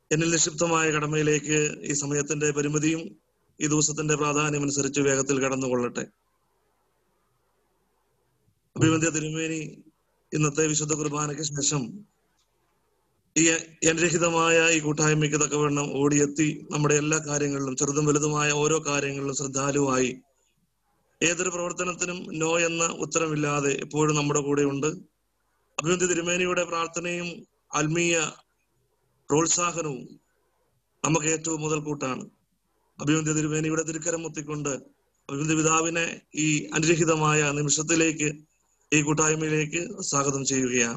എന്നിൽ നിക്ഷിപ്തമായ കടമയിലേക്ക് ഈ സമയത്തിന്റെ പരിമിതിയും ഈ ദിവസത്തിന്റെ പ്രാധാന്യം അനുസരിച്ച് വേഗത്തിൽ കടന്നുകൊള്ളട്ടെ അഭിവന്ധ്യ തിരുമേനി ഇന്നത്തെ വിശുദ്ധ കുർബാനയ്ക്ക് ശേഷം ഈ അനുരഹിതമായ ഈ കൂട്ടായ്മയ്ക്ക് തക്കവണ്ണം ഓടിയെത്തി നമ്മുടെ എല്ലാ കാര്യങ്ങളിലും ചെറുതും വലുതുമായ ഓരോ കാര്യങ്ങളിലും ശ്രദ്ധാലുവായി ഏതൊരു പ്രവർത്തനത്തിനും നോ എന്ന ഉത്തരമില്ലാതെ എപ്പോഴും നമ്മുടെ കൂടെ ഉണ്ട് അഭിവന്ധ്യ തിരുമേനിയുടെ പ്രാർത്ഥനയും ആത്മീയ പ്രോത്സാഹനവും നമുക്ക് ഏറ്റവും മുതൽക്കൂട്ടാണ് അഭിവന്ധ്യ തിരുമേനിയുടെ തിരുക്കരം മുത്തിക്കൊണ്ട് അഭിവന്ധ്യ പിതാവിനെ ഈ അനുരഹിതമായ നിമിഷത്തിലേക്ക് ഈ കൂട്ടായ്മയിലേക്ക് സ്വാഗതം ചെയ്യുകയാണ്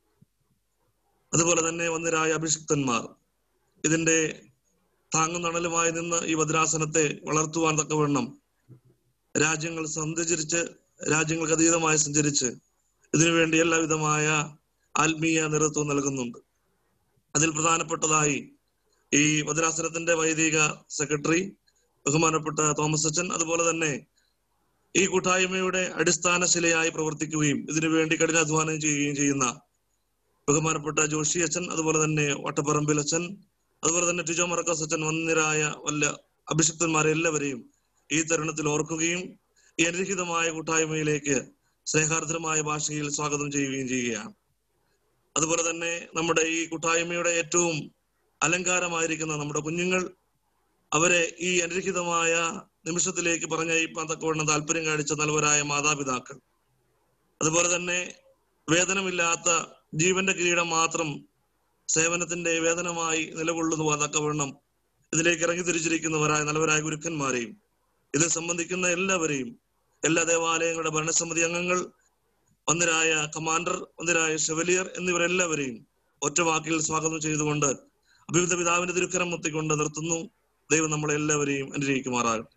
അതുപോലെ തന്നെ വന്നിരായ അഭിഷിക്തന്മാർ ഇതിന്റെ താങ്ങും തണലുമായി നിന്ന് ഈ ഭദ്രാസനത്തെ വളർത്തുവാൻ തക്കവണ്ണം രാജ്യങ്ങൾ സഞ്ചരിച്ച് രാജ്യങ്ങൾക്ക് അതീതമായി സഞ്ചരിച്ച് ഇതിനുവേണ്ടി എല്ലാവിധമായ ആത്മീയ നേതൃത്വം നൽകുന്നുണ്ട് അതിൽ പ്രധാനപ്പെട്ടതായി ഈ ഭദ്രാസനത്തിന്റെ വൈദിക സെക്രട്ടറി ബഹുമാനപ്പെട്ട തോമസ് അച്ഛൻ അതുപോലെ തന്നെ ഈ കൂട്ടായ്മയുടെ അടിസ്ഥാന ശിലയായി പ്രവർത്തിക്കുകയും ഇതിനുവേണ്ടി കഠിനാധ്വാനം ചെയ്യുകയും ചെയ്യുന്ന ബഹുമാനപ്പെട്ട ജോഷി അച്ഛൻ അതുപോലെ തന്നെ വട്ടപ്പറമ്പിൽ അച്ഛൻ അതുപോലെ തന്നെ ടിജോ മറക്കസ് അച്ഛൻ വന്നിരായ വല്ല അഭിഷിക്തന്മാരെ എല്ലാവരെയും ഈ തരുണത്തിൽ ഓർക്കുകയും ഈ അനുരഹിതമായ കൂട്ടായ്മയിലേക്ക് സ്നേഹാർദ്രമായ ഭാഷയിൽ സ്വാഗതം ചെയ്യുകയും ചെയ്യുകയാണ് അതുപോലെ തന്നെ നമ്മുടെ ഈ കൂട്ടായ്മയുടെ ഏറ്റവും അലങ്കാരമായിരിക്കുന്ന നമ്മുടെ കുഞ്ഞുങ്ങൾ അവരെ ഈ അനുരഹിതമായ നിമിഷത്തിലേക്ക് പറഞ്ഞയപ്പാൻ തക്കവണ്ണം താല്പര്യം കാണിച്ച നൽവരായ മാതാപിതാക്കൾ അതുപോലെ തന്നെ വേതനമില്ലാത്ത ജീവന്റെ കിരീടം മാത്രം സേവനത്തിന്റെ വേതനമായി നിലകൊള്ളുന്നു തക്കവണ്ണം ഇതിലേക്ക് ഇറങ്ങി തിരിച്ചിരിക്കുന്നവരായ നല്ലവരായ ഗുരുക്കന്മാരെയും ഇതിൽ സംബന്ധിക്കുന്ന എല്ലാവരെയും എല്ലാ ദേവാലയങ്ങളുടെ ഭരണസമിതി അംഗങ്ങൾ വന്നിരായ കമാൻഡർ വന്നിരായ ഷെവലിയർ എന്നിവരെല്ലാവരെയും ഒറ്റ വാക്കിൽ സ്വാഗതം ചെയ്തുകൊണ്ട് അഭിവൃദ്ധ പിതാവിന്റെ തിരുക്കരം മുത്തിക്കൊണ്ട് നിർത്തുന്നു ദൈവം നമ്മളെ എല്ലാവരെയും അനുഗ്രഹിക്കുമാറാകട്ടെ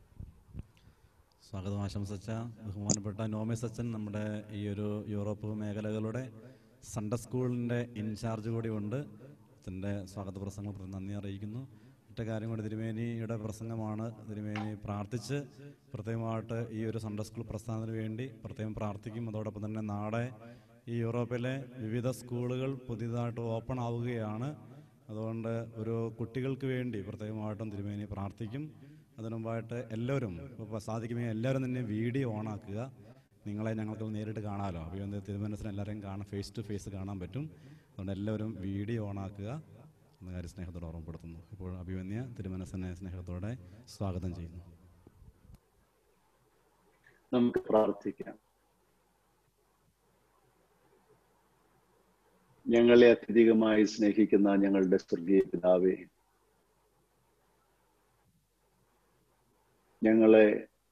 സ്വാഗതം ആശംസിച്ച ബഹുമാനപ്പെട്ട നോമിസ് അച്ഛൻ നമ്മുടെ ഈ ഒരു യൂറോപ്പ് മേഖലകളുടെ സൺഡേ സ്കൂളിൻ്റെ ഇൻചാർജ് കൂടി ഉണ്ട് അച്ഛൻ്റെ സ്വാഗത പ്രസംഗം നന്ദി അറിയിക്കുന്നു ഒറ്റ കാര്യം കൊണ്ട് തിരുമേനിയുടെ പ്രസംഗമാണ് തിരുമേനി പ്രാർത്ഥിച്ച് പ്രത്യേകമായിട്ട് ഈ ഒരു സൺഡേ സ്കൂൾ പ്രസ്ഥാനത്തിന് വേണ്ടി പ്രത്യേകം പ്രാർത്ഥിക്കും അതോടൊപ്പം തന്നെ നാളെ ഈ യൂറോപ്പിലെ വിവിധ സ്കൂളുകൾ പുതിയതായിട്ട് ഓപ്പൺ ആവുകയാണ് അതുകൊണ്ട് ഒരു കുട്ടികൾക്ക് വേണ്ടി പ്രത്യേകമായിട്ടും തിരുമേനി പ്രാർത്ഥിക്കും അതിനു മുമ്പായിട്ട് എല്ലാവരും ഇപ്പോൾ സാധിക്കുമെങ്കിൽ എല്ലാവരും തന്നെ വീഡിയോ ഓണാക്കുക നിങ്ങളെ ഞങ്ങൾക്ക് നേരിട്ട് കാണാമല്ലോ അഭിവന്ദ തിരുമനസിന് എല്ലാവരെയും കാണാൻ ഫേസ് ടു ഫേസ് കാണാൻ പറ്റും അതുകൊണ്ട് എല്ലാവരും വീഡിയോ ഓണാക്കുക എന്ന കാര്യം സ്നേഹത്തോടെ ഓർമ്മപ്പെടുത്തുന്നു ഇപ്പോൾ അഭിമന്യ തിരുമനസിനെ സ്നേഹത്തോടെ സ്വാഗതം ചെയ്യുന്നു നമുക്ക് പ്രാർത്ഥിക്കാം ഞങ്ങളെ അത്യധികമായി സ്നേഹിക്കുന്ന ഞങ്ങളുടെ സ്വർഗീയ പിതാവേ ഞങ്ങളെ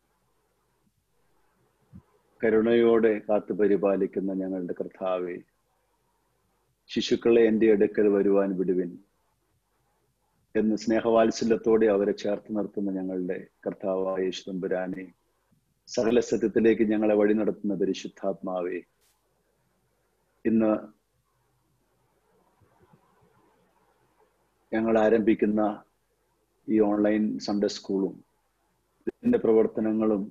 കരുണയോടെ കാത്തു പരിപാലിക്കുന്ന ഞങ്ങളുടെ കർത്താവെ ശിശുക്കളെ എൻ്റെ അടുക്കൽ വരുവാൻ വിടുവിൻ എന്ന് സ്നേഹവാത്സല്യത്തോടെ അവരെ ചേർത്ത് നിർത്തുന്ന ഞങ്ങളുടെ കർത്താവായ യേശുതമ്പുരാനെ സകല സത്യത്തിലേക്ക് ഞങ്ങളെ വഴി നടത്തുന്ന പരിശുദ്ധാത്മാവെ ഇന്ന് ഞങ്ങൾ ആരംഭിക്കുന്ന ഈ ഓൺലൈൻ സൺഡേ സ്കൂളും ഇതിന്റെ പ്രവർത്തനങ്ങളും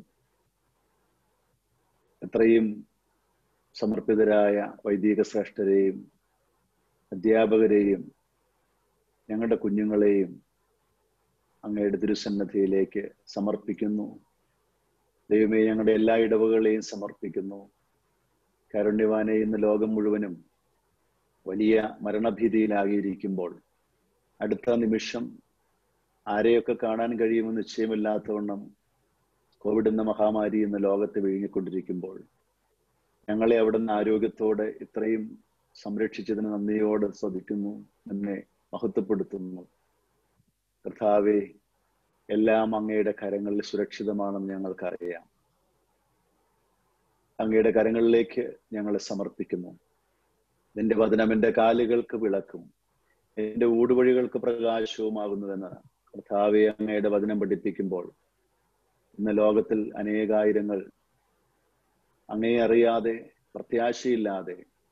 എത്രയും സമർപ്പിതരായ വൈദിക ശ്രേഷ്ഠരെയും അധ്യാപകരെയും ഞങ്ങളുടെ കുഞ്ഞുങ്ങളെയും അങ്ങയുടെ തിരുസന്നധിയിലേക്ക് സമർപ്പിക്കുന്നു ദൈവമേ ഞങ്ങളുടെ എല്ലാ ഇടവുകളെയും സമർപ്പിക്കുന്നു കാരുണ്യവാനെ ഇന്ന് ലോകം മുഴുവനും വലിയ മരണഭീതിയിലാകിയിരിക്കുമ്പോൾ അടുത്ത നിമിഷം ആരെയൊക്കെ കാണാൻ കഴിയുമെന്ന് നിശ്ചയമില്ലാത്തവണ്ണം കോവിഡ് എന്ന മഹാമാരി എന്ന ലോകത്തെ വിഴുങ്ങിക്കൊണ്ടിരിക്കുമ്പോൾ ഞങ്ങളെ അവിടുന്ന് ആരോഗ്യത്തോടെ ഇത്രയും സംരക്ഷിച്ചതിന് നന്ദിയോടെ ശ്രദ്ധിക്കുന്നു എന്നെ മഹത്വപ്പെടുത്തുന്നു കർത്താവെ എല്ലാം അങ്ങയുടെ കരങ്ങളിൽ സുരക്ഷിതമാണെന്ന് ഞങ്ങൾക്കറിയാം അങ്ങയുടെ കരങ്ങളിലേക്ക് ഞങ്ങളെ സമർപ്പിക്കുന്നു നിന്റെ വചനം എൻ്റെ കാലുകൾക്ക് വിളക്കും എൻ്റെ ഊടുവഴികൾക്ക് പ്രകാശവുമാകുന്നുവെന്ന് കർത്താവെ അങ്ങയുടെ വചനം പഠിപ്പിക്കുമ്പോൾ ഇന്ന് ലോകത്തിൽ അനേകായിരങ്ങൾ അങ്ങയെ അറിയാതെ പ്രത്യാശയില്ലാതെ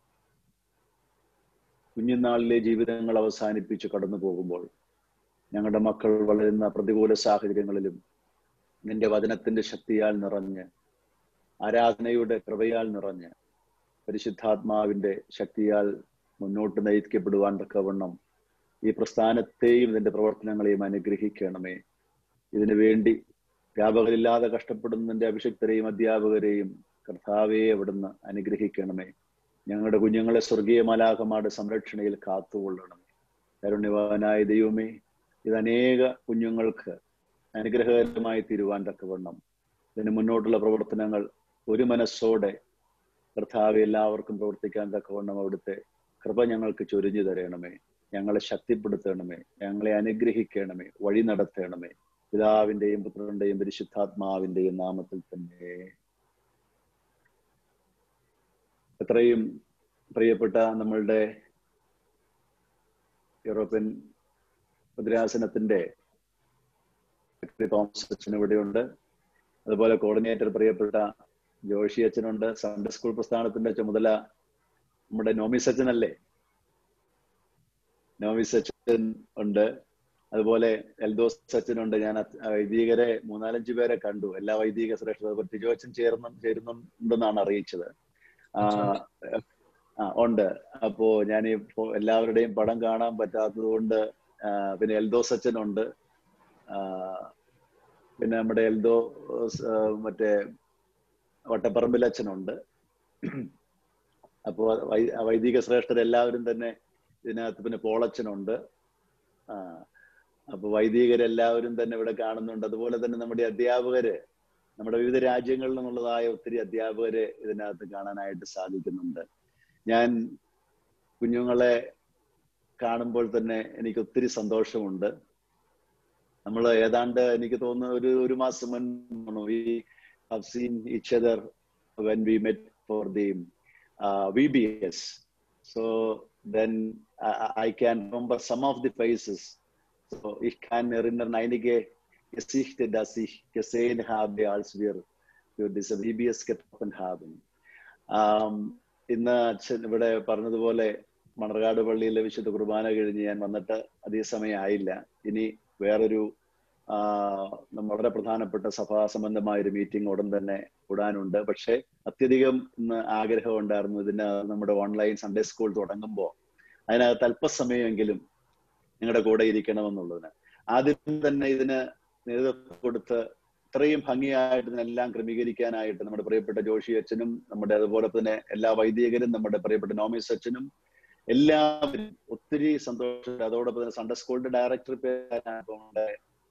കുഞ്ഞുനാളിലെ ജീവിതങ്ങൾ അവസാനിപ്പിച്ച് കടന്നു പോകുമ്പോൾ ഞങ്ങളുടെ മക്കൾ വളരുന്ന പ്രതികൂല സാഹചര്യങ്ങളിലും നിന്റെ വചനത്തിന്റെ ശക്തിയാൽ നിറഞ്ഞ് ആരാധനയുടെ കൃപയാൽ നിറഞ്ഞ് പരിശുദ്ധാത്മാവിന്റെ ശക്തിയാൽ മുന്നോട്ട് നയിക്കപ്പെടുവാൻ തക്കവണ്ണം ഈ പ്രസ്ഥാനത്തെയും ഇതിന്റെ പ്രവർത്തനങ്ങളെയും അനുഗ്രഹിക്കണമേ ഇതിനു വേണ്ടി വ്യാപകരില്ലാതെ കഷ്ടപ്പെടുന്നതിന്റെ അഭിഷിക്തരെയും അധ്യാപകരെയും കർത്താവെ അവിടുന്ന് അനുഗ്രഹിക്കണമേ ഞങ്ങളുടെ കുഞ്ഞുങ്ങളെ സ്വർഗീയ മലാകമാരുടെ സംരക്ഷണയിൽ കാത്തുകൊള്ളണമേ കരുണ്യവാനായ ദൈവമേ ഇത് അനേക കുഞ്ഞുങ്ങൾക്ക് അനുഗ്രഹകരമായി തീരുവാൻ തക്കവണ്ണം ഇതിന് മുന്നോട്ടുള്ള പ്രവർത്തനങ്ങൾ ഒരു മനസ്സോടെ കർത്താവ് എല്ലാവർക്കും പ്രവർത്തിക്കാൻ തക്കവണ്ണം അവിടുത്തെ കൃപ ഞങ്ങൾക്ക് ചൊരിഞ്ഞു തരണമേ ഞങ്ങളെ ശക്തിപ്പെടുത്തണമേ ഞങ്ങളെ അനുഗ്രഹിക്കണമേ വഴി നടത്തണമേ പിതാവിന്റെയും പുത്രന്റെയും പരിശുദ്ധാത്മാവിന്റെയും നാമത്തിൽ തന്നെ എത്രയും പ്രിയപ്പെട്ട നമ്മളുടെ യൂറോപ്യൻ ഭദ്രാസനത്തിന്റെ സെക്രട്ടറി തോമസ് അച്ഛൻ ഇവിടെയുണ്ട് അതുപോലെ കോർഡിനേറ്റർ പ്രിയപ്പെട്ട ജോഷി അച്ഛനുണ്ട് സൺഡേ സ്കൂൾ പ്രസ്ഥാനത്തിന്റെ ചുമതല നമ്മുടെ നോമിസ് അച്ഛനല്ലേ നോമിസ് അച്ഛൻ ഉണ്ട് അതുപോലെ എൽദോസ് അച്ഛനുണ്ട് ഞാൻ അത് വൈദികരെ മൂന്നാലഞ്ച് പേരെ കണ്ടു എല്ലാ വൈദിക ശ്രേഷ്ഠ ടിജോ അച്ഛൻ ചേർന്ന് ചേരുന്നുണ്ടെന്നാണ് അറിയിച്ചത് ആ ആ ഉണ്ട് അപ്പോ ഞാൻ ഇപ്പോ എല്ലാവരുടെയും പടം കാണാൻ പറ്റാത്തത് കൊണ്ട് ആ, പിന്നെ എൽദോസ് അച്ഛനുണ്ട് ആ, പിന്നെ നമ്മുടെ എൽദോ ആ, മറ്റേ വട്ടപ്പറമ്പിൽ അച്ഛനുണ്ട് അപ്പോ വൈ- വൈദിക ശ്രേഷ്ഠർ എല്ലാവരും തന്നെ ഇതിനകത്ത് പിന്നെ പോളച്ചനുണ്ട് ആ അപ്പൊ വൈദികരെല്ലാവരും തന്നെ ഇവിടെ കാണുന്നുണ്ട് അതുപോലെ തന്നെ നമ്മുടെ അധ്യാപകര് നമ്മുടെ വിവിധ രാജ്യങ്ങളിൽ നിന്നുള്ളതായ ഒത്തിരി അധ്യാപകരെ ഇതിനകത്ത് കാണാനായിട്ട് സാധിക്കുന്നുണ്ട് ഞാൻ കുഞ്ഞുങ്ങളെ കാണുമ്പോൾ തന്നെ എനിക്ക് ഒത്തിരി സന്തോഷമുണ്ട് നമ്മൾ ഏതാണ്ട് എനിക്ക് തോന്നുന്നു ഒരു ഒരു മാസം മുൻപ് we have seen each other when we met for the V B S so then I can remember some of the faces So ich kann erinnern einige Gesichter, dass ich gesehen habe, als wir für diese VBS getroffen haben. ആം, ഇന്ന് അച്ഛൻ ഇവിടെ പറഞ്ഞതുപോലെ മണർകാട് പള്ളിയിലെ വിശുദ്ധ കുർബാന കഴിഞ്ഞ് ഞാൻ വന്നിട്ട് അധിക സമയം ആയില്ല ഇനി വേറൊരു ആ, നമ്മ- വളരെ പ്രധാനപ്പെട്ട സഭാ സംബന്ധമായ ഒരു മീറ്റിംഗ് ഉടൻ തന്നെ കൂടാനുണ്ട് പക്ഷെ അത്യധികം ഇന്ന് ആഗ്രഹം ഉണ്ടായിരുന്നു ഇതിന് നമ്മുടെ ഓൺലൈൻ സൺഡേ സ്കൂൾ തുടങ്ങുമ്പോൾ അതിനകത്ത് അല്പസമയമെങ്കിലും നിങ്ങളുടെ കൂടെ ഇരിക്കണമെന്നുള്ളതിന് ആദ്യം തന്നെ ഇതിന് നേതൃത്വം കൊടുത്ത് ഇത്രയും ഭംഗിയായിട്ട് ഇതിനെല്ലാം ക്രമീകരിക്കാനായിട്ട് നമ്മുടെ പ്രിയപ്പെട്ട ജോഷി അച്ഛനും നമ്മുടെ അതുപോലെ തന്നെ എല്ലാ വൈദികരും നമ്മുടെ പ്രിയപ്പെട്ട നോമിസ് അച്ഛനും എല്ലാവരും ഒത്തിരി സന്തോഷം അതോടൊപ്പം തന്നെ സൺഡേ സ്കൂളിന്റെ ഡയറക്ടർ പേരാണ്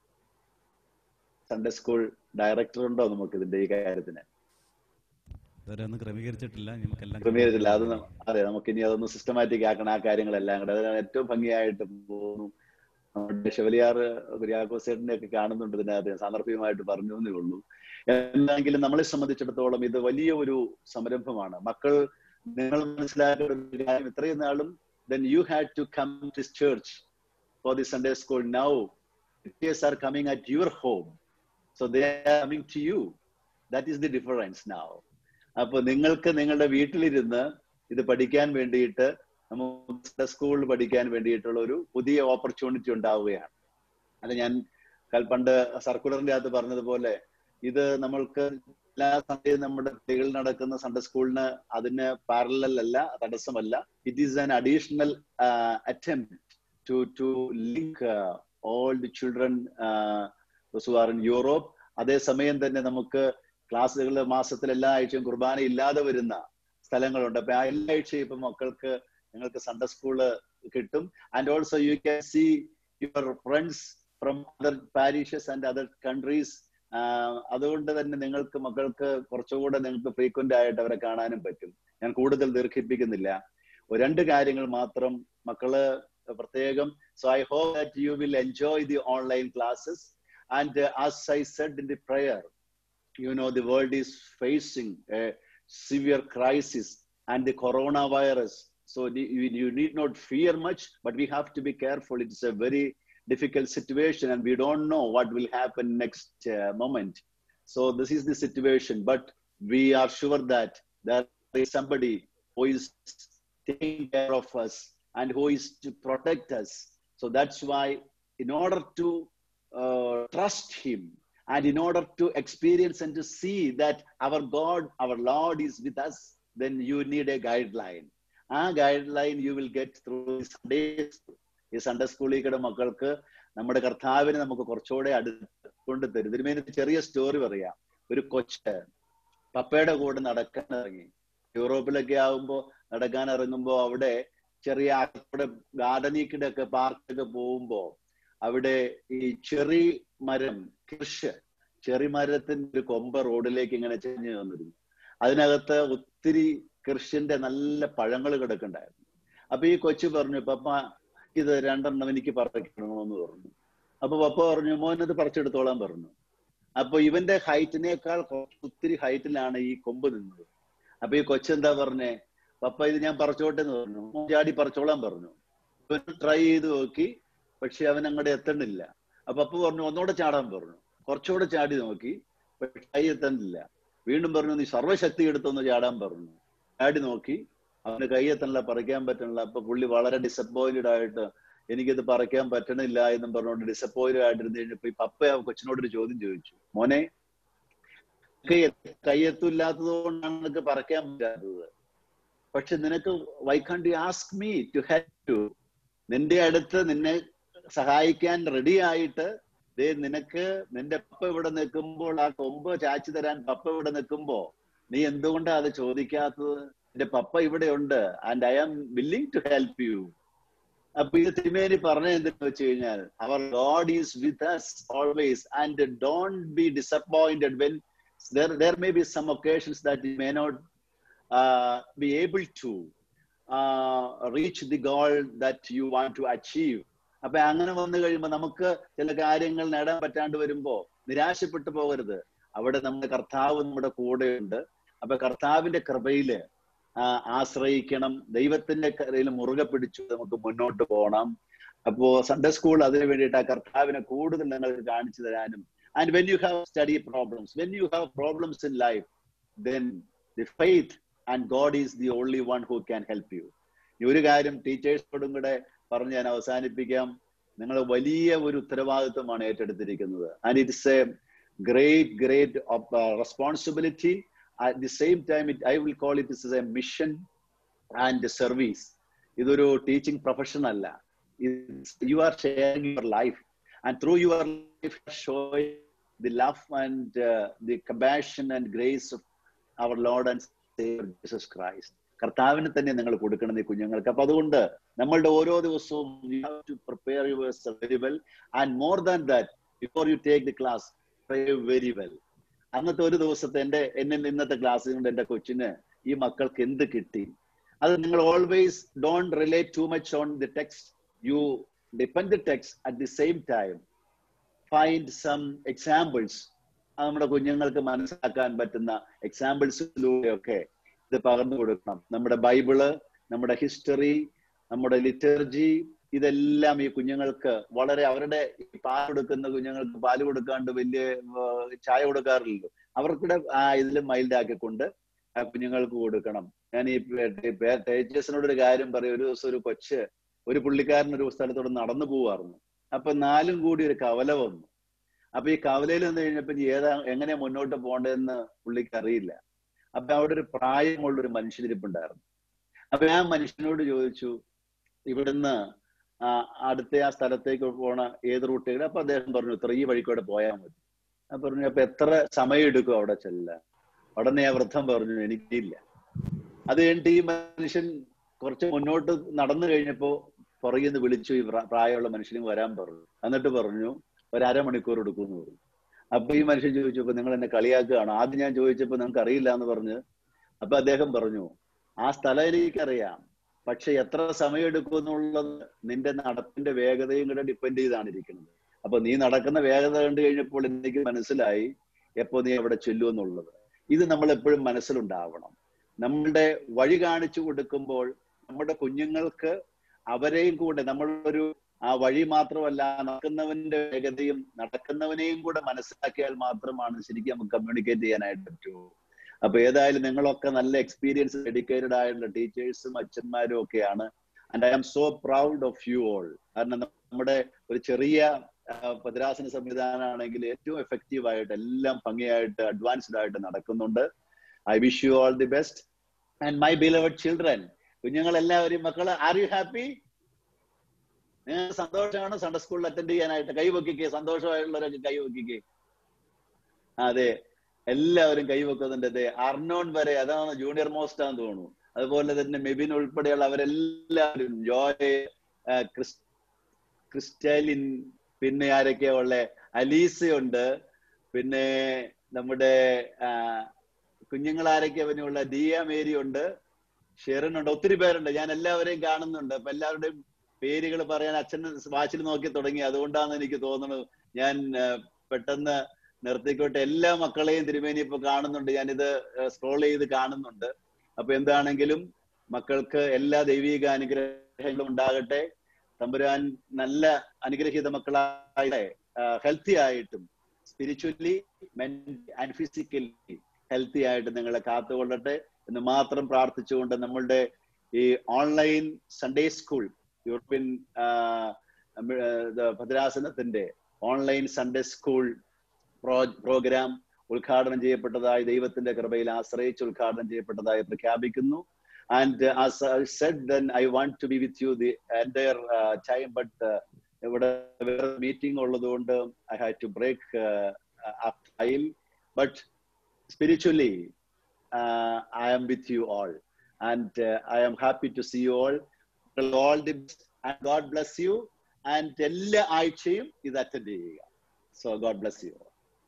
സൺഡേ സ്കൂൾ ഡയറക്ടർ ഉണ്ടോ നമുക്ക് ഇതിന്റെ ഈ കാര്യത്തിന് ഇതുവരെ ഒന്നും ക്രമീകരിച്ചിട്ടില്ല നമുക്കെല്ലാം ക്രമീകരിച്ചില്ല അത് ന- അതെ നമുക്ക് ഇനി അതൊന്ന് സിസ്റ്റമാറ്റിക് ആക്കണം ആ കാര്യങ്ങളെല്ലാം കൂടെ അതിനാണ് ഏറ്റവും ഭംഗിയായിട്ട് പോകുന്നു നമ്മുടെ ഷെവലിയാർ കുര്യാക്കോസേട്ടിനെ ഒക്കെ കാണുന്നുണ്ട് ഇതിനകത്ത് ഞാൻ സാന്ദർഭികമായിട്ട് പറഞ്ഞു എന്നേ ഉള്ളൂ എന്താണെങ്കിലും നമ്മളെ സംബന്ധിച്ചിടത്തോളം ഇത് വലിയ ഒരു സംരംഭമാണ് മക്കൾ നിങ്ങൾ മനസ്സിലാക്കേണ്ട ഒരു കാര്യം ഇത്രയും നാളും then you had to come to this church for the Sunday school. Now, the kids are coming at your home. So they are coming to you. That is the difference now. അപ്പൊ നിങ്ങൾക്ക് നിങ്ങളുടെ വീട്ടിലിരുന്ന് ഇത് പഠിക്കാൻ വേണ്ടിയിട്ട് നമുക്ക് സ്കൂളിൽ പഠിക്കാൻ വേണ്ടിയിട്ടുള്ള ഒരു പുതിയ ഓപ്പർച്യൂണിറ്റി ഉണ്ടാവുകയാണ് അത് ഞാൻ കൽ- പണ്ട് സർക്കുലറിന്റെ അകത്ത് പറഞ്ഞതുപോലെ ഇത് നമ്മൾക്ക് എല്ലാ സൺഡേയും നമ്മുടെ കുട്ടികൾ നടക്കുന്ന സൺഡേ സ്കൂളിന് അതിന് പാരലൽ അല്ല തടസ്സമല്ല it is an additional attempt to to link all the children are in Europe അതേസമയം തന്നെ നമുക്ക് ക്ലാസ്സുകൾ മാസത്തിൽ എല്ലാ ആഴ്ചയും കുർബാന ഇല്ലാതെ വരുന്ന സ്ഥലങ്ങളുണ്ട് അപ്പൊ ആ എല്ലാ ആഴ്ചയും ഇപ്പൊ മക്കൾക്ക് നിങ്ങൾക്ക് സൺഡേ സ്കൂള് കിട്ടും and also you can see your friends from other parishes and other countries അതുകൊണ്ട് തന്നെ നിങ്ങൾക്ക് മക്കൾക്ക് കുറച്ചുകൂടെ നിങ്ങൾക്ക് ഫ്രീക്വന്റ് ആയിട്ട് അവരെ കാണാനും പറ്റും ഞാൻ കൂടുതൽ ദീർഘിപ്പിക്കുന്നില്ല ഒരു രണ്ട് കാര്യങ്ങൾ മാത്രം മക്കള് പ്രത്യേകം so I hope that you will enjoy the online classes and as I said in the prayer you know the world is facing a severe crisis and the coronavirus so the- you, you need not fear much but we have to be careful it's a very difficult situation and we don't know what will happen next uh, moment so this is the situation but we are sure that there is somebody who is taking care of us and who is to protect us so that's why in order to uh, trust him and in order to experience and to see that our God, our Lord is with us, then you need a guideline. A guideline you will get through Sundays ഈ Sunday സ്കൂളിൽ മക്കൾക്ക് നമ്മുടെ കർത്താവിനെ നമുക്ക് കുറച്ചുകൂടെ അടുക്കൊണ്ട് തരും ഇതിനുമേൽ ചെറിയ story പറയാം ഒരു കൊച്ച് പപ്പയുടെ കൂടെ നടക്കാൻ ഇറങ്ങി യൂറോപ്പിലൊക്കെ ആവുമ്പോ നടക്കാൻ ഇറങ്ങുമ്പോ അവിടെ ചെറിയ അവിടെ ഗാർഡനിക്കിടെ ഒക്കെ പാർക്കൊക്കെ പോകുമ്പോ അവിടെ ഈ ചെറി മരം കൃഷ് ചെറി മരത്തിന്റെ ഒരു കൊമ്പ റോഡിലേക്ക് ഇങ്ങനെ ചെഞ്ഞു വന്നിരുന്നു അതിനകത്ത് ഒത്തിരി കൃഷിന്റെ നല്ല പഴങ്ങൾ കിടക്കണ്ടായിരുന്നു അപ്പൊ ഈ കൊച്ചു പറഞ്ഞു പപ്പ ഇത് രണ്ടെണ്ണം എനിക്ക് പറിക്കണമെന്ന് പറഞ്ഞു അപ്പൊ പപ്പ പറഞ്ഞു മോനത് പറിച്ചെടുത്തോളാൻ പറഞ്ഞു അപ്പൊ ഇവന്റെ ഹൈറ്റിനേക്കാൾ ഒത്തിരി ഹൈറ്റിലാണ് ഈ കൊമ്പ് നിന്നത് അപ്പൊ ഈ കൊച്ചെന്താ പറഞ്ഞേ പപ്പ ഇത് ഞാൻ പറിച്ചോട്ടെ എന്ന് പറഞ്ഞു മോൻ ചാടി പറിച്ചോളാൻ പറഞ്ഞു ട്രൈ ചെയ്ത് നോക്കി പക്ഷെ അവൻ അങ്ങോട്ട് എത്തണില്ല അപ്പൊ പപ്പ പറഞ്ഞു ഒന്നുകൂടെ ചാടാൻ പറഞ്ഞു കുറച്ചുകൂടെ ചാടി നോക്കി പക്ഷെ കൈ എത്തണില്ല വീണ്ടും പറഞ്ഞു നീ സർവ്വശക്തി എടുത്തൊന്ന് ചാടാൻ പറഞ്ഞു ചാടി നോക്കി അവന് കൈ എത്തണില്ല പറിക്കാൻ പറ്റണില്ല അപ്പൊ പുള്ളി വളരെ ഡിസപ്പോയിന്റഡ് ആയിട്ട് എനിക്കിത് പറിക്കാൻ പറ്റണില്ല എന്നും പറഞ്ഞുകൊണ്ട് ഡിസപ്പോയിന്റഡ് ആയിട്ടിരുന്ന് കഴിഞ്ഞപ്പോ ഈ പപ്പ ആ കൊച്ചിനോടൊരു ചോദ്യം ചോദിച്ചു മോനെ കൈ കൈയെത്തില്ലാത്തത് കൊണ്ടാണ് നിനക്ക് പറിക്കാൻ പറ്റാത്തത് പക്ഷെ നിനക്ക് why can't you ask me to help you നിന്റെ അടുത്ത് നിന്നെ സഹായിക്കാൻ റെഡി ആയിട്ട് ദേ നിനക്ക് നിന്റെ പപ്പ ഇവിടെ നിൽക്കുമ്പോൾ ആ കൊമ്പ് ചാച്ചു തരാൻ പപ്പ ഇവിടെ നിൽക്കുമ്പോ നീ എന്തുകൊണ്ടാ അത് ചോദിക്കാത്തത് നിന്റെ പപ്പ ഇവിടെ ഉണ്ട് and I am willing to help you അപ്പൊ ഇത് തിരുമേനി പറഞ്ഞ എന്തെന്ന് വെച്ച് കഴിഞ്ഞാൽ our God is with us always and don't be disappointed when there there may be some occasions that you may not uh, be able to uh, reach the goal that you want to achieve അപ്പൊ അങ്ങനെ വന്നു കഴിയുമ്പോൾ നമുക്ക് ചില കാര്യങ്ങൾ നേടാൻ പറ്റാണ്ട് വരുമ്പോ നിരാശപ്പെട്ടു പോകരുത് അവിടെ നമ്മുടെ കർത്താവ് നമ്മുടെ കൂടെയുണ്ട് അപ്പൊ കർത്താവിന്റെ കൃപയില് ആശ്രയിക്കണം ദൈവത്തിന്റെ കരയിൽ മുറുകെ പിടിച്ചു നമുക്ക് മുന്നോട്ട് പോകണം അപ്പോ സൺഡേ സ്കൂൾ അതിനു വേണ്ടിയിട്ട് ആ കർത്താവിനെ കൂടുതൽ നിങ്ങൾക്ക് കാണിച്ചു തരാനും And when you have study problems, when you have problems in life, then the faith and God is the only one who can help you. ഈ ഒരു കാര്യം ടീച്ചേഴ്സിനോടും കൂടെ പറഞ്ഞ് ഞാൻ അവസാനിപ്പിക്കാം നിങ്ങൾ വലിയ ഒരു ഉത്തരവാദിത്വമാണ് ഏറ്റെടുത്തിരിക്കുന്നത് and it's a great great responsibility at the same time it I will call it is a mission and service ഇതൊരു ടീച്ചിങ് പ്രൊഫഷൻ അല്ല you are sharing your life and through your life showing the love and uh, the compassion and grace of our Lord and Savior Jesus Christ. കർത്താവിന് തന്നെ നിങ്ങൾ കൊടുക്കണം ഈ കുഞ്ഞുങ്ങൾക്ക് അപ്പൊ അതുകൊണ്ട് നമ്മളുടെ ഓരോ ദിവസവും you have to prepare your very well and more than that before you take the class very well അന്നത്തെ ഒരു ദിവസത്തെ എന്റെ എന്നെ ഇന്നത്തെ ക്ലാസ്സിൽ കൊണ്ട് എന്റെ കൊച്ചിന് ഈ മക്കൾക്ക് എന്ത് കിട്ടി അത് നിങ്ങൾ always don't relate too much on the text you depend the text at the same time find some examples നമ്മുടെ കുഞ്ഞുങ്ങൾക്ക് മനസ്സിലാക്കാൻ പറ്റുന്ന എക്സാമ്പിൾസിലൂടെയൊക്കെ ഇത് പകർന്നു കൊടുക്കണം നമ്മുടെ ബൈബിള് നമ്മുടെ ഹിസ്റ്ററി നമ്മുടെ ലിറ്റർജി ഇതെല്ലാം ഈ കുഞ്ഞുങ്ങൾക്ക് വളരെ അവരുടെ പാൽ കൊടുക്കുന്ന കുഞ്ഞുങ്ങൾക്ക് പാല് കൊടുക്കാണ്ട് വലിയ ചായ കൊടുക്കാറില്ലല്ലോ അവർക്കിടെ ആ ഇതിൽ മൈൽഡ് ആക്കിക്കൊണ്ട് ആ കുഞ്ഞുങ്ങൾക്ക് കൊടുക്കണം ഞാൻ ഈ ടീച്ചേഴ്സിനോട് ഒരു കാര്യം പറയും ഒരു ദിവസം ഒരു കൊച്ച് ഒരു പുള്ളിക്കാരൻ ഒരു സ്ഥലത്തോട് നടന്നു പോവായിരുന്നു അപ്പൊ നാലും കൂടി ഒരു കവല വന്നു അപ്പൊ ഈ കവലയിൽ നിന്ന് കഴിഞ്ഞപ്പോ ഏതാ എങ്ങനെ മുന്നോട്ട് പോകേണ്ടതെന്ന് പുള്ളിക്ക് അറിയില്ല അപ്പൊ അവിടെ ഒരു പ്രായമുള്ള ഒരു മനുഷ്യനിരിപ്പുണ്ടായിരുന്നു അപ്പൊ ആ മനുഷ്യനോട് ചോദിച്ചു ഇവിടുന്ന് അടുത്ത ആ സ്ഥലത്തേക്ക് പോണ ഏത് റൂട്ടിൽ അപ്പൊ അദ്ദേഹം പറഞ്ഞു ഇത്ര ഈ വഴിക്കൂടെ പോയാൽ മതി അപ്പൊ പറഞ്ഞു അപ്പൊ എത്ര സമയം എടുക്കും അവിടെ ചെല്ലാൻ ഉടനെ ആ വൃദ്ധം പറഞ്ഞു എനിക്കില്ല അത് കഴിഞ്ഞിട്ട് ഈ മനുഷ്യൻ കുറച്ച് മുന്നോട്ട് നടന്നു കഴിഞ്ഞപ്പോ പുറകിൽ നിന്ന് വിളിച്ചു ഈ പ്രായമുള്ള മനുഷ്യന് വരാൻ പറഞ്ഞു എന്നിട്ട് പറഞ്ഞു ഒരു അരമണിക്കൂർ എടുക്കുമെന്ന് പറഞ്ഞു അപ്പൊ ഈ മനുഷ്യൻ ചോദിച്ചപ്പോ നിങ്ങൾ എന്നെ കളിയാക്കുകയാണ് ആദ്യം ഞാൻ ചോദിച്ചപ്പോ നിങ്ങൾക്ക് അറിയില്ല എന്ന് പറഞ്ഞ് അപ്പൊ അദ്ദേഹം പറഞ്ഞു ആ സ്ഥലം എനിക്കറിയാം പക്ഷെ എത്ര സമയം എടുക്കും എന്നുള്ളത് നിന്റെ നടപ്പിന്റെ വേഗതയും കൂടെ ഡിപ്പെൻഡ് ചെയ്താണ് ഇരിക്കുന്നത് അപ്പൊ നീ നടക്കുന്ന വേഗത കണ്ടു കഴിഞ്ഞപ്പോൾ എനിക്ക് മനസ്സിലായി എപ്പോ നീ അവിടെ ചെല്ലും എന്നുള്ളത് ഇത് നമ്മൾ എപ്പോഴും മനസ്സിലുണ്ടാവണം നമ്മളുടെ വഴി കാണിച്ചു കൊടുക്കുമ്പോൾ നമ്മുടെ കുഞ്ഞുങ്ങൾക്ക് അവരെയും കൂടെ നമ്മളൊരു ആ വഴി മാത്രമല്ല നടക്കുന്നവന്റെ വേഗതയും നടക്കുന്നവനെയും കൂടെ മനസ്സിലാക്കിയാൽ മാത്രമാണ് ശരിക്കും നമുക്ക് കമ്മ്യൂണിക്കേറ്റ് ചെയ്യാനായിട്ട് പറ്റൂ അപ്പൊ ഏതായാലും നിങ്ങളൊക്കെ നല്ല എക്സ്പീരിയൻസ് ഡെഡിക്കേറ്റഡ് ആയിട്ടുള്ള ടീച്ചേഴ്സും അച്ഛന്മാരും ഒക്കെയാണ് and I am so proud of you all കാരണം നമ്മുടെ ഒരു ചെറിയ പതിരാസന സംവിധാനമാണെങ്കിൽ ഏറ്റവും എഫക്റ്റീവ് ആയിട്ട് എല്ലാം ഭംഗിയായിട്ട് അഡ്വാൻസ്ഡ് ആയിട്ട് നടക്കുന്നുണ്ട് I wish you all the best and my beloved children കുഞ്ഞുങ്ങൾ എല്ലാവരും മക്കള് ആർ യു ഹാപ്പി നിങ്ങൾക്ക് സന്തോഷമാണ് സൺഡേ സ്കൂളിൽ അറ്റൻഡ് ചെയ്യാനായിട്ട് കൈവക്കിക്കേ സന്തോഷമായിട്ടുള്ളവരൊക്കെ കൈവക്കിക്കേ അതെ എല്ലാവരും കൈവക്കുന്നുണ്ട് അതെ അർണോൺ വരെ അതാണ് ജൂനിയർ മോസ്റ്റ് ആണെന്ന് തോന്നുന്നു അതുപോലെ തന്നെ മെബിൻ ഉൾപ്പെടെയുള്ള അവരെല്ലാവരും ജോയ് ആ, ക്രിസ് ക്രിസ്റ്റലിൻ പിന്നെ ആരൊക്കെയാ ഉള്ളെ അലീസയുണ്ട് പിന്നെ നമ്മുടെ ആ, കുഞ്ഞുങ്ങൾ ആരൊക്കെയാ പിന്നെ ഉള്ള ദിയ മേരി ഉണ്ട് ഷെറിൻ ഉണ്ട് ഒത്തിരി പേരുണ്ട് ഞാൻ എല്ലാവരെയും കാണുന്നുണ്ട് അപ്പൊ എല്ലാവരുടെയും പേരുകൾ പറയാൻ അച്ഛൻ വാച്ചിൽ നോക്കി തുടങ്ങി അതുകൊണ്ടാണ് എനിക്ക് തോന്നുന്നത് ഞാൻ ആ, പെട്ടെന്ന് നിർത്തിക്കോട്ടെ എല്ലാ മക്കളെയും തിരുമേനി ഇപ്പൊ കാണുന്നുണ്ട് ഞാനിത് സ്ക്രോൾ ചെയ്ത് കാണുന്നുണ്ട് അപ്പൊ എന്താണെങ്കിലും മക്കൾക്ക് എല്ലാ ദൈവിക അനുഗ്രഹങ്ങളും ഉണ്ടാകട്ടെ തമ്പുരാൻ നല്ല അനുഗ്രഹീത മക്കളായ ഹെൽത്തി ആയിട്ടും സ്പിരിച്വലി ആൻഡ് ഫിസിക്കലി ഹെൽത്തി ആയിട്ട് നിങ്ങളെ കാത്തുകൊള്ളട്ടെ എന്ന് മാത്രം പ്രാർത്ഥിച്ചുകൊണ്ട് നമ്മളുടെ ഈ ഓൺലൈൻ സൺഡേ സ്കൂൾ യൂറോപ്യൻ ആ, നമ്മ- ആ, ഇത് ഭദ്രാസനത്തിന്റെ online Sunday school pro- program ഉദ്ഘാടനം ചെയ്യപ്പെട്ടതായി ദൈവത്തിന്റെ കൃപയിൽ ആശ്രയിച്ച് ഉദ്ഘാടനം ചെയ്യപ്പെട്ടതായി പ്രഖ്യാപിക്കുന്നു and as I said then I want to be with you the entire time but ഇവിടെ വേറെ മീറ്റിംഗ് ഉള്ളതുകൊണ്ട് I have to break time but spiritually I am with you all and I am happy to see you all all the and God bless you and എല്ലാ ആഴ്ചയും ഇത് attend ചെയ്യുക so God bless you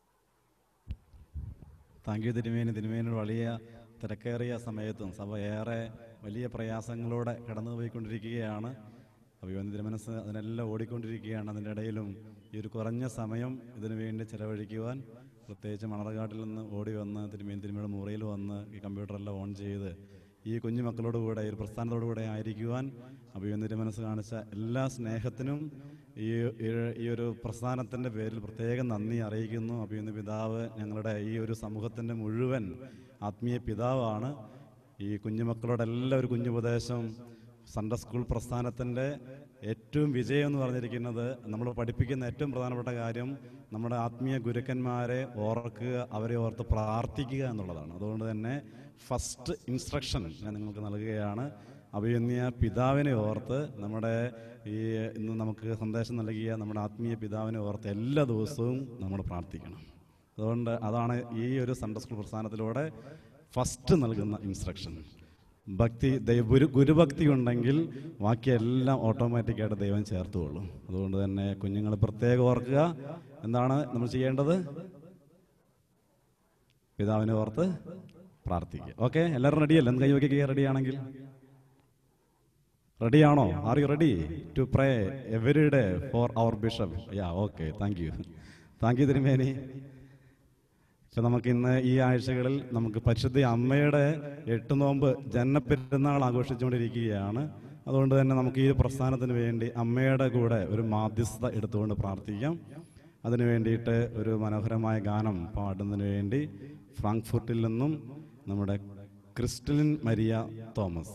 thank you തിരുമേനി തിരുമേനി വലിയ തിരക്കേറിയ സമയത്തും സഭ ഏറെ വലിയ പ്രയാസങ്ങളോടെ കടന്നുപോയിക്കൊണ്ടിരിക്കുകയാണ് അഭിമന്യ തിരുമനസ് അതിനെല്ലാം ഓടിക്കൊണ്ടിരിക്കുകയാണ് അതിൻ്റെ ഇടയിലും ഈ ഒരു കുറഞ്ഞ സമയം ഇതിനു വേണ്ടി ചെലവഴിക്കുവാൻ പ്രത്യേകിച്ച് മണർകാട്ടിൽ നിന്ന് ഓടി വന്ന് തിരുമേനി തിരുമയുടെ മുറിയിൽ വന്ന് ഈ കമ്പ്യൂട്ടറെല്ലാം ഓൺ ചെയ്ത് ഈ കുഞ്ഞു മക്കളോട് കൂടെ ഈ ഒരു പ്രസ്ഥാനത്തോടു കൂടെ ആയിരിക്കുവാൻ അഭിമന്യ തിരുമനസ് കാണിച്ച എല്ലാ സ്നേഹത്തിനും ഈ ഈ- ഈ ഒരു പ്രസ്ഥാനത്തിൻ്റെ പേരിൽ പ്രത്യേകം നന്ദി അറിയിക്കുന്നു അഭിമന്യ പിതാവ് ഞങ്ങളുടെ ഈ ഒരു സമൂഹത്തിൻ്റെ മുഴുവൻ ആത്മീയ പിതാവാണ് ഈ കുഞ്ഞുമക്കളോടെല്ലാം ഒരു കുഞ്ഞുപദേശം സൺഡേ സ്കൂൾ പ്രസ്ഥാനത്തിൻ്റെ ഏറ്റവും വിജയം എന്ന് പറഞ്ഞിരിക്കുന്നത് നമ്മൾ പഠിപ്പിക്കുന്ന ഏറ്റവും പ്രധാനപ്പെട്ട കാര്യം നമ്മുടെ ആത്മീയ ഗുരുക്കന്മാരെ ഓർക്കുക അവരെ ഓർത്ത് പ്രാർത്ഥിക്കുക എന്നുള്ളതാണ് അതുകൊണ്ട് തന്നെ ഫസ്റ്റ് ഇൻസ്ട്രക്ഷൻ ഞാൻ നിങ്ങൾക്ക് നൽകുകയാണ് അഭിമന്യ പിതാവിനെ ഓർത്ത് നമ്മുടെ ഈ ഇന്ന് നമുക്ക് സന്ദേശം നൽകിയ നമ്മുടെ ആത്മീയ പിതാവിനെ ഓർത്ത് എല്ലാ ദിവസവും നമ്മൾ പ്രാർത്ഥിക്കണം അതുകൊണ്ട് അതാണ് ഈ ഒരു സൺഡേ സ്കൂൾ പ്രസ്ഥാനത്തിലൂടെ ഫസ്റ്റ് നൽകുന്ന ഇൻസ്ട്രക്ഷൻ ഭക്തി ദൈവ ഗുരു ഗുരുഭക്തി ഉണ്ടെങ്കിൽ ബാക്കിയെല്ലാം ഓട്ടോമാറ്റിക്കായിട്ട് ദൈവം ചേർത്തുകൊള്ളും അതുകൊണ്ട് തന്നെ കുഞ്ഞുങ്ങൾ പ്രത്യേകം ഓർക്കുക എന്താണ് നമ്മൾ ചെയ്യേണ്ടത് പിതാവിനെ ഓർത്ത് പ്രാർത്ഥിക്കുക ഓക്കെ എല്ലാവരും റെഡിയല്ലേ എന്ത് കൈവയ്ക്കുക റെഡി ആണെങ്കിൽ റെഡിയാണോ are you ready to pray every day for our bishop yeah okay thank you thank you തിരുമേനി പക്ഷെ നമുക്ക് ഇന്ന് ഈ ആഴ്ചകളിൽ നമുക്ക് പരിശുദ്ധ അമ്മയുടെ എട്ട് നോമ്പ് ജനപ്പെരുന്നാൾ ആഘോഷിച്ചുകൊണ്ടിരിക്കുകയാണ് അതുകൊണ്ട് തന്നെ നമുക്ക് ഈ പ്രസ്ഥാനത്തിന് വേണ്ടി അമ്മയുടെ കൂടെ ഒരു മാധ്യസ്ഥത എടുത്തുകൊണ്ട് പ്രാർത്ഥിക്കാം അതിനു വേണ്ടിയിട്ട് ഒരു മനോഹരമായ ഗാനം പാടുന്നതിന് വേണ്ടി ഫ്രാങ്ക്ഫുർട്ടിൽ നിന്നും നമ്മുടെ ക്രിസ്റ്റലിൻ മരിയ തോമസ്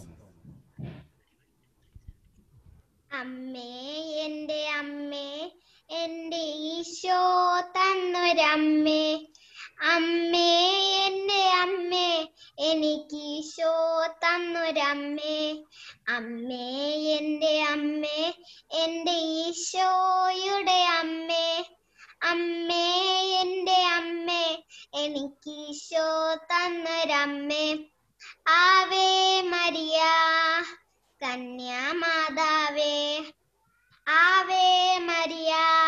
അമ്മേ എന്റെ അമ്മേ എന്റെ ഈശോ തന്നൊരമ്മേ അമ്മേ എന്റെ അമ്മേ എനിക്ക് ഈശോ തന്നൊരമ്മേ അമ്മേ എന്റെ അമ്മേ എന്റെ ഈശോയുടെ അമ്മേ അമ്മേ എന്റെ അമ്മേ എനിക്ക് ഈശോ തന്നൊരമ്മേ ആവേ മരിയ കന്യാമാതാവേ ആവേ മരിയ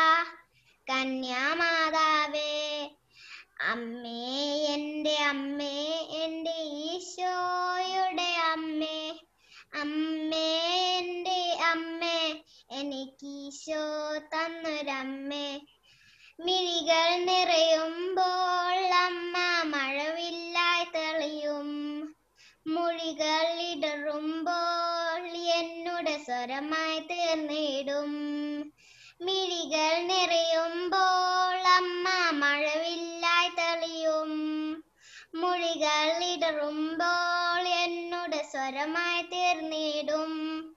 കന്യാമാതാവേ അമ്മേ എൻ്റെ അമ്മേ എൻ്റെ ഈശോയുടെ അമ്മേ അമ്മേ എൻ്റെ അമ്മേ എനിക്ക് ഈശോ തന്നൊരമ്മേ മിഴികൾ നിറയുമ്പോൾ അമ്മ മഴവില്ലായി തെളിയും മൊഴികൾ ഇടറുമ്പോൾ എന്നുടെ സ്വരമായി തീർന്നിടും മിഴികൾ നിറയുമ്പോൾ അമ്മ മഴവില്ലായി തെളിയും മൊഴികൾ ഇടറുമ്പോൾ എന്നുടെ സ്വരമായി തീർന്നിടും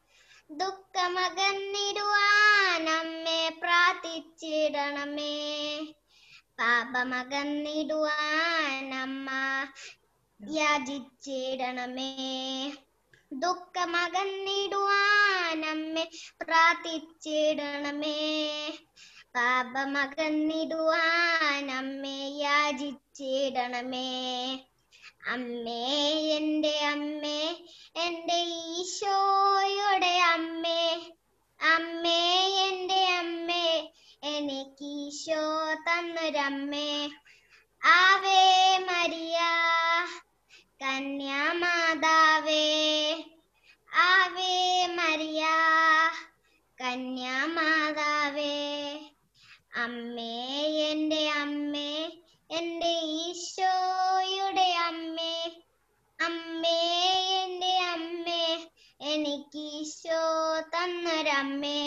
ദുഃഖമകന്നിടുവാൻ അമ്മേ പ്രാർത്ഥിച്ചിടണമേ പാപമകന്നിടുവാൻ അമ്മ യാചിച്ചിടണമേ ദുഃഖമകന്നിടുവാൻ അമ്മേ പ്രാർത്ഥിച്ചിടണമേ പാപമകന്നിടുവാൻ അമ്മേ യാചിച്ചിടണമേ അമ്മേ എൻ്റെ അമ്മേ എൻ്റെ ഈശോയുടെ അമ്മേ അമ്മേ എൻ്റെ അമ്മേ എനിക്ക് ഈശോ തന്നൊരമ്മേ ആവേ മരിയ കന്യാമാതാവേ ആവേ മരിയ കന്യാമാതാവേ അമ്മേ എൻ്റെ അമ്മേ എൻ്റെ ഈശോയുടെ അമ്മേ അമ്മേ എൻ്റെ അമ്മേ എനിക്ക് ഈശോ തന്നൊരമ്മേ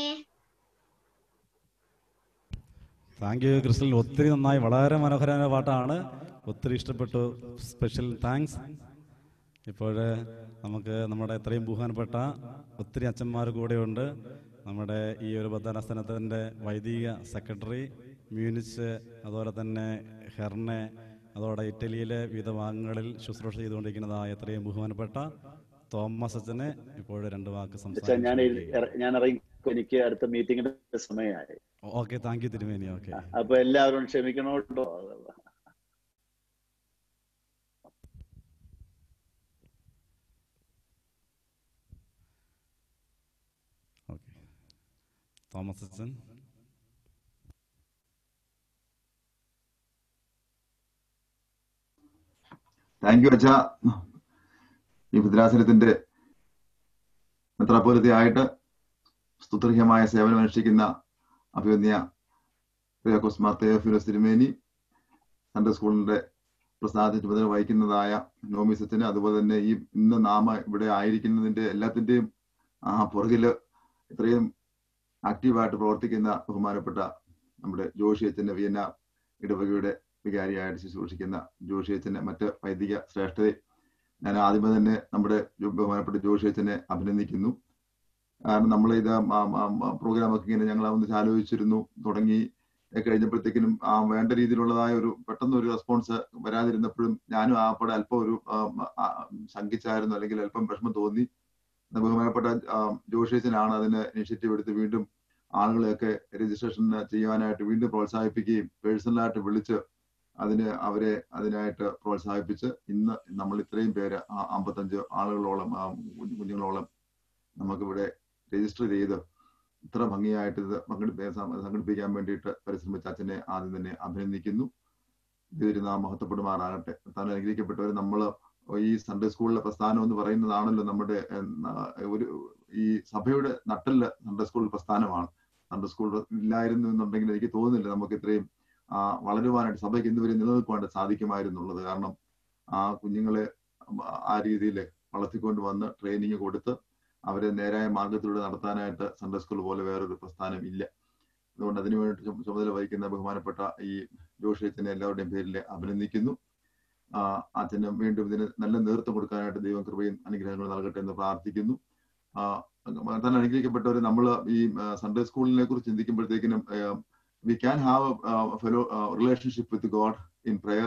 താങ്ക് യു ക്രിസ്റ്റൽ ഒത്തിരി നന്നായി വളരെ മനോഹരമായ പാട്ടാണ് ഒത്തിരി ഇഷ്ടപ്പെട്ടു സ്പെഷ്യൽ താങ്ക്സ് ഇപ്പോൾ നമുക്ക് നമ്മുടെ ഇത്രയും ബഹുമാനപ്പെട്ട ഒത്തിരി അച്ഛന്മാർ കൂടെയുണ്ട് നമ്മുടെ ഈ ഒരു ഭദ്രാസനത്തിൻ്റെ വൈദിക സെക്രട്ടറി മ്യൂനിച്ച് അതുപോലെ തന്നെ ഹെർനെ അതോടെ ഇറ്റലിയിലെ വിവിധ ഭാഗങ്ങളിൽ ശുശ്രൂഷ ചെയ്തുകൊണ്ടിരിക്കുന്നതായ എത്രയും ബഹുമാനപ്പെട്ട തോമസ് അച്ഛനെ ഇപ്പോൾ രണ്ട് വാക്ക് അച്ഛാ ഞാൻ സംസാരിച്ചു ഇറ- ഞാൻ ഇറങ്ങി എനിക്ക് അടുത്ത മീറ്റിംഗിന്റെ സമയമായി ഓക്കെ താങ്ക് യു തിരുമേനി ഓക്കെ അപ്പൊ എല്ലാവരും ക്ഷമിക്കണോട്ടോ ഓക്കെ തോമസ് അച്ഛൻ താങ്ക് യു അച്ഛ ഈ ഭദ്രാസനത്തിന്റെ മെത്രാപോലത്തെ സ്തുത്യർഹ്യമായ സേവനം അനുഷ്ഠിക്കുന്ന അഭിവന്യ റിയാക്കോസ് മാർത്തയോഫിലോസ് തിരുമേനി സൺഡേ സ്കൂളിന്റെ പ്രസാദ ചുമതല വഹിക്കുന്നതായ നോമിസത്തിന് അതുപോലെ തന്നെ ഈ ഇന്ന് നാമ ഇവിടെ ആയിരിക്കുന്നതിന്റെ എല്ലാത്തിന്റെയും ആ പുറകില് ഇത്രയും ആക്റ്റീവായിട്ട് പ്രവർത്തിക്കുന്ന ബഹുമാനപ്പെട്ട നമ്മുടെ ജോഷി അച്ഛന്റെ വിയന്ന ഇടവകയുടെ വികാരിയായിട്ട് ശുശ്രൂഷിക്കുന്ന ജോഷി അച്ഛനെ മറ്റ് വൈദിക ശ്രേഷ്ഠരെ ഞാൻ ആദ്യമേ തന്നെ നമ്മുടെ ജോ- ബഹുമാനപ്പെട്ട ജോഷി അച്ഛനെ അഭിനന്ദിക്കുന്നു കാരണം നമ്മൾ ഇത് പ്രോഗ്രാം ഒക്കെ ഇങ്ങനെ ഞങ്ങൾ ഒന്ന് ആലോചിച്ചിരുന്നു തുടങ്ങി ഏ, കഴിഞ്ഞപ്പോഴത്തേക്കിനും ആ വേണ്ട രീതിയിലുള്ളതായ ഒരു പെട്ടെന്ന് ഒരു റെസ്പോൺസ് വരാതിരുന്നപ്പോഴും ഞാനും ആ പടെ അല്പം ഒരു ആ, ആ, ശങ്കിച്ചായിരുന്നു അല്ലെങ്കിൽ അല്പം വിഷമം തോന്നി എന്നാ ബഹുമാനപ്പെട്ട ആ, ജോഷി അച്ഛനാണ് അതിന് ഇനിഷ്യേറ്റീവ് എടുത്ത് വീണ്ടും ആളുകളെയൊക്കെ രജിസ്ട്രേഷൻ ചെയ്യുവാനായിട്ട് വീണ്ടും പ്രോത്സാഹിപ്പിക്കുകയും പേഴ്സണലായിട്ട് വിളിച്ച് അതിന് അവരെ അതിനായിട്ട് പ്രോത്സാഹിപ്പിച്ച് ഇന്ന് നമ്മൾ ഇത്രയും പേര് ആ അമ്പത്തഞ്ച് ആളുകളോളം ആ കുഞ്ഞു- കുഞ്ഞുങ്ങളോളം നമുക്കിവിടെ രജിസ്റ്റർ ചെയ്ത് ഇത്ര ഭംഗിയായിട്ട് ഇത് പങ്കെടുപ്പ സംഘടിപ്പിക്കാൻ വേണ്ടിയിട്ട് പരിശ്രമിച്ച അച്ഛനെ ആദ്യം തന്നെ അഭിനന്ദിക്കുന്നു ദൈവനാ മഹത്വപ്പെടുമാറാകട്ടെ താൻ അനുഗ്രഹിക്കപ്പെട്ടവർ നമ്മൾ ഈ സൺഡേ സ്കൂളിലെ പ്രസ്ഥാനം എന്ന് പറയുന്നതാണല്ലോ നമ്മുടെ ഏഹ്, ന- ഒരു ഈ സഭയുടെ നട്ടല് സൺഡേ സ്കൂൾ പ്രസ്ഥാനമാണ് സൺഡേ സ്കൂൾ ഇല്ലായിരുന്നു എന്നുണ്ടെങ്കിൽ എനിക്ക് തോന്നുന്നില്ല നമുക്ക് ഇത്രയും ആ, വളരുവാനായിട്ട് സഭയ്ക്ക് ഇന്നുവരെ നിലനിൽക്കുവാനായിട്ട് സാധിക്കുമായിരുന്നുള്ളത് കാരണം ആ കുഞ്ഞുങ്ങളെ ആ രീതിയിൽ വളർത്തിക്കൊണ്ട് വന്ന് ട്രെയിനിങ് കൊടുത്ത് അവരെ നേരായ മാർഗത്തിലൂടെ നടത്താനായിട്ട് സൺഡേ സ്കൂൾ പോലെ വേറൊരു പ്രസ്ഥാനം ഇല്ല അതുകൊണ്ട് അതിനു വേണ്ടി ചുമ- ചുമതല വഹിക്കുന്ന ബഹുമാനപ്പെട്ട ഈ ജോഷി അച്ഛനെ എല്ലാവരുടെയും പേരിൽ അഭിനന്ദിക്കുന്നു ആ അച്ഛന് വീണ്ടും ഇതിന് നല്ല നേതൃത്വം കൊടുക്കാനായിട്ട് ദൈവം കൃപയും അനുഗ്രഹങ്ങളും നൽകട്ടെ എന്ന് പ്രാർത്ഥിക്കുന്നു ആ തന്നെ അനുഗ്രഹിക്കപ്പെട്ടവർ നമ്മൾ ഈ സൺഡേ സ്കൂളിനെ കുറിച്ച് ചിന്തിക്കുമ്പോഴത്തേക്കിനും we can have a, a fellow uh, relationship with God in prayer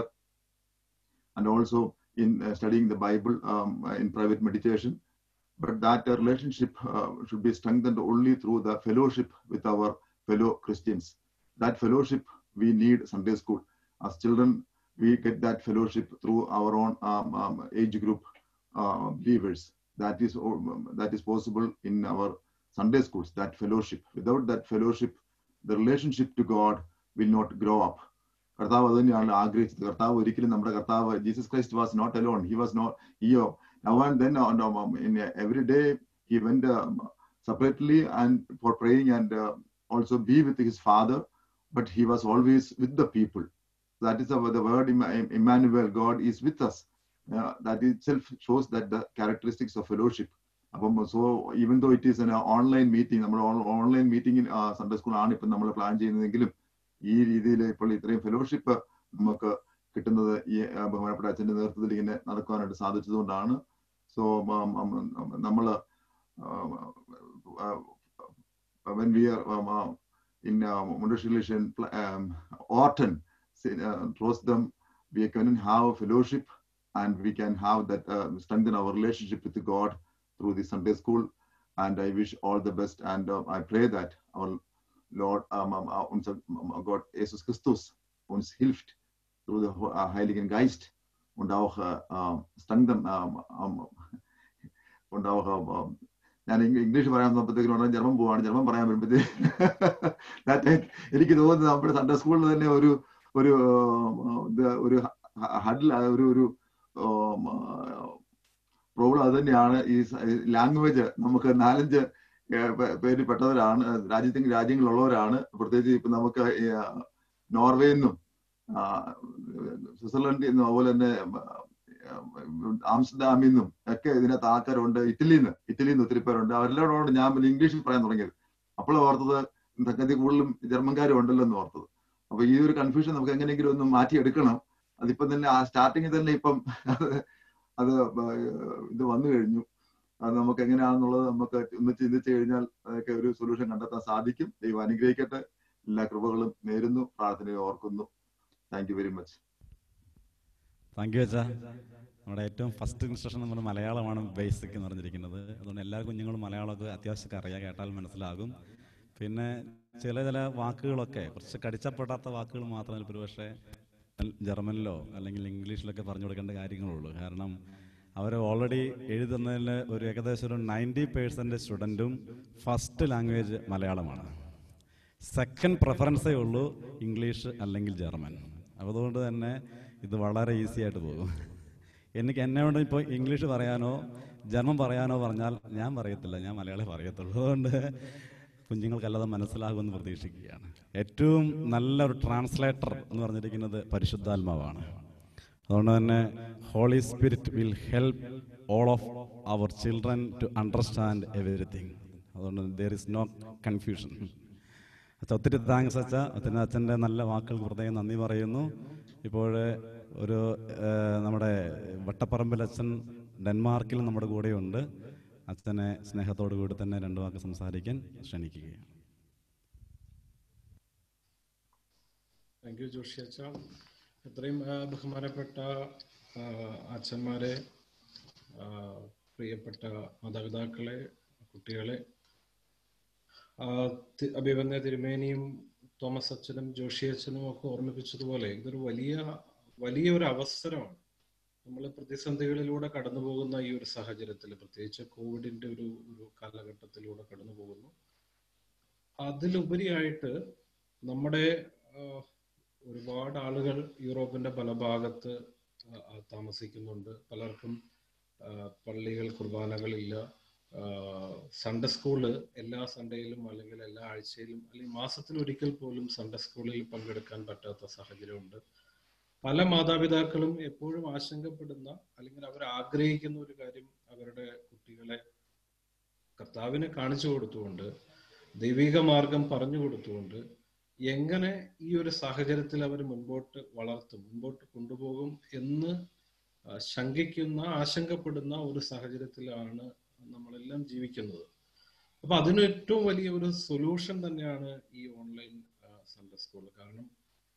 and also in uh, studying the Bible um, in private meditation. But that uh, relationship uh, should be strengthened only through the fellowship with our fellow Christians. That fellowship we need Sunday school. As children, we get that fellowship through our own um, um, age group uh, believers. That is um, that is possible in our Sunday schools. That fellowship. Without that fellowship, the relationship to God will not grow up. കർത്താവ് അത് തന്നെയാണ് ആഗ്രഹിച്ചത് കർത്താവ് ഒരിക്കലും നമ്മുടെ കർത്താവ് Jesus Christ was not alone he was not here now and then in every day he went separately and for praying and also be with his father but he was always with the people that is the word Emmanuel God is with us that it shows that the characteristics of fellowship അപ്പം so even though it is an online meeting നമ്മൾ online മീറ്റിംഗിൽ Sunday school ആണ് ഇപ്പം നമ്മൾ plan ചെയ്യുന്നതെങ്കിലും ഈ രീതിയിൽ ഇപ്പോൾ ഇത്രയും ഫെലോഷിപ്പ് നമുക്ക് കിട്ടുന്നത് ഈ ആ, ബഹുമാനപ്പെട്ട അച്ഛന്റെ നേതൃത്വത്തിൽ ഇങ്ങനെ നടക്കുവാനായിട്ട് സാധിച്ചതുകൊണ്ടാണ് സോ നമ്മൾ when we are um, uh, in uh, Mundushilishan um, Orton, uh, trust them, we can have fellowship and we can have that uh, strengthen our relationship with God through the Sunday school. And I wish all the best. And uh, I pray that our Lord, um, um, uh, unser um, Gott Jesus Christus uns hilft through the Ho- uh, Heiligen Geist und auch äh, äh, strengthen, ähm, ähm, und auch ähm, ähm, ഞാൻ ഇംഗ്ലീ- English പറയാൻ നോക്കുമ്പോഴത്തേക്കും ഉടനെ German പോവാണ് German പറയാൻ വരുമ്പോഴത്തേക്ക് എനിക്ക് തോന്നുന്നത് നമ്മുടെ സൺഡേ സ്കൂളിൽ തന്നെ ഒരു ഒരു ഉം, ഇത് ഒരു ഹഡിൽ ഒരു ഒരു പ്രോബ്ലം അത് തന്നെയാണ് ഈ ലാംഗ്വേജ് നമുക്ക് നാലഞ്ച് ഏർ പേ- പേര് പെട്ടവരാണ് രാജ്യത്തെ രാജ്യങ്ങളുള്ളവരാണ് പ്രത്യേകിച്ച് ഇപ്പൊ നമുക്ക് ഈ, ആ, നോർവേയിൽ നിന്നും ആ, സ്വിറ്റ്സർലൻഡിൽ നിന്നും അതുപോലെ തന്നെ ആംസ്റ്റർഡാമിൽ നിന്നും ഒക്കെ ഇതിനകത്ത് ആൾക്കാരുണ്ട് ഇറ്റലിയിൽ നിന്ന് ഇറ്റലിയിൽ നിന്ന് ഒത്തിരി പേരുണ്ട് അവരെല്ലാവരോട് ഞാൻ പിന്നെ ഇംഗ്ലീഷിൽ പറയാൻ തുടങ്ങിയത് അപ്പോൾ ഓർത്തത് സംഗതി കൂടുതലും ജർമ്മൻകാരും ഉണ്ടല്ലോ എന്ന് ഓർത്തത് അപ്പൊ ഈ ഒരു കൺഫ്യൂഷൻ നമുക്ക് എങ്ങനെയെങ്കിലും ഒന്ന് മാറ്റിയെടുക്കണം അതിപ്പം തന്നെ ആ സ്റ്റാർട്ടിങ്ങിൽ തന്നെ ഇപ്പം അത് ഇത് വന്നു കഴിഞ്ഞു അത് നമുക്ക് എങ്ങനെയാണെന്നുള്ളത് നമുക്ക് ഒന്ന് ചിന്തിച്ചു കഴിഞ്ഞാൽ അതൊക്കെ ഒരു സൊല്യൂഷൻ കണ്ടെത്താൻ സാധിക്കും ദൈവം അനുഗ്രഹിക്കട്ടെ എല്ലാ കൃപകളും നേരുന്നു പ്രാർത്ഥനയെ ഓർക്കുന്നു thank you very much thank you അച്ഛാ നമ്മുടെ ഏറ്റവും ഫസ്റ്റ് ഇൻസ്ട്രക്ഷൻ നമ്മുടെ മലയാളമാണ് ബേസിക് എന്ന് പറഞ്ഞിരിക്കുന്നത് അതുകൊണ്ട് എല്ലാ കുഞ്ഞുങ്ങളും മലയാളമൊക്കെ അത്യാവശ്യമൊക്കെ അറിയാൻ കേട്ടാൽ മനസ്സിലാകും പിന്നെ ചില ചില വാക്കുകളൊക്കെ കുറച്ച് കടിച്ചപ്പെടാത്ത വാക്കുകൾ മാത്രമേ ഇപ്പോൾ പക്ഷേ ജർമ്മനിലോ അല്ലെങ്കിൽ ഇംഗ്ലീഷിലൊക്കെ പറഞ്ഞു കൊടുക്കേണ്ട കാര്യങ്ങളുള്ളൂ കാരണം അവർ ഓൾറെഡി എഴുതുന്നതിൽ ഒരു ഏകദേശം ഒരു നയൻറ്റി പേഴ്സൻറ്റ് സ്റ്റുഡൻറ്റും ഫസ്റ്റ് ലാംഗ്വേജ് മലയാളമാണ് സെക്കൻഡ് പ്രിഫറൻസേ ഉള്ളൂ ഇംഗ്ലീഷ് അല്ലെങ്കിൽ ജർമ്മൻ അപ്പോൾ അതുകൊണ്ട് തന്നെ ഇത് വളരെ ഈസി ആയിട്ട് പോകും എനിക്ക് എന്നോട് ഇപ്പോൾ ഇംഗ്ലീഷ് പറയാനോ ജർമ്മൻ പറയാനോ പറഞ്ഞാൽ ഞാൻ പറയത്തില്ല ഞാൻ മലയാളം പറയത്തുള്ളൂ അതുകൊണ്ട് കുഞ്ഞുങ്ങൾക്കല്ലാതെ മനസ്സിലാകുമെന്ന് പ്രതീക്ഷിക്കുകയാണ് ഏറ്റവും നല്ലൊരു ട്രാൻസ്ലേറ്റർ എന്ന് പറഞ്ഞിരിക്കുന്നത് പരിശുദ്ധാത്മാവാണ് അതുകൊണ്ട് തന്നെ holy spirit will help all of our children to understand everything അതുകൊണ്ട് ദർ ഇസ് നോ കൺഫ്യൂഷൻ അച്ഛ ഒത്തിരി താങ്ക്സ് അച്ഛ ഒത്തിരി അച്ഛൻ്റെ നല്ല വാക്കുകൾക്ക് പ്രത്യേകം നന്ദി പറയുന്നു ഇപ്പോൾ ഒരു ഏഹ്, നമ്മുടെ വട്ടപ്പറമ്പിൽ അച്ഛൻ ഡെൻമാർക്കിൽ നമ്മുടെ കൂടെയുണ്ട് അച്ഛനെ സ്നേഹത്തോടു കൂടി തന്നെ രണ്ടു വാക്ക് സംസാരിക്കാൻ ക്ഷണിക്കുകയാണ് താങ്ക് യു ജോഷി അച്ഛ ഇത്രയും ആ, ബഹുമാനപ്പെട്ട ആ, അച്ഛന്മാരെ ആ, പ്രിയപ്പെട്ട മാതാപിതാക്കളെ കുട്ടികളെ ആ, തി- അഭിമന്യ തിരുമേനിയും തോമസ് അച്ഛനും ജോഷി അച്ഛനും ഒക്കെ ഓർമ്മിപ്പിച്ചതുപോലെ ഇതൊരു വലിയ വലിയ ഒരു അവസരമാണ് നമ്മൾ പ്രതിസന്ധികളിലൂടെ കടന്നു പോകുന്ന ഈ ഒരു സാഹചര്യത്തിൽ പ്രത്യേകിച്ച് കോവിഡിന്റെ ഒരു ഒരു കാലഘട്ടത്തിലൂടെ കടന്നു പോകുന്നു അതിലുപരിയായിട്ട് നമ്മുടെ ആ, ഒരുപാട് ആളുകൾ യൂറോപ്പിന്റെ പല ഭാഗത്ത് ആ, ആ, താമസിക്കുന്നുണ്ട് പലർക്കും ആ, പള്ളികൾ കുർബാനകളില്ല ആ, സൺഡേ സ്കൂള് എല്ലാ സൺഡേയിലും അല്ലെങ്കിൽ എല്ലാ ആഴ്ചയിലും അല്ലെങ്കിൽ മാസത്തിൽ ഒരിക്കൽ പോലും സൺഡേ സ്കൂളിൽ പങ്കെടുക്കാൻ പറ്റാത്ത സാഹചര്യമുണ്ട് പല മാതാപിതാക്കളും എപ്പോഴും ആശങ്കപ്പെടുന്ന അല്ലെങ്കിൽ അവർ ആഗ്രഹിക്കുന്ന ഒരു കാര്യം അവരുടെ കുട്ടികളെ കർത്താവിനെ കാണിച്ചു കൊടുത്തുകൊണ്ട് ദൈവിക മാർഗം പറഞ്ഞു കൊടുത്തുകൊണ്ട് എങ്ങനെ ഈ ഒരു സാഹചര്യത്തിൽ അവർ മുൻപോട്ട് വളർത്തും മുൻപോട്ട് കൊണ്ടുപോകും എന്ന് ആ, ശങ്കിക്കുന്ന ആശങ്കപ്പെടുന്ന ഒരു സാഹചര്യത്തിലാണ് നമ്മളെല്ലാം ജീവിക്കുന്നത് അപ്പൊ അതിന് ഏറ്റവും വലിയ ഒരു സൊല്യൂഷൻ തന്നെയാണ് ഈ ഓൺലൈൻ സൺഡേ സ്കൂൾ കാരണം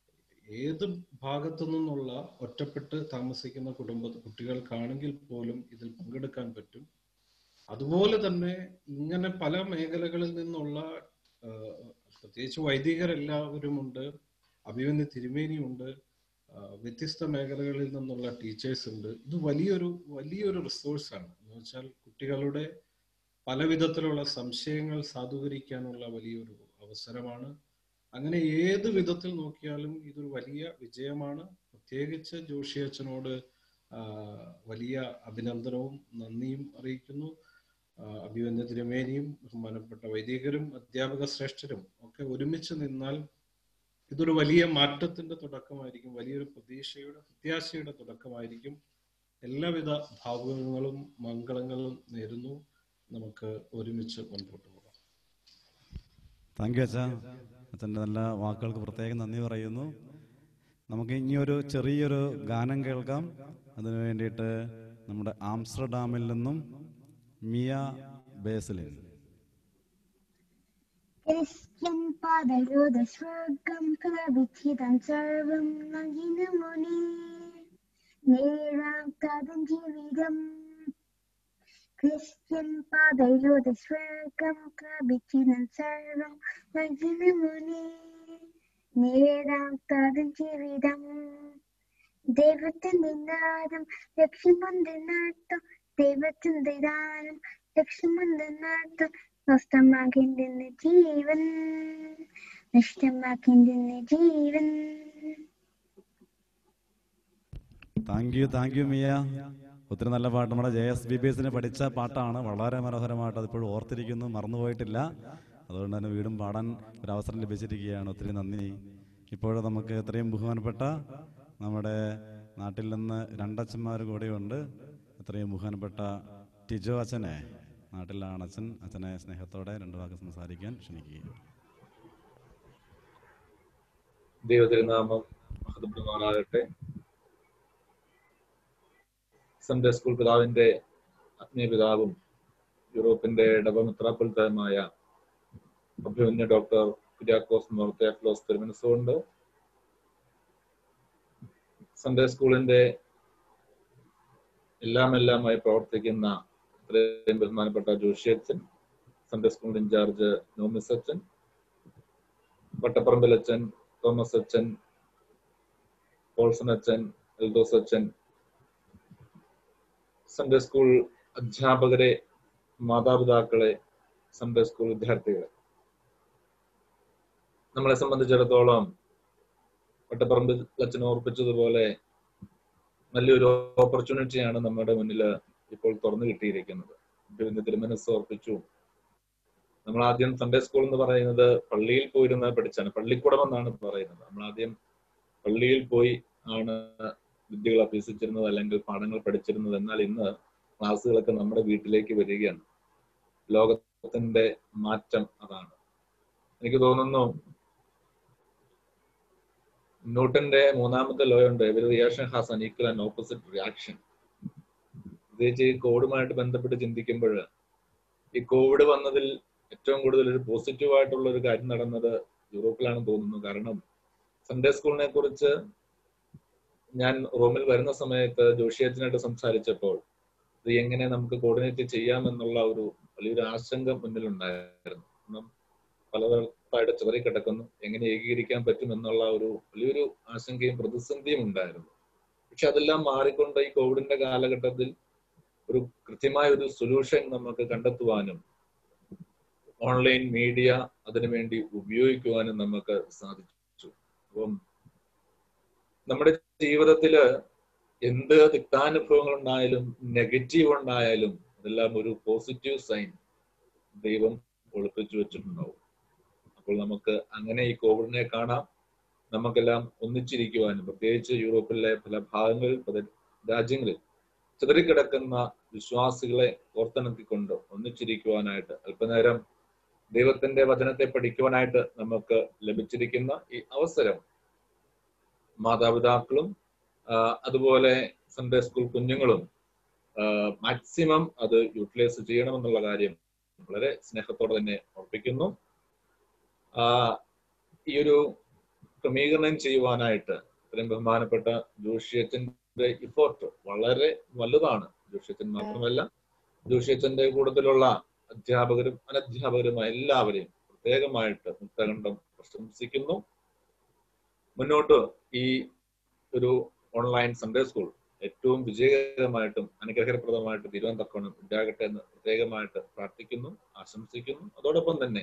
ഏത് ഭാഗത്തു നിന്നുള്ള ഒറ്റപ്പെട്ട് താമസിക്കുന്ന കുടുംബ കുട്ടികൾക്കാണെങ്കിൽ പോലും ഇതിൽ പങ്കെടുക്കാൻ പറ്റും അതുപോലെ തന്നെ ഇങ്ങനെ പല മേഖലകളിൽ നിന്നുള്ള ആ, പ്രത്യേകിച്ച് വൈദികരെല്ലാവരുമുണ്ട് അഭിമന്യ തിരുമേനിയുണ്ട് ആ, വ്യത്യസ്ത മേഖലകളിൽ നിന്നുള്ള ടീച്ചേഴ്സ് ഉണ്ട് ഇത് വലിയൊരു വലിയൊരു റിസോഴ്സ് ആണ് എന്ന് വെച്ചാൽ കുട്ടികളുടെ പല വിധത്തിലുള്ള സംശയങ്ങൾ സാധൂകരിക്കാനുള്ള വലിയൊരു അവസരമാണ് അങ്ങനെ ഏത് വിധത്തിൽ നോക്കിയാലും ഇതൊരു വലിയ വിജയമാണ് പ്രത്യേകിച്ച് ജോഷി അച്ഛനോട് ആ, വലിയ അഭിനന്ദനവും നന്ദിയും അറിയിക്കുന്നു ആ, അഭിമന്യ തിരുമേനിയും ബഹുമാനപ്പെട്ട വൈദികരും അധ്യാപക ശ്രേഷ്ഠരും ഒക്കെ ഒരുമിച്ച് നിന്നാൽ ഇതൊരു വലിയ മാറ്റത്തിന്റെ തുടക്കമായിരിക്കും വലിയൊരു പ്രതീക്ഷയുടെ പ്രത്യാശയുടെ തുടക്കമായിരിക്കും എല്ലാവിധ ഭാവുകങ്ങളും മംഗളങ്ങളും നേരുന്നു നമുക്ക് ഒരുമിച്ച് മുൻപോട്ട് പോകാം താങ്ക് യു അച്ഛാ അച്ഛൻ്റെ നല്ല വാക്കുകൾക്ക് പ്രത്യേകം നന്ദി പറയുന്നു നമുക്ക് ഇനി ഒരു ചെറിയൊരു ഗാനം കേൾക്കാം അതിനു വേണ്ടിയിട്ട് നമ്മുടെ ആംസ്റ്റർഡാമിൽ നിന്നും മിയ ബേസലിൻ यस्मिन् पादयोदस्वर्गं कलविच्छिदं सर्वं नगिनमुनि निराक्तादं जीवितम् ക്രിസ്ത്യൻ പാതയിലൂടെ സ്വർഗം പ്രാപിച്ചിനം സർവം മനുഷ്യനുമുനി നേടാം താതൻ ജീവിതം ദൈവത്തിന്റെ നാദം ലക്ഷ്യമുണ്ടെന്നർത്ഥം ദൈവത്തിന്റെ ദാനം ലക്ഷ്യമുണ്ടെന്നർത്ഥം നഷ്ടമാക്കേണ്ടുന്ന ജീവൻ നഷ്ടമാക്കേണ്ടുന്ന ജീവൻ thank you thank you Mia ഒത്തിരി നല്ല പാട്ട് നമ്മുടെ ജെ എസ് ബി ബി എസിന് പഠിച്ച പാട്ടാണ് വളരെ മനോഹരമായിട്ട് അതിപ്പോഴും ഓർത്തിരിക്കുന്നു മറന്നുപോയിട്ടില്ല അതുകൊണ്ട് തന്നെ വീണ്ടും പാടാൻ ഒരു അവസരം ലഭിച്ചിരിക്കുകയാണ് ഒത്തിരി നന്ദി ഇപ്പോഴും നമുക്ക് ഇത്രയും ബഹുമാനപ്പെട്ട നമ്മുടെ നാട്ടിൽ നിന്ന് രണ്ടച്ഛന്മാർ കൂടെയുണ്ട് ഇത്രയും ബഹുമാനപ്പെട്ട ടിജോ അച്ഛനെ നാട്ടിലാണ് അച്ഛൻ അച്ഛനെ സ്നേഹത്തോടെ രണ്ട് വാക്ക് സംസാരിക്കാൻ ക്ഷണിക്കുക ദൈവതിരുനാമം മഹത്വമാറാകട്ടെ സൺഡേ സ്കൂൾ പിതാവിന്റെ ആത്മീയ പിതാവും യൂറോപ്പിന്റെ ഇടവമിത്രാപ്പുൽത്തമായ അഭിമന്യ ഡോക്ടർ കുര്യാക്കോസ് മോർത്തേഫ്ലോസ് തിരുമനസുകൊണ്ട് സൺഡേ സ്കൂളിന്റെ എല്ലാം എല്ലാമായി പ്രവർത്തിക്കുന്ന ഇത്രയും ബഹുമാനപ്പെട്ട ജോഷി അച്ഛൻ സൺഡേ സ്കൂളിന്റെ ഇൻചാർജ് നോമിസ് അച്ഛൻ വട്ടപ്പറമ്പിൽ അച്ഛൻ തോമസ് അച്ഛൻ പോൾസൺ അച്ഛൻ എൽദോസ് അച്ഛൻ സൺഡേ സ്കൂൾ അധ്യാപകരെ മാതാപിതാക്കളെ സൺഡേ സ്കൂൾ വിദ്യാർത്ഥികളെ നമ്മളെ സംബന്ധിച്ചിടത്തോളം വട്ടപ്പറമ്പിൽ അച്ഛൻ ഓർപ്പിച്ചതുപോലെ നല്ലൊരു ഓപ്പർച്യൂണിറ്റിയാണ് നമ്മുടെ മുന്നിൽ ഇപ്പോൾ തുറന്നു കിട്ടിയിരിക്കുന്നത് ഇതിന്റെ തിരുമനസ് ഓർപ്പിച്ചു നമ്മൾ ആദ്യം സൺഡേ സ്കൂൾ എന്ന് പറയുന്നത് പള്ളിയിൽ പോയിരുന്ന് പഠിച്ചാണ് പള്ളിക്കൂടം എന്നാണ് പറയുന്നത് നമ്മൾ ആദ്യം പള്ളിയിൽ പോയി ആണ് വിദ്യകൾ അഭ്യസിച്ചിരുന്നത് അല്ലെങ്കിൽ പാഠങ്ങൾ പഠിച്ചിരുന്നത് എന്നാൽ ഇന്ന് ക്ലാസ്സുകളൊക്കെ നമ്മുടെ വീട്ടിലേക്ക് വരികയാണ് ലോകത്തിന്റെ മാറ്റം അതാണ് എനിക്ക് തോന്നുന്നു ന്യൂട്ടന്റെ മൂന്നാമത്തെ ലോ ഉണ്ട് every reaction has an equal and opposite reaction പ്രത്യേകിച്ച് ഈ കോവിഡുമായിട്ട് ബന്ധപ്പെട്ട് ചിന്തിക്കുമ്പോൾ ഈ കോവിഡ് വന്നതിൽ ഏറ്റവും കൂടുതൽ ഒരു പോസിറ്റീവ് ആയിട്ടുള്ള ഒരു കാര്യം നടന്നത് യൂറോപ്പിലാണ് തോന്നുന്നു കാരണം സൺഡേ സ്കൂളിനെ കുറിച്ച് ഞാൻ റൂമിൽ വരുന്ന സമയത്ത് ജോഷിയച്ചനായിട്ട് സംസാരിച്ചപ്പോൾ ഇത് എങ്ങനെ നമുക്ക് കോർഡിനേറ്റ് ചെയ്യാമെന്നുള്ള ഒരു വലിയൊരു ആശങ്ക മുന്നിലുണ്ടായിരുന്നു കാരണം പലതരത്തായിട്ട് ചിതറി കിടക്കുന്നു എങ്ങനെ ഏകീകരിക്കാൻ പറ്റും എന്നുള്ള ഒരു വലിയൊരു ആശങ്കയും പ്രതിസന്ധിയും ഉണ്ടായിരുന്നു പക്ഷെ അതെല്ലാം മാറിക്കൊണ്ട് ഈ കോവിഡിന്റെ കാലഘട്ടത്തിൽ ഒരു കൃത്യമായ ഒരു സൊല്യൂഷൻ നമുക്ക് കണ്ടെത്തുവാനും ഓൺലൈൻ മീഡിയ അതിനുവേണ്ടി ഉപയോഗിക്കുവാനും നമുക്ക് സാധിച്ചു അപ്പം നമ്മുടെ ജീവിതത്തില് എന്ത് തിക്താനുഭവങ്ങൾ ഉണ്ടായാലും നെഗറ്റീവ് ഉണ്ടായാലും അതെല്ലാം ഒരു പോസിറ്റീവ് സൈൻ ദൈവം ഒളിപ്പിച്ചു വെച്ചിട്ടുണ്ടാവും അപ്പോൾ നമുക്ക് അങ്ങനെ ഈ കോവിഡിനെ കാണാം നമുക്കെല്ലാം ഒന്നിച്ചിരിക്കുവാനും പ്രത്യേകിച്ച് യൂറോപ്പിലെ പല ഭാഗങ്ങളിൽ പല രാജ്യങ്ങളിൽ ചിതറിക്കിടക്കുന്ന വിശ്വാസികളെ ഓർത്തിണക്കിക്കൊണ്ട് ഒന്നിച്ചിരിക്കുവാനായിട്ട് അല്പനേരം ദൈവത്തിന്റെ വചനത്തെ പഠിക്കുവാനായിട്ട് നമുക്ക് ലഭിച്ചിരിക്കുന്ന ഈ അവസരം മാതാപിതാക്കളും അതുപോലെ സൺഡേ സ്കൂൾ കുഞ്ഞുങ്ങളും മാക്സിമം അത് യൂട്ടിലൈസ് ചെയ്യണമെന്നുള്ള കാര്യം വളരെ സ്നേഹത്തോടെ തന്നെ ഓർപ്പിക്കുന്നു ഈ ഒരു ക്രമീകരണം ചെയ്യുവാനായിട്ട് ഇത്രയും ബഹുമാനപ്പെട്ട ജോഷിയച്ചന്റെ ഇഫോർട്ട് വളരെ വലുതാണ് ജോഷിയച്ചൻ മാത്രമല്ല ജോഷിയച്ചന്റെ കൂട്ടത്തിലുള്ള അധ്യാപകരും അനധ്യാപകരുമായ എല്ലാവരെയും പ്രത്യേകമായിട്ട് മുക്തകണ്ഠം പ്രശംസിക്കുന്നു മുന്നോട്ട് ഈ ഒരു ഓൺലൈൻ സൺഡേ സ്കൂൾ ഏറ്റവും വിജയകരമായിട്ടും അനുഗ്രഹപ്രദമായിട്ട് തീരുവാൻ തക്കവണ്ണം ഉണ്ടാകട്ടെ എന്ന് പ്രത്യേകമായിട്ട് പ്രാർത്ഥിക്കുന്നു ആശംസിക്കുന്നു അതോടൊപ്പം തന്നെ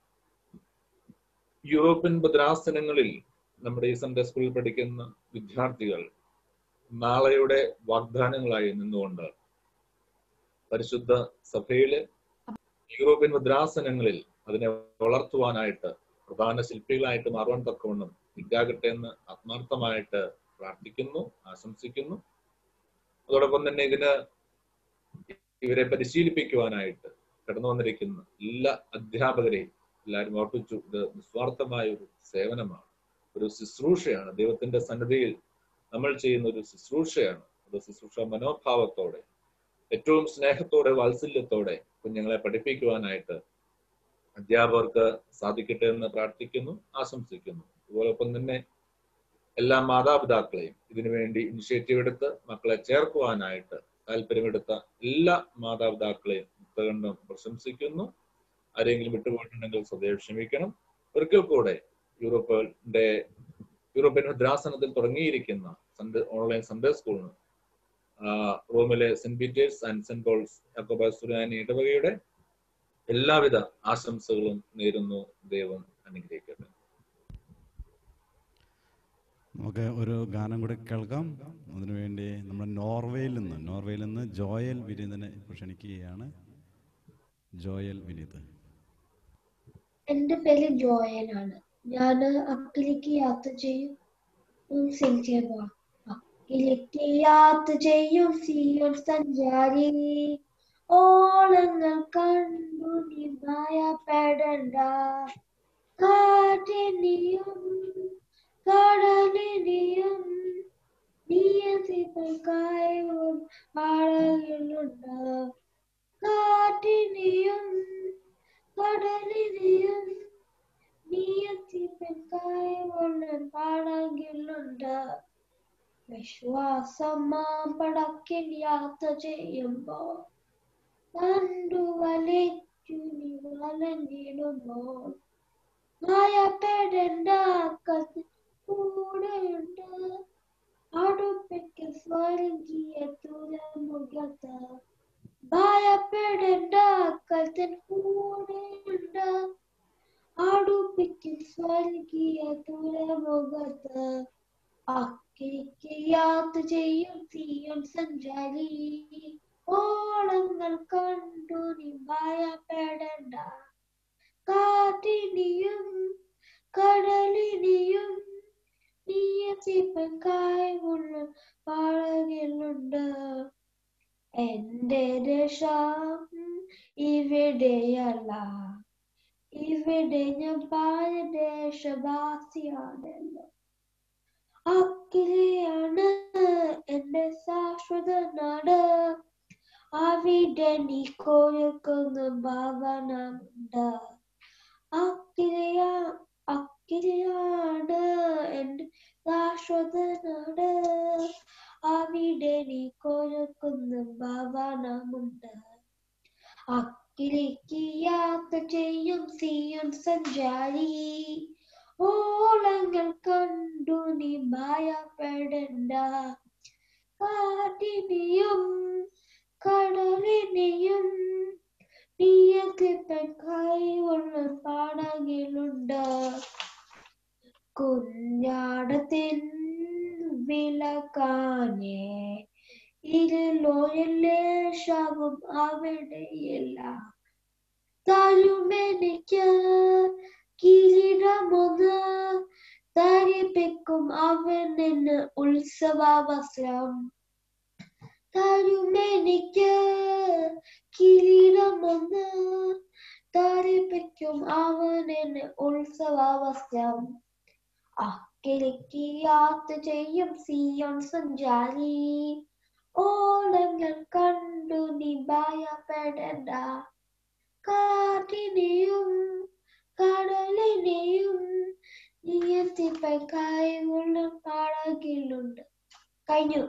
യൂറോപ്യൻ ഭദ്രാസനങ്ങളിൽ നമ്മുടെ ഈ സൺഡേ സ്കൂളിൽ പഠിക്കുന്ന വിദ്യാർത്ഥികൾ നാളെയുടെ വാഗ്ദാനങ്ങളായി നിന്നുകൊണ്ട് പരിശുദ്ധ സഭയിലെ യൂറോപ്യൻ ഭദ്രാസനങ്ങളിൽ അതിനെ വളർത്തുവാനായിട്ട് പ്രധാന ശില്പികളായിട്ട് മാറുവാൻ തക്കവണ്ണം ഇണ്ടാകട്ടെ എന്ന് ആത്മാർത്ഥമായിട്ട് പ്രാർത്ഥിക്കുന്നു ആശംസിക്കുന്നു അതോടൊപ്പം തന്നെ ഇതിന് ഇവരെ പരിശീലിപ്പിക്കുവാനായിട്ട് കടന്നു വന്നിരിക്കുന്ന എല്ലാ അധ്യാപകരെയും എല്ലാവരും ഓർപ്പിച്ചു ഇത് നിസ്വാർത്ഥമായ ഒരു സേവനമാണ് ഒരു ശുശ്രൂഷയാണ് ദൈവത്തിന്റെ സന്നിധിയിൽ നമ്മൾ ചെയ്യുന്ന ഒരു ശുശ്രൂഷയാണ് അത് ശുശ്രൂഷ മനോഭാവത്തോടെ ഏറ്റവും സ്നേഹത്തോടെ വാത്സല്യത്തോടെ കുഞ്ഞുങ്ങളെ പഠിപ്പിക്കുവാനായിട്ട് അധ്യാപകർക്ക് സാധിക്കട്ടെ എന്ന് പ്രാർത്ഥിക്കുന്നു ആശംസിക്കുന്നു അതുപോലൊപ്പം തന്നെ എല്ലാ മാതാപിതാക്കളെയും ഇതിനുവേണ്ടി ഇനിഷ്യേറ്റീവ് എടുത്ത് മക്കളെ ചേർക്കുവാനായിട്ട് താല്പര്യമെടുത്ത എല്ലാ മാതാപിതാക്കളെയും മുക്തകണ്ഠം പ്രശംസിക്കുന്നു ആരെങ്കിലും വിട്ടുപോയിട്ടുണ്ടെങ്കിൽ സ്വയം ക്ഷമിക്കണം ഒരിക്കൽ കൂടെ യൂറോപ്പിന്റെ യൂറോപ്യൻ ഭദ്രാസനത്തിൽ തുടങ്ങിയിരിക്കുന്ന സൺഡേ ഓൺലൈൻ സൺഡേ സ്കൂളിന് റോമിലെ Saint Peter's and Saint Paul's യാക്കോബ സുരാനി ഇടവകയുടെ എല്ലാവിധ ആശംസകളും നേരുന്നു ദൈവം അനുഗ്രഹിക്കട്ടെ നമുക്ക് ഒരു ഗാനം കൂടി കേൾക്കാം അതിനുവേണ്ടി നമ്മുടെ നോർവേയിൽ നിന്ന് നോർവേയിൽ നിന്ന് ജോയൽ വിനീതിനെ ക്ഷണിക്കുകയാണ് ജോയൽ വിനീത് എന്റെ പേര് ജോയനാണ് ഞാൻ അക്കിലേക്ക് യാത്ര ചെയ്യും സിംഗ് ചെയ്യാൻ പോവാം അക്കിലേക്ക് യാത്ര ചെയ്യും സിയോൺ സഞ്ചാരി ഓളങ്ങൾ കണ്ടു നീ ഭയപ്പെടണ്ട കാറ്റിനെയും കടലിനെയും നിയന്ത്രിക്കായി ആളുകളുണ്ട് കാറ്റിനെയും കടലിനെയും നിയന്ത്രിക്കായി പാടകിലുണ്ട് വിശ്വാസമാം പടക്കിൽ യാത്ര ചെയ്യുമ്പോൾ കണ്ടു വലച്ചു നീ വലഞ്ഞിടുമ്പോൾ ഭയപ്പെടേണ്ട കത്ത് കൂടെയുണ്ട് അടുപ്പിക്ക് സ്വർഗീയ തുലമുഖത്ത് ഭയപ്പെടേണ്ട കത്തൻ കൂടെയുണ്ട് അടുപ്പിക്ക് സ്വർഗീയ തുലമുഖത്ത് അക്കിരിക്ക് യാത്ര ചെയ്യും തീയും സഞ്ചാരി ഓളങ്ങൾ കണ്ടു നീ ഭയപ്പെടേണ്ട കാറ്റിനെയും കടലിനെയും നിയന്ത്രിപ്പക്കായി ഉള്ള പാടകളുണ്ട് എന്റെ രക്ഷ ഇവിടെയല്ല ഇവിടെ ഞാൻ പാരദേശവാസിയാണല്ലോ അക്കിലെയാണ് എന്റെ ശാശ്വത നാട് അവിടെ നീ കോഴിക്കുന്ന ഭവനമുണ്ട് അക്കിലെയാ അക്കിലെയാണ് എന്റെ ശാശ്വത നാട് അവിടെ നീ കോഴിക്കുന്ന ഭവനമുണ്ട് അക്കിലേക്ക് യാത്ര ചെയ്യും സിയും സഞ്ചാരി ഓളങ്ങൾ കണ്ടു നീ ഭയപ്പെടണ്ട കാറ്റിനെയും കടലിനെയും നീയത്തിപ്പൻ കൈവുള്ള പാടകിലുണ്ട് കുഞ്ഞാടത്തിൻ വിളക്കാനേ ഇരുളോയല്ലേ ശാപം അവിടെയില്ല തരുമെനിക്ക് കിരീടമൊന്ന് ധരിപ്പിക്കും അവൻ നിന്ന് ഉത്സവവസ്ത്രം തരുമെനിക്ക് കിരീടമൊന്ന് ധരിപ്പിക്കും അവൻ എന്ന് ഉത്സവവസ്ത്രം അക്കിലേക്ക് യാത്ര ചെയ്യും സിയോൺ സഞ്ചാരി ഓളങ്ങൾ കണ്ടു നീ ഭയപ്പെടണ്ട കാറ്റിനെയും കടലിനെയും നിയന്ത്രിപ്പൻ കഴിവുള്ള പാടകിലുണ്ട് കഴിഞ്ഞു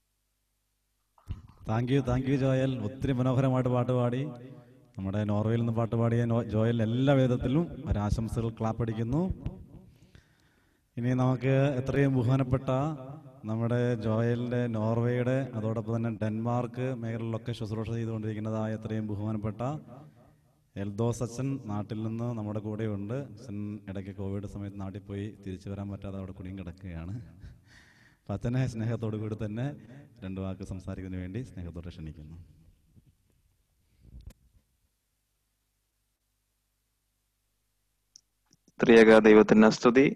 thank you thank you Joel ഒത്തിരി മനോഹരമായിട്ട് പാട്ട് പാടി നമ്മുടെ നോർവേയിൽ നിന്ന് പാട്ട് പാടിയ നോ- ജോയൽ എല്ലാ വിധത്തിലും ഒരാശംസകൾ ക്ലാപ്പടിക്കുന്നു ഇനി നമുക്ക് എത്രയും ബഹുമാനപ്പെട്ട നമ്മുടെ ജോയലിന്റെ നോർവേയുടെ അതോടൊപ്പം തന്നെ ഡെൻമാർക്ക് മേഖലകളിലൊക്കെ ശുശ്രൂഷ ചെയ്തുകൊണ്ടിരിക്കുന്നതായ എത്രയും ബഹുമാനപ്പെട്ട എൽദോസ് അച്ഛൻ നാട്ടിൽ നിന്ന് നമ്മുടെ കൂടെയുണ്ട് അച്ഛൻ ഇടയ്ക്ക് കോവിഡ് സമയത്ത് നാട്ടിൽ പോയി തിരിച്ചു വരാൻ പറ്റാതെ അവിടെ കുടുങ്ങി കിടക്കുകയാണ് അപ്പം അച്ഛനെ സ്നേഹത്തോടു കൂടി തന്നെ രണ്ട് വാക്ക് സംസാരിക്കുന്നതിന് വേണ്ടി സ്നേഹത്തോടെ ക്ഷണിക്കുന്നു ത്രിയേക ദൈവത്തിന് സ്തുതി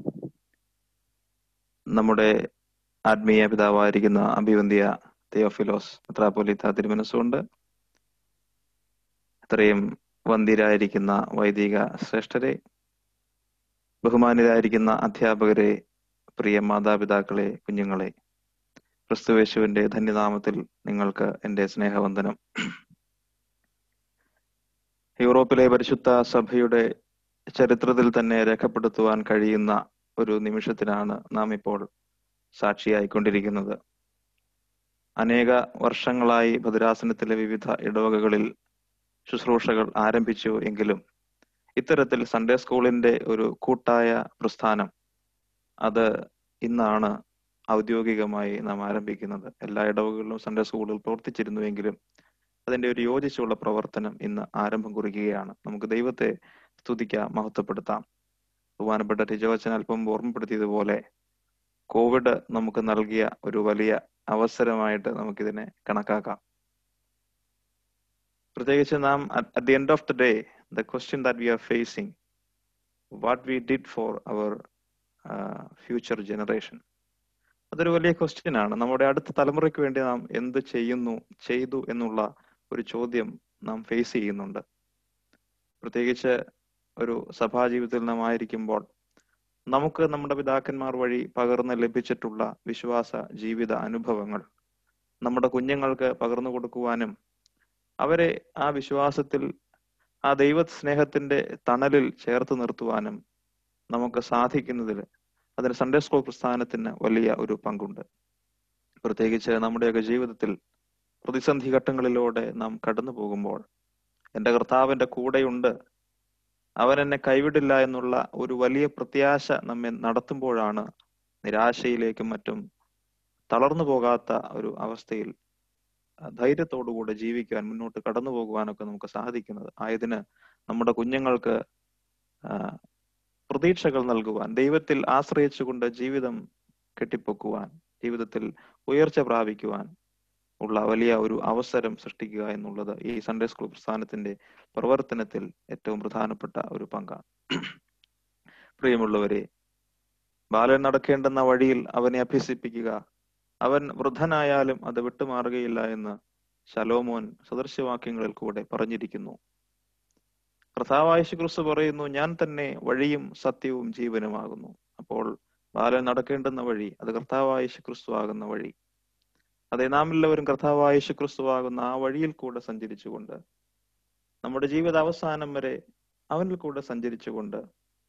നമ്മുടെ ആത്മീയ പിതാവായിരിക്കുന്ന അഭിവന്ധ്യ തെയോഫിലോസ് മെത്രാപ്പൊലിത്ത തിരുമനസ്സുകൊണ്ട് ഇത്രയും വന്ധ്യരായിരിക്കുന്ന വൈദിക ശ്രേഷ്ഠരെ ബഹുമാനിതരായിരിക്കുന്ന അധ്യാപകരെ പ്രിയ മാതാപിതാക്കളെ കുഞ്ഞുങ്ങളെ ക്രിസ്തുവേശുവിന്റെ ധന്യനാമത്തിൽ നിങ്ങൾക്ക് എൻ്റെ സ്നേഹവന്ദനം യൂറോപ്പിലെ പരിശുദ്ധ സഭയുടെ ചരിത്രത്തിൽ തന്നെ രേഖപ്പെടുത്തുവാൻ കഴിയുന്ന ഒരു നിമിഷത്തിനാണ് നാം ഇപ്പോൾ സാക്ഷിയായിക്കൊണ്ടിരിക്കുന്നത് അനേക വർഷങ്ങളായി ഭദ്രാസനത്തിലെ വിവിധ ഇടവകകളിൽ ശുശ്രൂഷകൾ ആരംഭിച്ചു എങ്കിലും ഇത്തരത്തിൽ സൺഡേ സ്കൂളിന്റെ ഒരു കൂട്ടായ പ്രസ്ഥാനം അത് ഇന്നാണ് ഔദ്യോഗികമായി നാം ആരംഭിക്കുന്നത് എല്ലാ ഇടവകളിലും സൺഡേ സ്കൂളുകൾ പ്രവർത്തിച്ചിരുന്നുവെങ്കിലും അതിന്റെ ഒരു യോജിച്ചുള്ള പ്രവർത്തനം ഇന്ന് ആരംഭം കുറിക്കുകയാണ് നമുക്ക് ദൈവത്തെ സ്തുതിക്കാം മഹത്വപ്പെടുത്താം ബഹുമാനപ്പെട്ട രിജോച്ചൻ അല്പം ഓർമ്മപ്പെടുത്തിയതുപോലെ കോവിഡ് നമുക്ക് നൽകിയ ഒരു വലിയ അവസരമായിട്ട് നമുക്കിതിനെ കണക്കാക്കാം പ്രത്യേകിച്ച് നാം at the end of the day the question that we are facing what we did for our future generation അതൊരു വലിയ ക്വസ്റ്റ്യൻ ആണ് നമ്മുടെ അടുത്ത തലമുറയ്ക്ക് വേണ്ടി നാം എന്ത് ചെയ്യുന്നു ചെയ്തു എന്നുള്ള ഒരു ചോദ്യം നാം ഫേസ് ചെയ്യുന്നുണ്ട് പ്രത്യേകിച്ച് ഒരു സഭാജീവിതത്തിൽ നാം ആയിരിക്കുമ്പോൾ നമുക്ക് നമ്മുടെ പിതാക്കന്മാർ വഴി പകർന്ന് ലഭിച്ചിട്ടുള്ള വിശ്വാസ ജീവിത അനുഭവങ്ങൾ നമ്മുടെ കുഞ്ഞുങ്ങൾക്ക് പകർന്നു കൊടുക്കുവാനും അവരെ ആ വിശ്വാസത്തിൽ ആ ദൈവ സ്നേഹത്തിന്റെ തണലിൽ ചേർത്ത് നിർത്തുവാനും നമുക്ക് സാധിക്കുന്നതിൽ അതിന് സൺഡേ സ്കൂൾ പ്രസ്ഥാനത്തിന് വലിയ ഒരു പങ്കുണ്ട് പ്രത്യേകിച്ച് നമ്മുടെയൊക്കെ ജീവിതത്തിൽ പ്രതിസന്ധി ഘട്ടങ്ങളിലൂടെ നാം കടന്നു പോകുമ്പോൾ എൻ്റെ കർത്താവിന്റെ കൂടെയുണ്ട് അവൻ എന്നെ കൈവിടില്ല എന്നുള്ള ഒരു വലിയ പ്രത്യാശ നമ്മെ നടത്തുമ്പോഴാണ് നിരാശയിലേക്കും മറ്റും തളർന്നു പോകാത്ത ഒരു അവസ്ഥയിൽ ധൈര്യത്തോടുകൂടെ ജീവിക്കാൻ മുന്നോട്ട് കടന്നു പോകുവാനൊക്കെ നമുക്ക് സാധിക്കുന്നത് ആയതിന് നമ്മുടെ കുഞ്ഞുങ്ങൾക്ക് പ്രതീക്ഷകൾ നൽകുവാൻ ദൈവത്തിൽ ആശ്രയിച്ചുകൊണ്ട് ജീവിതം കെട്ടിപ്പൊക്കുവാൻ ജീവിതത്തിൽ ഉയർച്ച പ്രാപിക്കുവാൻ ഉള്ള വലിയ ഒരു അവസരം സൃഷ്ടിക്കുക എന്നുള്ളത് ഈ സൺഡേ സ്കൂൾ പ്രസ്ഥാനത്തിന്റെ പ്രവർത്തനത്തിൽ ഏറ്റവും പ്രധാനപ്പെട്ട ഒരു പങ്കാണ് പ്രിയമുള്ളവരെ ബാലൻ നടക്കേണ്ടുന്ന വഴിയിൽ അവനെ അഭ്യസിപ്പിക്കുക അവൻ വൃദ്ധനായാലും അത് വിട്ടുമാറുകയില്ല എന്ന് ശലോമോൻ സദൃശവാക്യങ്ങളിൽ കൂടെ പറഞ്ഞിരിക്കുന്നു കർത്താവായ ക്രിസ്തു പറയുന്നു ഞാൻ തന്നെ വഴിയും സത്യവും ജീവനുമാകുന്നു അപ്പോൾ ബാലൻ നടക്കേണ്ടുന്ന വഴി അത് കർത്താവായ ക്രിസ്തു ആകുന്ന വഴി അതെ നാം എല്ലാവരും കർത്താവായ ക്രിസ്തു ആകുന്ന ആ വഴിയിൽ കൂടെ സഞ്ചരിച്ചുകൊണ്ട് നമ്മുടെ ജീവിത അവസാനം വരെ അവനിൽ കൂടെ സഞ്ചരിച്ചുകൊണ്ട്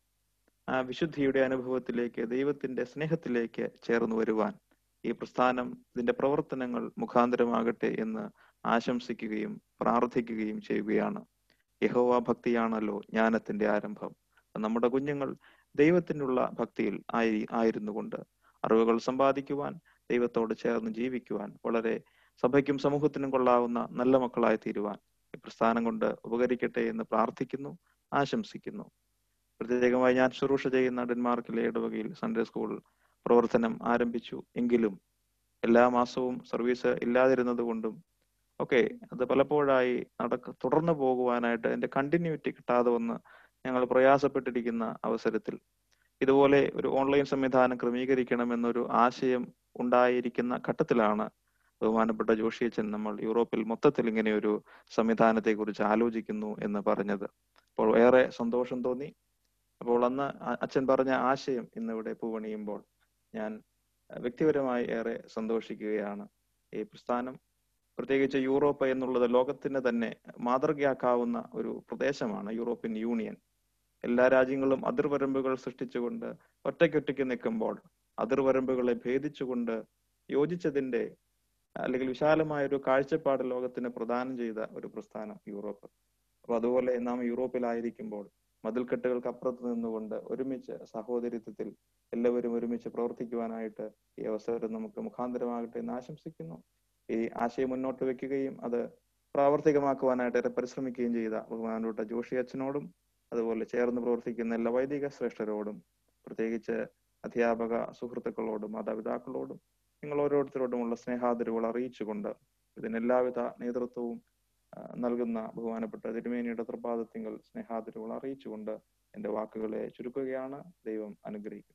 ആ വിശുദ്ധിയുടെ അനുഭവത്തിലേക്ക് ദൈവത്തിന്റെ സ്നേഹത്തിലേക്ക് ചേർന്ന് വരുവാൻ ഈ പ്രസ്ഥാനം ഇതിന്റെ പ്രവർത്തനങ്ങൾ മുഖാന്തരമാകട്ടെ എന്ന് ആശംസിക്കുകയും പ്രാർത്ഥിക്കുകയും ചെയ്യുകയാണ് യഹോവ ഭക്തിയാണല്ലോ ജ്ഞാനത്തിന്റെ ആരംഭം നമ്മുടെ കുഞ്ഞുങ്ങൾ ദൈവത്തിനുള്ള ഭക്തിയിൽ ആയി ആയിരുന്നു കൊണ്ട് അറിവുകൾ സമ്പാദിക്കുവാൻ ദൈവത്തോട് ചേർന്ന് ജീവിക്കുവാൻ വളരെ സഭയ്ക്കും സമൂഹത്തിനും കൊള്ളാവുന്ന നല്ല മക്കളായി തീരുവാൻ ഈ പ്രസ്ഥാനം കൊണ്ട് ഉപകരിക്കട്ടെ എന്ന് പ്രാർത്ഥിക്കുന്നു ആശംസിക്കുന്നു പ്രത്യേകമായി ഞാൻ ശുശ്രൂഷ ചെയ്യുന്ന ഡെൻമാർക്കിലെ ഇടവകയിൽ സൺഡേ സ്കൂൾ പ്രവർത്തനം ആരംഭിച്ചു എങ്കിലും എല്ലാ മാസവും സർവീസ് ഇല്ലാതിരുന്നത് കൊണ്ടും ഒക്കെ അത് പലപ്പോഴായി നടക്ക തുടർന്നു പോകുവാനായിട്ട് അതിന്റെ കണ്ടിന്യൂറ്റി കിട്ടാതെ വന്ന് ഞങ്ങൾ പ്രയാസപ്പെട്ടിരിക്കുന്ന അവസരത്തിൽ ഇതുപോലെ ഒരു ഓൺലൈൻ സംവിധാനം ക്രമീകരിക്കണമെന്നൊരു ആശയം ഉണ്ടായിരിക്കുന്ന ഘട്ടത്തിലാണ് ബഹുമാനപ്പെട്ട ജോഷിയച്ചൻ നമ്മൾ യൂറോപ്പിൽ മൊത്തത്തിൽ ഇങ്ങനെ ഒരു സംവിധാനത്തെ കുറിച്ച് ആലോചിക്കുന്നു എന്ന് പറഞ്ഞത് അപ്പോൾ ഏറെ സന്തോഷം തോന്നി അപ്പോൾ അന്ന് അച്ഛൻ പറഞ്ഞ ആശയം ഇന്നിവിടെ പൂവണിയുമ്പോൾ ഞാൻ വ്യക്തിപരമായി ഏറെ സന്തോഷിക്കുകയാണ് ഈ പ്രസ്ഥാനം പ്രത്യേകിച്ച് യൂറോപ്പ് എന്നുള്ളത് ലോകത്തിന് തന്നെ മാതൃകയാക്കാവുന്ന ഒരു പ്രദേശമാണ് യൂറോപ്യൻ യൂണിയൻ എല്ലാ രാജ്യങ്ങളും അതിർവരമ്പുകൾ സൃഷ്ടിച്ചുകൊണ്ട് ഒറ്റയ്ക്കൊറ്റയ്ക്ക് നിൽക്കുമ്പോൾ അതിർവരമ്പുകളെ ഭേദിച്ചുകൊണ്ട് യോജിച്ചതിന്റെ അല്ലെങ്കിൽ വിശാലമായ ഒരു കാഴ്ചപ്പാട് ലോകത്തിന് പ്രദാനം ചെയ്ത ഒരു പ്രസ്ഥാനം യൂറോപ്പ് അപ്പൊ അതുപോലെ നാം യൂറോപ്പിലായിരിക്കുമ്പോൾ മതിൽക്കെട്ടുകൾക്ക് അപ്പുറത്ത് നിന്നുകൊണ്ട് ഒരുമിച്ച് സഹോദരിത്വത്തിൽ എല്ലാവരും ഒരുമിച്ച് പ്രവർത്തിക്കുവാനായിട്ട് ഈ അവസരം നമുക്ക് മുഖാന്തരമാകട്ടെ എന്ന് ആശംസിക്കുന്നു ഈ ആശയം മുന്നോട്ട് വെക്കുകയും അത് പ്രാവർത്തികമാക്കുവാനായിട്ട് ഏറെ പരിശ്രമിക്കുകയും ചെയ്ത ബഹുമാനപ്പെട്ട ജോഷി അച്ഛനോടും അതുപോലെ ചേർന്ന് പ്രവർത്തിക്കുന്ന എല്ലാ വൈദിക ശ്രേഷ്ഠരോടും പ്രത്യേകിച്ച് അധ്യാപക സുഹൃത്തുക്കളോടും മാതാപിതാക്കളോടും നിങ്ങൾ ഓരോരുത്തരോടുമുള്ള സ്നേഹാദരവുകൾ അറിയിച്ചുകൊണ്ട് ഇതിന് എല്ലാവിധ നേതൃത്വവും നൽകുന്ന ബഹുമാനപ്പെട്ട തിരുമേനിയുടെ തൃപാദത്തിങ്കൽ സ്നേഹാദരവുകൾ അറിയിച്ചുകൊണ്ട് എന്റെ വാക്കുകളെ ചുരുക്കുകയാണ് ദൈവം അനുഗ്രഹിക്കട്ടെ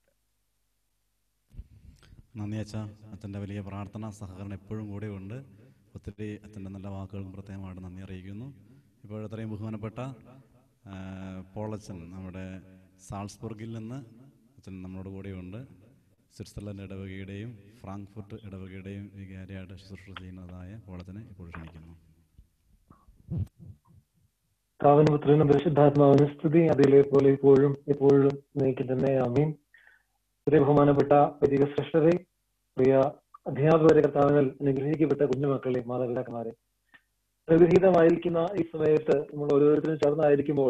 നന്ദി അച്ഛ അച്ഛൻ്റെ വലിയ പ്രാർത്ഥന സഹകരണം എപ്പോഴും കൂടെ ഉണ്ട് ഒത്തിരി അച്ഛൻ്റെ നല്ല വാക്കുകൾക്കും പ്രത്യേകമായിട്ട് നന്ദി അറിയിക്കുന്നു ഇപ്പോൾ ഇത്രയും ബഹുമാനപ്പെട്ട പോളച്ചൻ നമ്മുടെ സാൾസ്ബർഗിൽ നിന്ന് അച്ഛൻ നമ്മളോട് കൂടെയുണ്ട് സ്വിറ്റ്സർലൻഡ് ഇടവകയുടെയും ഫ്രാങ്ക്ഫുർട്ട് ഇടവകയുടെയും വികാരിയായിട്ട് ശുശ്രൂഷ ചെയ്യുന്നതായ പോളച്ചനെ ഇപ്പോൾ ക്ഷണിക്കുന്നു കാവന പുത്രനും പരിശുദ്ധാത്മാവിന് സ്തുതി അതിലെ പോലെ ഇപ്പോഴും എപ്പോഴും നീക്കി തന്നെ ആമീൻ പ്രിയ ബഹുമാനപ്പെട്ട വൈദിക ശ്രേഷ്ഠരെ പ്രിയ അധ്യാപകരെ കർത്താവിനാൽ അനുഗ്രഹിക്കപ്പെട്ട കുഞ്ഞുമക്കളെ മാതാപിതാക്കന്മാരെ അനുഗ്രഹീതമായിരിക്കുന്ന ഈ സമയത്ത് നമ്മൾ ഓരോരുത്തരും ചേർന്നായിരിക്കുമ്പോൾ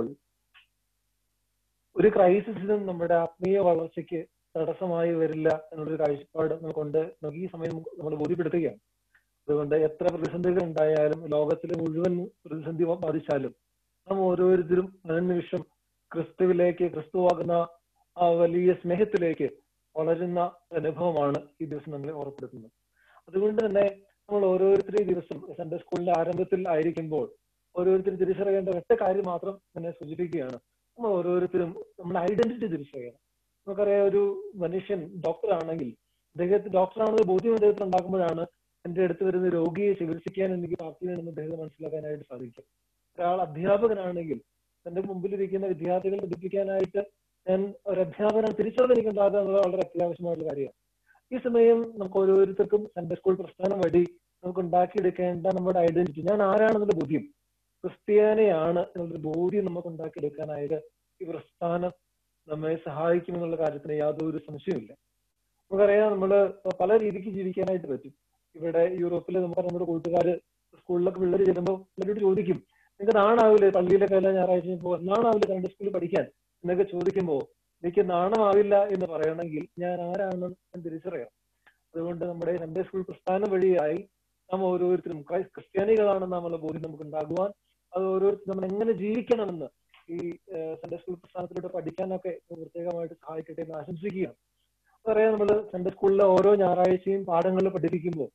ഒരു ക്രൈസിസിനും നമ്മുടെ ആത്മീയ വളർച്ചയ്ക്ക് തടസ്സമായി വരില്ല എന്നുള്ളൊരു കാഴ്ചപ്പാട് നമുക്കുണ്ട് നമുക്ക് ഈ സമയം നമ്മൾ ബോധ്യപ്പെടുത്തുകയാണ് അതുകൊണ്ട് എത്ര പ്രതിസന്ധികൾ ഉണ്ടായാലും ലോകത്തിലെ മുഴുവൻ പ്രതിസന്ധി ബാധിച്ചാലും നാം ഓരോരുത്തരും അനുനിമിഷം ക്രിസ്തുവിലേക്ക് ക്രിസ്തുവാകുന്ന ആ വലിയ സ്നേഹത്തിലേക്ക് വളരുന്ന അനുഭവമാണ് ഈ ദിവസം നമ്മളെ ഓർപ്പെടുത്തുന്നത് അതുകൊണ്ട് തന്നെ നമ്മൾ ഓരോരുത്തരും ഈ ദിവസം സൺഡേ സ്കൂളിന്റെ ആരംഭത്തിൽ ആയിരിക്കുമ്പോൾ ഓരോരുത്തരും തിരിച്ചറിയേണ്ട ഒറ്റ കാര്യം മാത്രം എന്നെ സൂചിപ്പിക്കുകയാണ് നമ്മൾ ഓരോരുത്തരും നമ്മുടെ ഐഡന്റിറ്റി തിരിച്ചറിയണം നമുക്കറിയാം ഒരു മനുഷ്യൻ ഡോക്ടർ ആണെങ്കിൽ അദ്ദേഹത്തിന് ഡോക്ടറാണെന്ന് ബോധ്യം അദ്ദേഹത്തിന് ഉണ്ടാക്കുമ്പോഴാണ് എന്റെ അടുത്ത് വരുന്ന രോഗിയെ ചികിത്സിക്കാൻ എനിക്ക് പ്രാപ്തിയാണെന്ന് അദ്ദേഹത്തെ മനസ്സിലാക്കാനായിട്ട് സാധിക്കും ഒരാൾ അധ്യാപകനാണെങ്കിൽ തന്റെ മുമ്പിലിരിക്കുന്ന വിദ്യാർത്ഥികളെ പഠിപ്പിക്കാനായിട്ട് ഞാൻ ഒരു അധ്യാപനം തിരിച്ചറിവ് എനിക്ക് ഉണ്ടാകുക എന്നുള്ളത് വളരെ അത്യാവശ്യമായിട്ടുള്ള കാര്യമാണ് ഈ സമയം നമുക്ക് ഓരോരുത്തർക്കും സൺഡേ സ്കൂൾ പ്രസ്ഥാനം വഴി നമുക്ക് ഉണ്ടാക്കിയെടുക്കേണ്ട നമ്മുടെ ഐഡന്റിറ്റി ഞാൻ ആരാണെന്നുള്ള ബോധ്യം ക്രിസ്ത്യാനിയാണ് എന്നുള്ളൊരു ബോധ്യം നമുക്ക് ഉണ്ടാക്കിയെടുക്കാനായിട്ട് ഈ പ്രസ്ഥാനം നമ്മെ സഹായിക്കുമെന്നുള്ള കാര്യത്തിന് യാതൊരു സംശയമില്ല നമുക്കറിയാം നമ്മള് പല രീതിക്ക് ജീവിക്കാനായിട്ട് പറ്റും ഇവിടെ യൂറോപ്പിൽ നമുക്ക് നമ്മുടെ കൂട്ടുകാര് സ്കൂളിലൊക്കെ പിള്ളേർ ചെല്ലുമ്പോൾ പിള്ളേരോട് ചോദിക്കും നിങ്ങൾക്ക് നാണാവില്ലേ പള്ളിയിലൊക്കെ എല്ലാ ഞായറാഴ്ച പോകും നാണാവില്ലേ സൺഡേ സ്കൂളിൽ പഠിക്കാൻ എന്നൊക്കെ ചോദിക്കുമ്പോൾ എനിക്ക് നാണമാവില്ല എന്ന് പറയണമെങ്കിൽ ഞാൻ ആരാണെന്ന് ഞാൻ തിരിച്ചറിയാം അതുകൊണ്ട് നമ്മുടെ സൺഡേ സ്കൂൾ പ്രസ്ഥാനം വഴിയായി നാം ഓരോരുത്തരും ക്രൈസ് ക്രിസ്ത്യാനികളാണെന്ന് നമ്മളെ ബോധ്യം നമുക്ക് ഉണ്ടാകുവാൻ അത് ഓരോരുത്തരും നമ്മൾ എങ്ങനെ ജീവിക്കണമെന്ന് ഈ സൺഡേ സ്കൂൾ പ്രസ്ഥാനത്തിലൂടെ പഠിക്കാനൊക്കെ പ്രത്യേകമായിട്ട് സഹായിക്കട്ടെ എന്ന് ആശംസിക്കുകയാണ് പറയാം നമ്മൾ സൺഡേ സ്കൂളിലെ ഓരോ ഞായറാഴ്ചയും പാഠങ്ങൾ പഠിപ്പിക്കുമ്പോൾ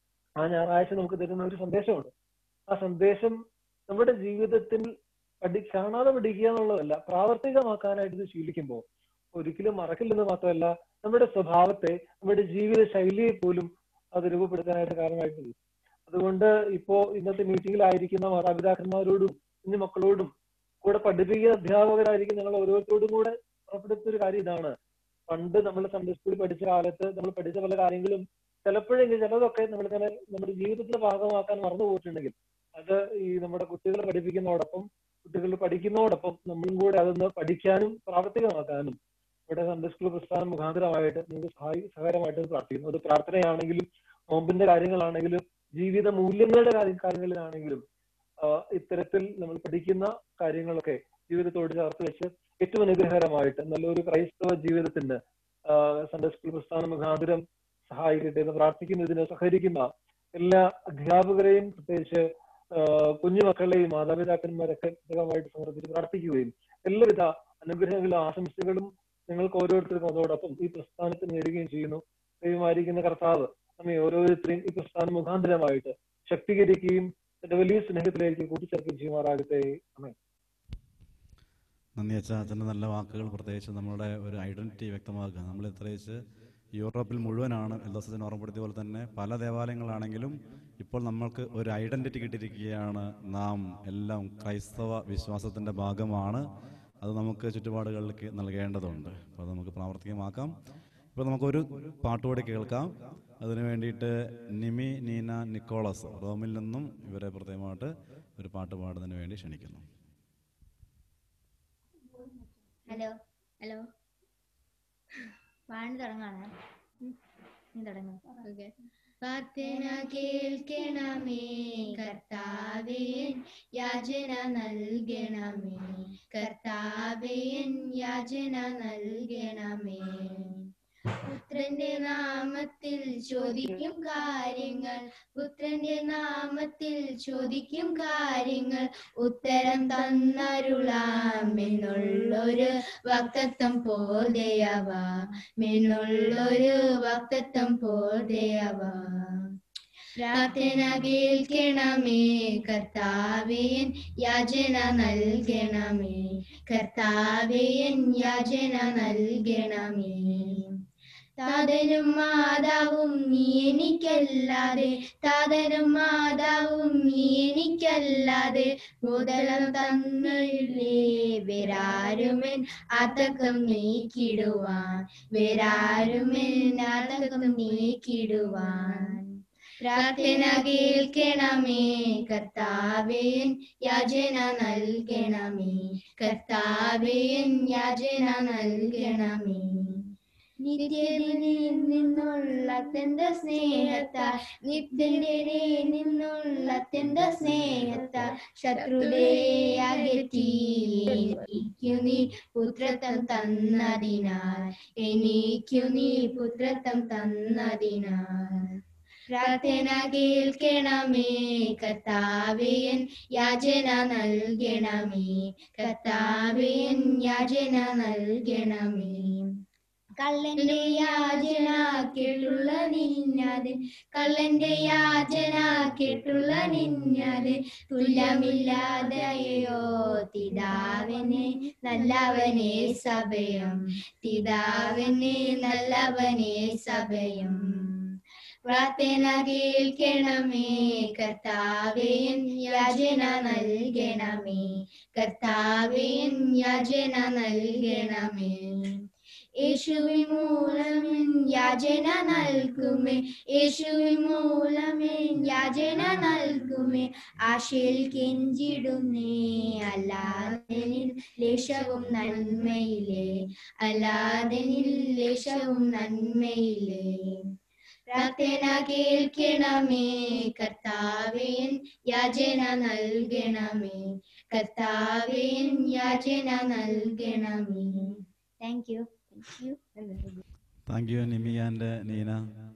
ആ ഞായറാഴ്ച നമുക്ക് തരുന്ന ഒരു സന്ദേശമുണ്ട് ആ സന്ദേശം നമ്മുടെ ജീവിതത്തിൽ പഠി കാണാതെ പഠിക്കുക എന്നുള്ളതല്ല പ്രാവർത്തികമാക്കാനായിട്ട് ഇത് ശീലിക്കുമ്പോൾ ഒരിക്കലും മറക്കില്ലെന്ന് മാത്രമല്ല നമ്മുടെ സ്വഭാവത്തെ നമ്മുടെ ജീവിത ശൈലിയെ പോലും അത് രൂപപ്പെടുത്താനായിട്ട് കാരണമായിട്ടുണ്ട് അതുകൊണ്ട് ഇപ്പോ ഇന്നത്തെ മീറ്റിംഗിലായിരിക്കുന്ന മാതാപിതാക്കന്മാരോടും കുഞ്ഞു മക്കളോടും കൂടെ പഠിപ്പിക്കുന്ന അധ്യാപകരായിരിക്കും ഞങ്ങൾ ഓരോരുത്തരോടും കൂടെ ഉറപ്പെടുത്തിയ ഒരു കാര്യം ഇതാണ് പണ്ട് നമ്മൾ സൺഡേ സ്കൂളിൽ പഠിച്ച കാലത്ത് നമ്മൾ പഠിച്ച പല കാര്യങ്ങളും ചിലപ്പോഴെങ്കിലും ചിലതൊക്കെ നമ്മൾ ഇങ്ങനെ നമ്മുടെ ജീവിതത്തിന്റെ ഭാഗമാക്കാൻ മറന്നു പോയിട്ടുണ്ടെങ്കിൽ അത് ഈ നമ്മുടെ കുട്ടികളെ പഠിപ്പിക്കുന്നതോടൊപ്പം കുട്ടികൾ പഠിക്കുന്നതോടൊപ്പം നമ്മളും കൂടെ അതൊന്ന് പഠിക്കാനും പ്രാവർത്തികമാക്കാനും ഇവിടെ സൺഡേ സ്കൂൾ പ്രസ്ഥാനം മുഖാന്തരമായിട്ട് നിങ്ങൾക്ക് സഹായി സഹകരമായിട്ട് പ്രാർത്ഥിക്കുന്നു അത് പ്രാർത്ഥനയാണെങ്കിലും നോമ്പിന്റെ കാര്യങ്ങളാണെങ്കിലും ജീവിത മൂല്യങ്ങളുടെ കാര്യ കാര്യങ്ങളിലാണെങ്കിലും ഇത്തരത്തിൽ നമ്മൾ പഠിക്കുന്ന കാര്യങ്ങളൊക്കെ ജീവിതത്തോട് ചേർത്ത് വെച്ച് ഏറ്റവും അനുഗ്രഹകരമായിട്ട് നല്ലൊരു ക്രൈസ്തവ ജീവിതത്തിന് സൺഡേ സ്കൂൾ പ്രസ്ഥാനം മുഖാന്തരം സഹായിക്കട്ടെ എന്ന് പ്രാർത്ഥിക്കുന്ന ഇതിന് സഹകരിക്കുന്ന എല്ലാ അധ്യാപകരെയും പ്രത്യേകിച്ച് കുഞ്ഞുമക്കളെയും മാതാപിതാക്കന്മാരൊക്കെ പ്രത്യേകമായിട്ട് സമർപ്പിച്ച് പ്രാർത്ഥിക്കുകയും എല്ലാവിധ അനുഗ്രഹങ്ങളും ആശംസകളും നിങ്ങൾക്ക് ഓരോരുത്തർക്കും അതോടൊപ്പം ഈ പ്രസ്ഥാനത്തിന് നേടുകയും ചെയ്യുന്നു ദൈവമായിരിക്കുന്ന കർത്താവ് നമ്മെ ഓരോരുത്തരെയും ഈ പ്രസ്ഥാനം മുഖാന്തരമായിട്ട് ശക്തീകരിക്കുകയും തന്റെ വലിയ സ്നേഹത്തിലേക്ക് കൂട്ടിച്ചേർക്കുകയും ചെയ്യുമാറാകട്ടെ അമേ നന്ദി അച്ഛാ അച്ഛൻ്റെ നല്ല വാക്കുകൾ പ്രത്യേകിച്ച് നമ്മുടെ ഒരു ഐഡന്റിറ്റി വ്യക്തമാക്കുക നമ്മൾ പ്രത്യേകിച്ച് യൂറോപ്പിൽ മുഴുവനാണ് എൽദോസച്ചൻ ഓർമ്മപ്പെടുത്തിയ പോലെ തന്നെ പല ദേവാലയങ്ങളാണെങ്കിലും ഇപ്പോൾ നമ്മൾക്ക് ഒരു ഐഡന്റിറ്റി കിട്ടിയിരിക്കുകയാണ് നാം എല്ലാം ക്രൈസ്തവ വിശ്വാസത്തിൻ്റെ ഭാഗമാണ് അത് നമുക്ക് ചുറ്റുപാടുകളിലേക്ക് നൽകേണ്ടതുണ്ട് അപ്പോൾ അത് നമുക്ക് പ്രാവർത്തികമാക്കാം ഇപ്പോൾ നമുക്കൊരു പാട്ടുകൂടി കേൾക്കാം അതിനു വേണ്ടിയിട്ട് നിമി നീന നിക്കോളസ് റോമിൽ നിന്നും ഇവരെ പ്രത്യേകമായിട്ട് ഒരു പാട്ട് പാടുന്നതിന് വേണ്ടി ക്ഷണിക്കുന്നു ഹലോ ഹലോ പാണ്ട് തുടങ്ങാണ് തുടങ്ങാം ഓക്കെ പ്രാർത്ഥന കേൾക്കണമേ കർത്താവേ യാചന നൽകണമേ കർത്താവേ യാചന നൽകണമേ പുത്രന്റെ നാമത്തിൽ ചോദിക്കും കാര്യങ്ങൾ പുത്രന്റെ നാമത്തിൽ ചോദിക്കും കാര്യങ്ങൾ ഉത്തരം തന്നരുളാമെന്നുള്ളൊരു വക്തത്വം പോലെയവ മെന്നുള്ളൊരു വക്തത്വം പോലെയവ പ്രാർത്ഥന കേൾക്കണമേ കർത്താവേൻ യാചന നൽകണമേ കർത്താവേൻ യാചന നൽകണമേ താതനും മാതാവും നീ എനിക്കല്ലാതെ താതനും മാതാവും നീ എനിക്കല്ലാതെ മുതലം തന്നില്ലേ വേരാരുമൻ ആതക്കം നീക്കിടുവാൻ വേരാരുമൻ ആതക്കം നീക്കിടുവാൻ പ്രാർത്ഥന കേൾക്കണമേ കർത്താവേൻ യാചന നൽകണമേ കർത്താവേൻ യാചന നൽകണമേ നിത്യനിൽ നിന്നുള്ള തന്റെ സ്നേഹത്താൽ നിത്യനിൽ നിന്നുള്ള തന്റെ സ്നേഹത്താൽ ശത്രുതയെ അകറ്റി എനിക്കു നീ പുത്രത്വം തന്നതിനാൽ എനിക്കു നീ പുത്രത്വം തന്നതിനാൽ പ്രാർത്ഥന കേൾക്കണമേ കർത്താവേയൻ യാചന നൽകണമേ കർത്താവേയൻ യാചന നൽകണമേ കള്ളന്റെ യാചന കേട്ടുള്ള നിന്നത് കള്ളന്റെ യാചന കേട്ടുള്ള നിന്നത് തുല്യമില്ലാതെയോ തിതാവിനെ നല്ലവനെ സഭയം തിതാവിനെ നല്ലവനെ സഭയം പ്രാർത്ഥന കേൾക്കണമേ കർത്താവേൻ യാചന നൽകണമേ കർത്താവേൻ യാചന നൽകണമേ യേശുവിൻ മൂലമിൻ യാചന നൽകുമേ യേശുവിൻ മൂലമിൻ യാചന നൽകുമേ ആശയിൽ കെഞ്ചിടുന്നേ അല്ലാതെ ലേശവും നന്മയിലേ അല്ലാതെ ലേശവും നന്മയിലേ പ്രാർത്ഥന കേൾക്കണമേ കർത്താവേൻ യാചന നൽകണമേ കർത്താവേൻ യാചന നൽകണമേ thank you thank you thank you Nimi and Neena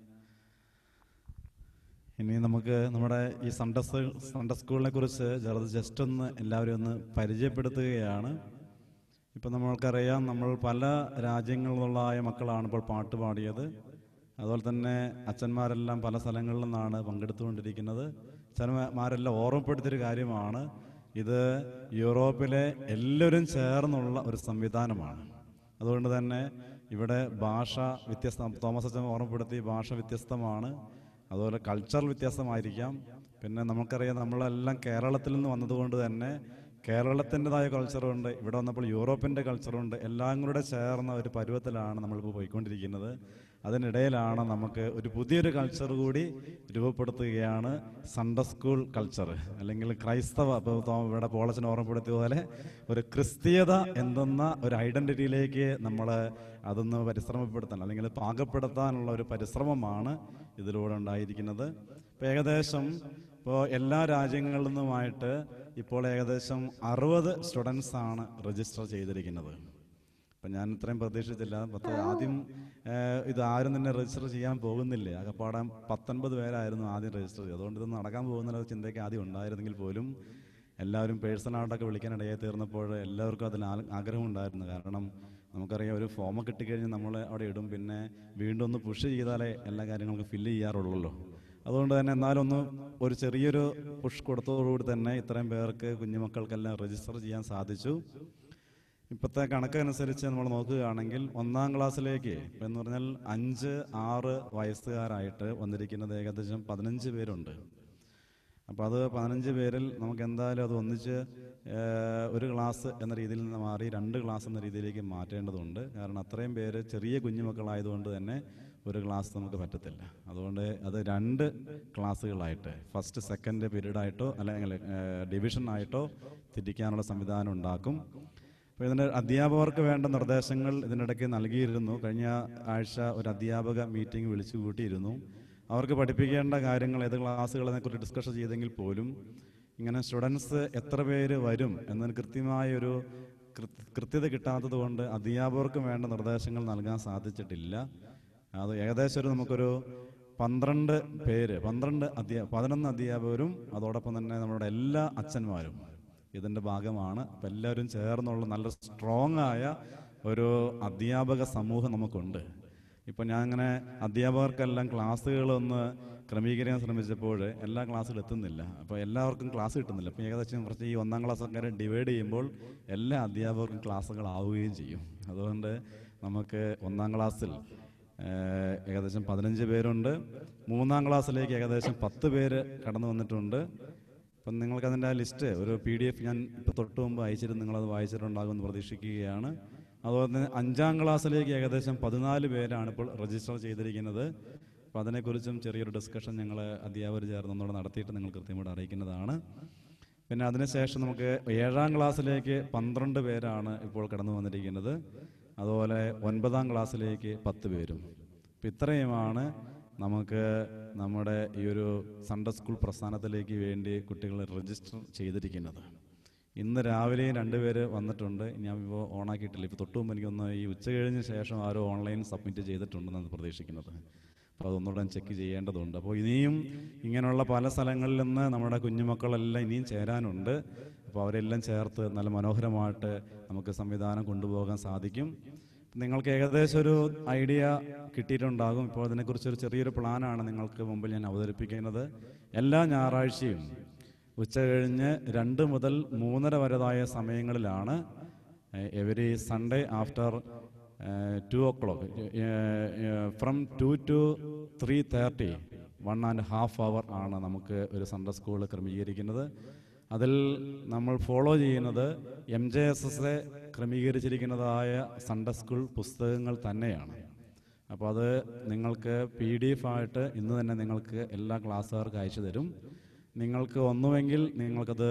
ഇനി നമുക്ക് നമ്മുടെ ഈ സൺഡേ സ് സൺഡേ സ്കൂളിനെ കുറിച്ച് ചെറുത് ജസ്റ്റ് ഒന്ന് എല്ലാവരും ഒന്ന് പരിചയപ്പെടുത്തുകയാണ് ഇപ്പം നമ്മൾക്കറിയാം നമ്മൾ പല രാജ്യങ്ങളിലുള്ളായ മക്കളാണ് ഇപ്പോൾ പാട്ട് പാടിയത് അതുപോലെ തന്നെ അച്ഛന്മാരെല്ലാം പല സ്ഥലങ്ങളിൽ നിന്നാണ് പങ്കെടുത്തുകൊണ്ടിരിക്കുന്നത് അച്ഛന്മാരെല്ലാം ഓർമ്മപ്പെടുത്തിയൊരു കാര്യമാണ് ഇത് യൂറോപ്പിലെ എല്ലാവരും ചേർന്നുള്ള ഒരു സംവിധാനമാണ് അതുകൊണ്ട് തന്നെ ഇവിടെ ഭാഷ വ്യത്യസ്ത തോമസ് അച്ഛൻ ഓർമ്മപ്പെടുത്തി ഭാഷ വ്യത്യസ്തമാണ് അതുപോലെ കൾച്ചർ വ്യത്യാസമായിരിക്കാം പിന്നെ നമുക്കറിയാം നമ്മളെല്ലാം കേരളത്തിൽ നിന്ന് വന്നതുകൊണ്ട് തന്നെ കേരളത്തിൻ്റെതായ കൾച്ചറുണ്ട് ഇവിടെ വന്നപ്പോൾ യൂറോപ്പിൻ്റെ കൾച്ചറുണ്ട് എല്ലാം കൂടെ ചേർന്ന ഒരു പരുവത്തിലാണ് നമ്മളിപ്പോൾ പോയിക്കൊണ്ടിരിക്കുന്നത് അതിനിടയിലാണ് നമുക്ക് ഒരു പുതിയൊരു കൾച്ചർ കൂടി രൂപപ്പെടുത്തുകയാണ് സൺഡേ സ്കൂൾ കൾച്ചർ അല്ലെങ്കിൽ ക്രൈസ്തവ ഇപ്പോൾ തോ- ഇവിടെ പോളച്ചൻ ഓർമ്മപ്പെടുത്തിയ പോലെ ഒരു ക്രിസ്തീയത എന്തെന്ന ഒരു ഐഡന്റിറ്റിയിലേക്ക് നമ്മൾ അതൊന്ന് പരിശ്രമപ്പെടുത്താൻ അല്ലെങ്കിൽ പാകപ്പെടുത്താനുള്ള ഒരു പരിശ്രമമാണ് ഇതിലൂടെ ഉണ്ടായിരിക്കുന്നത് ഇപ്പോൾ ഏകദേശം ഇപ്പോൾ എല്ലാ രാജ്യങ്ങളിൽ നിന്നുമായിട്ട് ഇപ്പോൾ ഏകദേശം അറുപത് സ്റ്റുഡൻസ് ആണ് രജിസ്റ്റർ ചെയ്തിരിക്കുന്നത് അപ്പം ഞാൻ ഇത്രയും പ്രതീക്ഷിച്ചില്ല പത്ത് ആദ്യം ഏഹ്, ഇത് ആരും തന്നെ രജിസ്റ്റർ ചെയ്യാൻ പോകുന്നില്ല അകപ്പാടാൻ പത്തൊൻപത് പേരായിരുന്നു ആദ്യം രജിസ്റ്റർ ചെയ്തത് അതുകൊണ്ട് ഇത് നടക്കാൻ പോകുന്ന ഒരു ചിന്തയ്ക്ക് ആദ്യം ഉണ്ടായിരുന്നെങ്കിൽ പോലും എല്ലാവരും പേഴ്സണായിട്ടൊക്കെ വിളിക്കാനിടയായി തീർന്നപ്പോൾ എല്ലാവർക്കും അതിൽ ആ- ആഗ്രഹമുണ്ടായിരുന്നു കാരണം നമുക്കറിയാം ഒരു ഫോം കിട്ടിക്കഴിഞ്ഞ് നമ്മൾ അവിടെ ഇടും പിന്നെ വീണ്ടും ഒന്ന് പുഷ് ചെയ്താലേ എല്ലാ കാര്യങ്ങളും ഫില്ല് ചെയ്യാറുള്ളൂ അതുകൊണ്ട് തന്നെ എന്നാലും ഒന്ന് ഒരു ചെറിയൊരു പുഷ് കൊടുത്തതോടുകൂടി തന്നെ ഇത്രയും പേർക്ക് കുഞ്ഞുമക്കൾക്കെല്ലാം രജിസ്റ്റർ ചെയ്യാൻ സാധിച്ചു ഇപ്പോഴത്തെ കണക്കനുസരിച്ച് നമ്മൾ നോക്കുകയാണെങ്കിൽ ഒന്നാം ക്ലാസ്സിലേക്ക് ഇപ്പം എന്ന് പറഞ്ഞാൽ അഞ്ച് ആറ് വയസ്സുകാരായിട്ട് വന്നിരിക്കുന്നത് ഏകദേശം പതിനഞ്ച് പേരുണ്ട് അപ്പോൾ അത് പതിനഞ്ച് പേരിൽ നമുക്ക് എന്തായാലും അത് ഒന്നിച്ച് ഏഹ്, ഒരു ക്ലാസ് എന്ന രീതിയിൽ നിന്ന് മാറി രണ്ട് ക്ലാസ് എന്ന രീതിയിലേക്ക് മാറ്റേണ്ടതുണ്ട് കാരണം അത്രയും പേര് ചെറിയ കുഞ്ഞുമക്കളായതുകൊണ്ട് തന്നെ ഒരു ക്ലാസ് നമുക്ക് പറ്റത്തില്ല അതുകൊണ്ട് അത് രണ്ട് ക്ലാസ്സുകളായിട്ട് ഫസ്റ്റ് സെക്കൻഡ് പീരീഡ് ആയിട്ടോ അല്ലെങ്കിൽ ഡിവിഷൻ ആയിട്ടോ തിരിക്കാനുള്ള സംവിധാനം ഉണ്ടാക്കും അപ്പോൾ ഇതിൻ്റെ അധ്യാപകർക്ക് വേണ്ട നിർദ്ദേശങ്ങൾ ഇതിനിടയ്ക്ക് നൽകിയിരുന്നു കഴിഞ്ഞ ആഴ്ച ഒരു അധ്യാപക മീറ്റിംഗ് വിളിച്ചു കൂട്ടിയിരുന്നു അവർക്ക് പഠിപ്പിക്കേണ്ട കാര്യങ്ങൾ ഏത് ക്ലാസ്സുകളെ കുറിച്ച് ഡിസ്കഷൻ ചെയ്തെങ്കിൽ പോലും ഇങ്ങനെ സ്റ്റുഡൻസ് എത്ര പേര് വരും എന്നതിന് കൃത്യമായൊരു കൃ- കൃത്യത കിട്ടാത്തത് കൊണ്ട് അധ്യാപകർക്ക് വേണ്ട നിർദ്ദേശങ്ങൾ നൽകാൻ സാധിച്ചിട്ടില്ല അത് ഏകദേശം ഒരു നമുക്കൊരു പന്ത്രണ്ട് പേര് പന്ത്രണ്ട് അധ്യാ പതിനൊന്ന് അധ്യാപകരും അതോടൊപ്പം തന്നെ നമ്മുടെ എല്ലാ അച്ഛന്മാരും ഇതിൻ്റെ ഭാഗമാണ് അപ്പം എല്ലാവരും ചേർന്നുള്ള നല്ല സ്ട്രോങ് ആയ ഒരു അധ്യാപക സമൂഹം നമുക്കുണ്ട് ഇപ്പം ഞാൻ അങ്ങനെ അധ്യാപകർക്കെല്ലാം ക്ലാസ്സുകളൊന്ന് ക്രമീകരിക്കാൻ ശ്രമിച്ചപ്പോൾ എല്ലാ ക്ലാസ്സിലും എത്തുന്നില്ല അപ്പോൾ എല്ലാവർക്കും ക്ലാസ് കിട്ടുന്നില്ല അപ്പോൾ ഏകദേശം കുറച്ച് ഈ ഒന്നാം ക്ലാസ്സൊക്കെ ഡിവൈഡ് ചെയ്യുമ്പോൾ എല്ലാ അധ്യാപകർക്കും ക്ലാസ്സുകളാവുകയും ചെയ്യും അതുകൊണ്ട് നമുക്ക് ഒന്നാം ക്ലാസ്സിൽ ഏഹ്, ഏകദേശം പതിനഞ്ച് പേരുണ്ട് മൂന്നാം ക്ലാസ്സിലേക്ക് ഏകദേശം പത്ത് പേര് കടന്നു വന്നിട്ടുണ്ട് അപ്പം നിങ്ങൾക്ക് അതിൻ്റെ ആ ലിസ്റ്റ് ഒരു പി ഡി എഫ് ഞാൻ ഇപ്പോൾ തൊട്ട് മുമ്പ് അയച്ചിരുന്നു നിങ്ങളത് വായിച്ചിട്ടുണ്ടാകുമെന്ന് പ്രതീക്ഷിക്കുകയാണ് അതുപോലെ തന്നെ അഞ്ചാം ക്ലാസ്സിലേക്ക് ഏകദേശം പതിനാല് പേരാണ് ഇപ്പോൾ രജിസ്റ്റർ ചെയ്തിരിക്കുന്നത് അപ്പോൾ അതിനെക്കുറിച്ചും ചെറിയൊരു ഡിസ്കഷൻ ഞങ്ങൾ അധ്യാപകർ ചേർന്ന് ഒന്നുകൂടെ നടത്തിയിട്ട് നിങ്ങൾ കൃത്യമായിട്ട് അറിയിക്കുന്നതാണ് പിന്നെ അതിനുശേഷം നമുക്ക് ഏഴാം ക്ലാസ്സിലേക്ക് പന്ത്രണ്ട് പേരാണ് ഇപ്പോൾ കടന്നു വന്നിരിക്കുന്നത് അതുപോലെ ഒൻപതാം ക്ലാസ്സിലേക്ക് പത്ത് പേരും അപ്പം ഇത്രയുമാണ് നമുക്ക് നമ്മുടെ ഈ ഒരു സൺഡേ സ്കൂൾ പ്രസ്ഥാനത്തിലേക്ക് വേണ്ടി കുട്ടികൾ രജിസ്റ്റർ ചെയ്തിരിക്കുന്നത് ഇന്ന് രാവിലെ രണ്ടുപേര് വന്നിട്ടുണ്ട് ഞാൻ ഇപ്പോൾ ഓണാക്കിയിട്ടില്ല ഇപ്പോൾ തൊട്ട് മുമ്പ് എനിക്കൊന്ന് ഈ ഉച്ച കഴിഞ്ഞ ശേഷം ആരോ ഓൺലൈൻ സബ്മിറ്റ് ചെയ്തിട്ടുണ്ടെന്നാണ് പ്രതീക്ഷിക്കുന്നത് അപ്പോൾ അതൊന്നുകൂടെ ചെക്ക് ചെയ്യേണ്ടതുണ്ട് അപ്പോൾ ഇനിയും ഇങ്ങനെയുള്ള പല സ്ഥലങ്ങളിൽ നിന്ന് നമ്മുടെ കുഞ്ഞുമക്കളെല്ലാം ഇനിയും ചേരാനുണ്ട് അപ്പോൾ അവരെല്ലാം ചേർത്ത് നല്ല മനോഹരമായിട്ട് നമുക്ക് സംവിധാനം കൊണ്ടുപോകാൻ സാധിക്കും നിങ്ങൾക്ക് ഏകദേശം ഒരു ഐഡിയ കിട്ടിയിട്ടുണ്ടാകും ഇപ്പോൾ അതിനെക്കുറിച്ചൊരു ചെറിയൊരു പ്ലാനാണ് നിങ്ങൾക്ക് മുമ്പിൽ ഞാൻ അവതരിപ്പിക്കുന്നത് എല്ലാ ഞായറാഴ്ചയും ഉച്ച കഴിഞ്ഞ് രണ്ട് മുതൽ മൂന്നര വരെതായ സമയങ്ങളിലാണ് every Sunday after two o'clock from two to three thirty one and half hour ആണ് നമുക്ക് ഒരു സൺഡേ സ്കൂൾ ക്രമീകരിക്കുന്നത് അതിൽ നമ്മൾ ഫോളോ ചെയ്യുന്നത് M J S S A ക്രമീകരിച്ചിരിക്കുന്നതായ സൺഡേ സ്കൂൾ പുസ്തകങ്ങൾ തന്നെയാണ് അപ്പോൾ അത് നിങ്ങൾക്ക് പി ഡി എഫ് ആയിട്ട് ഇന്ന് തന്നെ നിങ്ങൾക്ക് എല്ലാ ക്ലാസ്സുകാർക്ക് അയച്ചു തരും നിങ്ങൾക്ക് ഒന്നുമെങ്കിൽ നിങ്ങൾക്കത്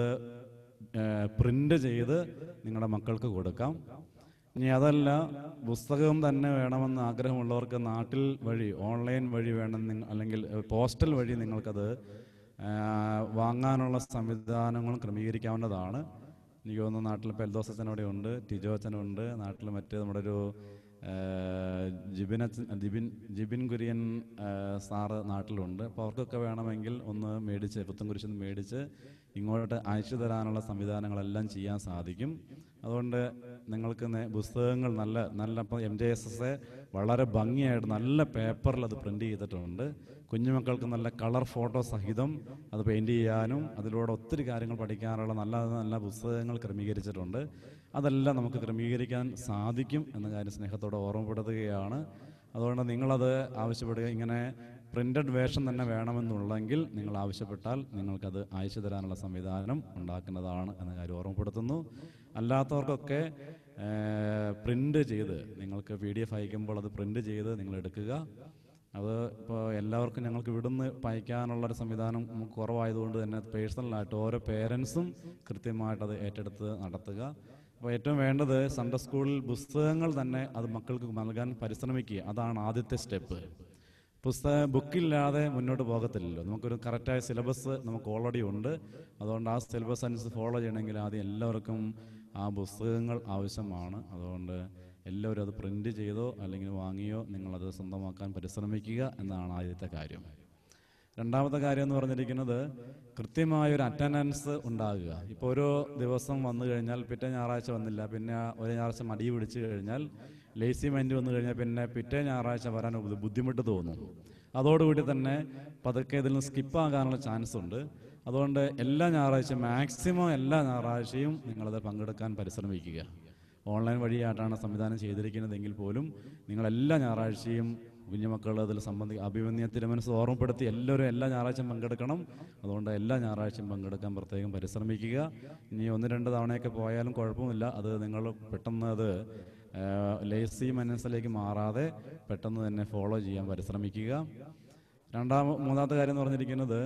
പ്രിൻ്റ് ചെയ്ത് നിങ്ങളുടെ മക്കൾക്ക് കൊടുക്കാം ഇനി അതല്ല പുസ്തകം തന്നെ വേണമെന്ന് ആഗ്രഹമുള്ളവർക്ക് നാട്ടിൽ വഴി ഓൺലൈൻ വഴി വേണം നിങ്ങ- അല്ലെങ്കിൽ പോസ്റ്റൽ വഴി നിങ്ങൾക്കത് ആ, വാങ്ങാനുള്ള സംവിധാനങ്ങളും ക്രമീകരിക്കാവുന്നതാണ് എനിക്ക് തോന്നുന്നു നാട്ടിൽ ഇപ്പോൾ എൽദോസ് അച്ഛൻ അവിടെ ഉണ്ട് ടിജോ അച്ഛനുണ്ട് നാട്ടിൽ മറ്റ് നമ്മുടെ ഒരു ആ, ജിബിൻ അച്ഛൻ ജിബിൻ ജിബിൻ കുര്യൻ ആ, സാറ് നാട്ടിലുണ്ട് അപ്പോൾ അവർക്കൊക്കെ വേണമെങ്കിൽ ഒന്ന് മേടിച്ച് പുത്തൻകുരിശിൽ നിന്ന് മേടിച്ച് ഇങ്ങോട്ട് അയച്ചു തരാനുള്ള സംവിധാനങ്ങളെല്ലാം ചെയ്യാൻ സാധിക്കും അതുകൊണ്ട് നിങ്ങൾക്ക് നേ- പുസ്തകങ്ങൾ നല്ല നല്ല ഇപ്പോൾ M J S S A വളരെ ഭംഗിയായിട്ട് നല്ല പേപ്പറിൽ അത് പ്രിൻ്റ് ചെയ്തിട്ടുണ്ട് കുഞ്ഞുമക്കൾക്ക് നല്ല കളർ ഫോട്ടോ സഹിതം അത് പെയിൻറ് ചെയ്യാനും അതിലൂടെ ഒത്തിരി കാര്യങ്ങൾ പഠിക്കാനുള്ള നല്ല നല്ല പുസ്തകങ്ങൾ ക്രമീകരിച്ചിട്ടുണ്ട് അതെല്ലാം നമുക്ക് ക്രമീകരിക്കാൻ സാധിക്കും എന്ന കാര്യം സ്നേഹത്തോടെ ഓർമ്മപ്പെടുത്തുകയാണ് അതുകൊണ്ട് നിങ്ങളത് ആവശ്യപ്പെടുക ഇങ്ങനെ പ്രിന്റഡ് വേഷം തന്നെ വേണമെന്നുള്ളെങ്കിൽ നിങ്ങൾ ആവശ്യപ്പെട്ടാൽ നിങ്ങൾക്കത് അയച്ചു തരാനുള്ള സംവിധാനം ഉണ്ടാക്കുന്നതാണ് എന്ന കാര്യം ഓർമ്മപ്പെടുത്തുന്നു അല്ലാത്തവർക്കൊക്കെ പ്രിന്റ് ചെയ്ത് നിങ്ങൾക്ക് പി ഡി എഫ് അയക്കുമ്പോൾ അത് പ്രിന്റ് ചെയ്ത് നിങ്ങൾ എടുക്കുക അത് ഇപ്പോൾ എല്ലാവർക്കും ഞങ്ങൾക്ക് ഇവിടുന്ന് അയക്കാനുള്ള ഒരു സംവിധാനം നമുക്ക് കുറവായതുകൊണ്ട് തന്നെ പേഴ്സണലായിട്ട് ഓരോ പേരൻസും കൃത്യമായിട്ട് അത് ഏറ്റെടുത്ത് നടത്തുക അപ്പോൾ ഏറ്റവും വേണ്ടത് സൺഡേ സ്കൂളിൽ പുസ്തകങ്ങൾ തന്നെ അത് മക്കൾക്ക് നൽകാൻ പരിശ്രമിക്കുക അതാണ് ആദ്യത്തെ സ്റ്റെപ്പ് പുസ്തക ബുക്കില്ലാതെ മുന്നോട്ട് പോകത്തില്ലല്ലോ നമുക്കൊരു കറക്റ്റായ സിലബസ് നമുക്ക് ഓൾറെഡി ഉണ്ട് അതുകൊണ്ട് ആ സിലബസ് അനുസരിച്ച് ഫോളോ ചെയ്യണമെങ്കിൽ ആദ്യം എല്ലാവർക്കും ആ പുസ്തകങ്ങൾ ആവശ്യമാണ് അതുകൊണ്ട് എല്ലാവരും അത് പ്രിന്റ് ചെയ്തോ അല്ലെങ്കിൽ വാങ്ങിയോ നിങ്ങളത് സ്വന്തമാക്കാൻ പരിശ്രമിക്കുക എന്നാണ് ആദ്യത്തെ കാര്യം രണ്ടാമത്തെ കാര്യം എന്ന് പറഞ്ഞിരിക്കുന്നത് കൃത്യമായ ഒരു അറ്റൻഡൻസ് ഉണ്ടാകുക ഇപ്പോൾ ഓരോ ദിവസം വന്നു കഴിഞ്ഞാൽ പിറ്റേ ഞായറാഴ്ച വന്നില്ല പിന്നെ ഒരു ഞായറാഴ്ച മടി പിടിച്ചു കഴിഞ്ഞാൽ ലേസി മൈൻഡ് വന്നു കഴിഞ്ഞാൽ പിന്നെ പിറ്റേ ഞായറാഴ്ച വരാൻ ബുദ്ധി- ബുദ്ധിമുട്ട് തോന്നും അതോടുകൂടി തന്നെ പതുക്കെ ഇതിൽ നിന്ന് സ്കിപ്പാകാനുള്ള ചാൻസ് ഉണ്ട് അതുകൊണ്ട് എല്ലാ ഞായറാഴ്ചയും മാക്സിമം എല്ലാ ഞായറാഴ്ചയും നിങ്ങളത് പങ്കെടുക്കാൻ പരിശ്രമിക്കുക ഓൺലൈൻ വഴിയായിട്ടാണ് സംവിധാനം ചെയ്തിരിക്കുന്നതെങ്കിൽ പോലും നിങ്ങൾ എല്ലാ ഞായറാഴ്ചയും കുഞ്ഞുമക്കൾ അതിൽ സംബന്ധി അഭിമന്യ തിരുമനസ് ഓർമ്മപ്പെടുത്തി എല്ലാവരും എല്ലാ ഞായറാഴ്ചയും പങ്കെടുക്കണം അതുകൊണ്ട് എല്ലാ ഞായറാഴ്ചയും പങ്കെടുക്കാൻ പ്രത്യേകം പരിശ്രമിക്കുക ഇനി ഒന്ന് രണ്ട് തവണയൊക്കെ പോയാലും കുഴപ്പമില്ല അത് നിങ്ങൾ പെട്ടെന്ന് അത് ലേസി മനസ്സിലേക്ക് മാറാതെ പെട്ടെന്ന് തന്നെ ഫോളോ ചെയ്യാൻ പരിശ്രമിക്കുക രണ്ടാമ മൂന്നാമത്തെ കാര്യം എന്ന് പറഞ്ഞിരിക്കുന്നത്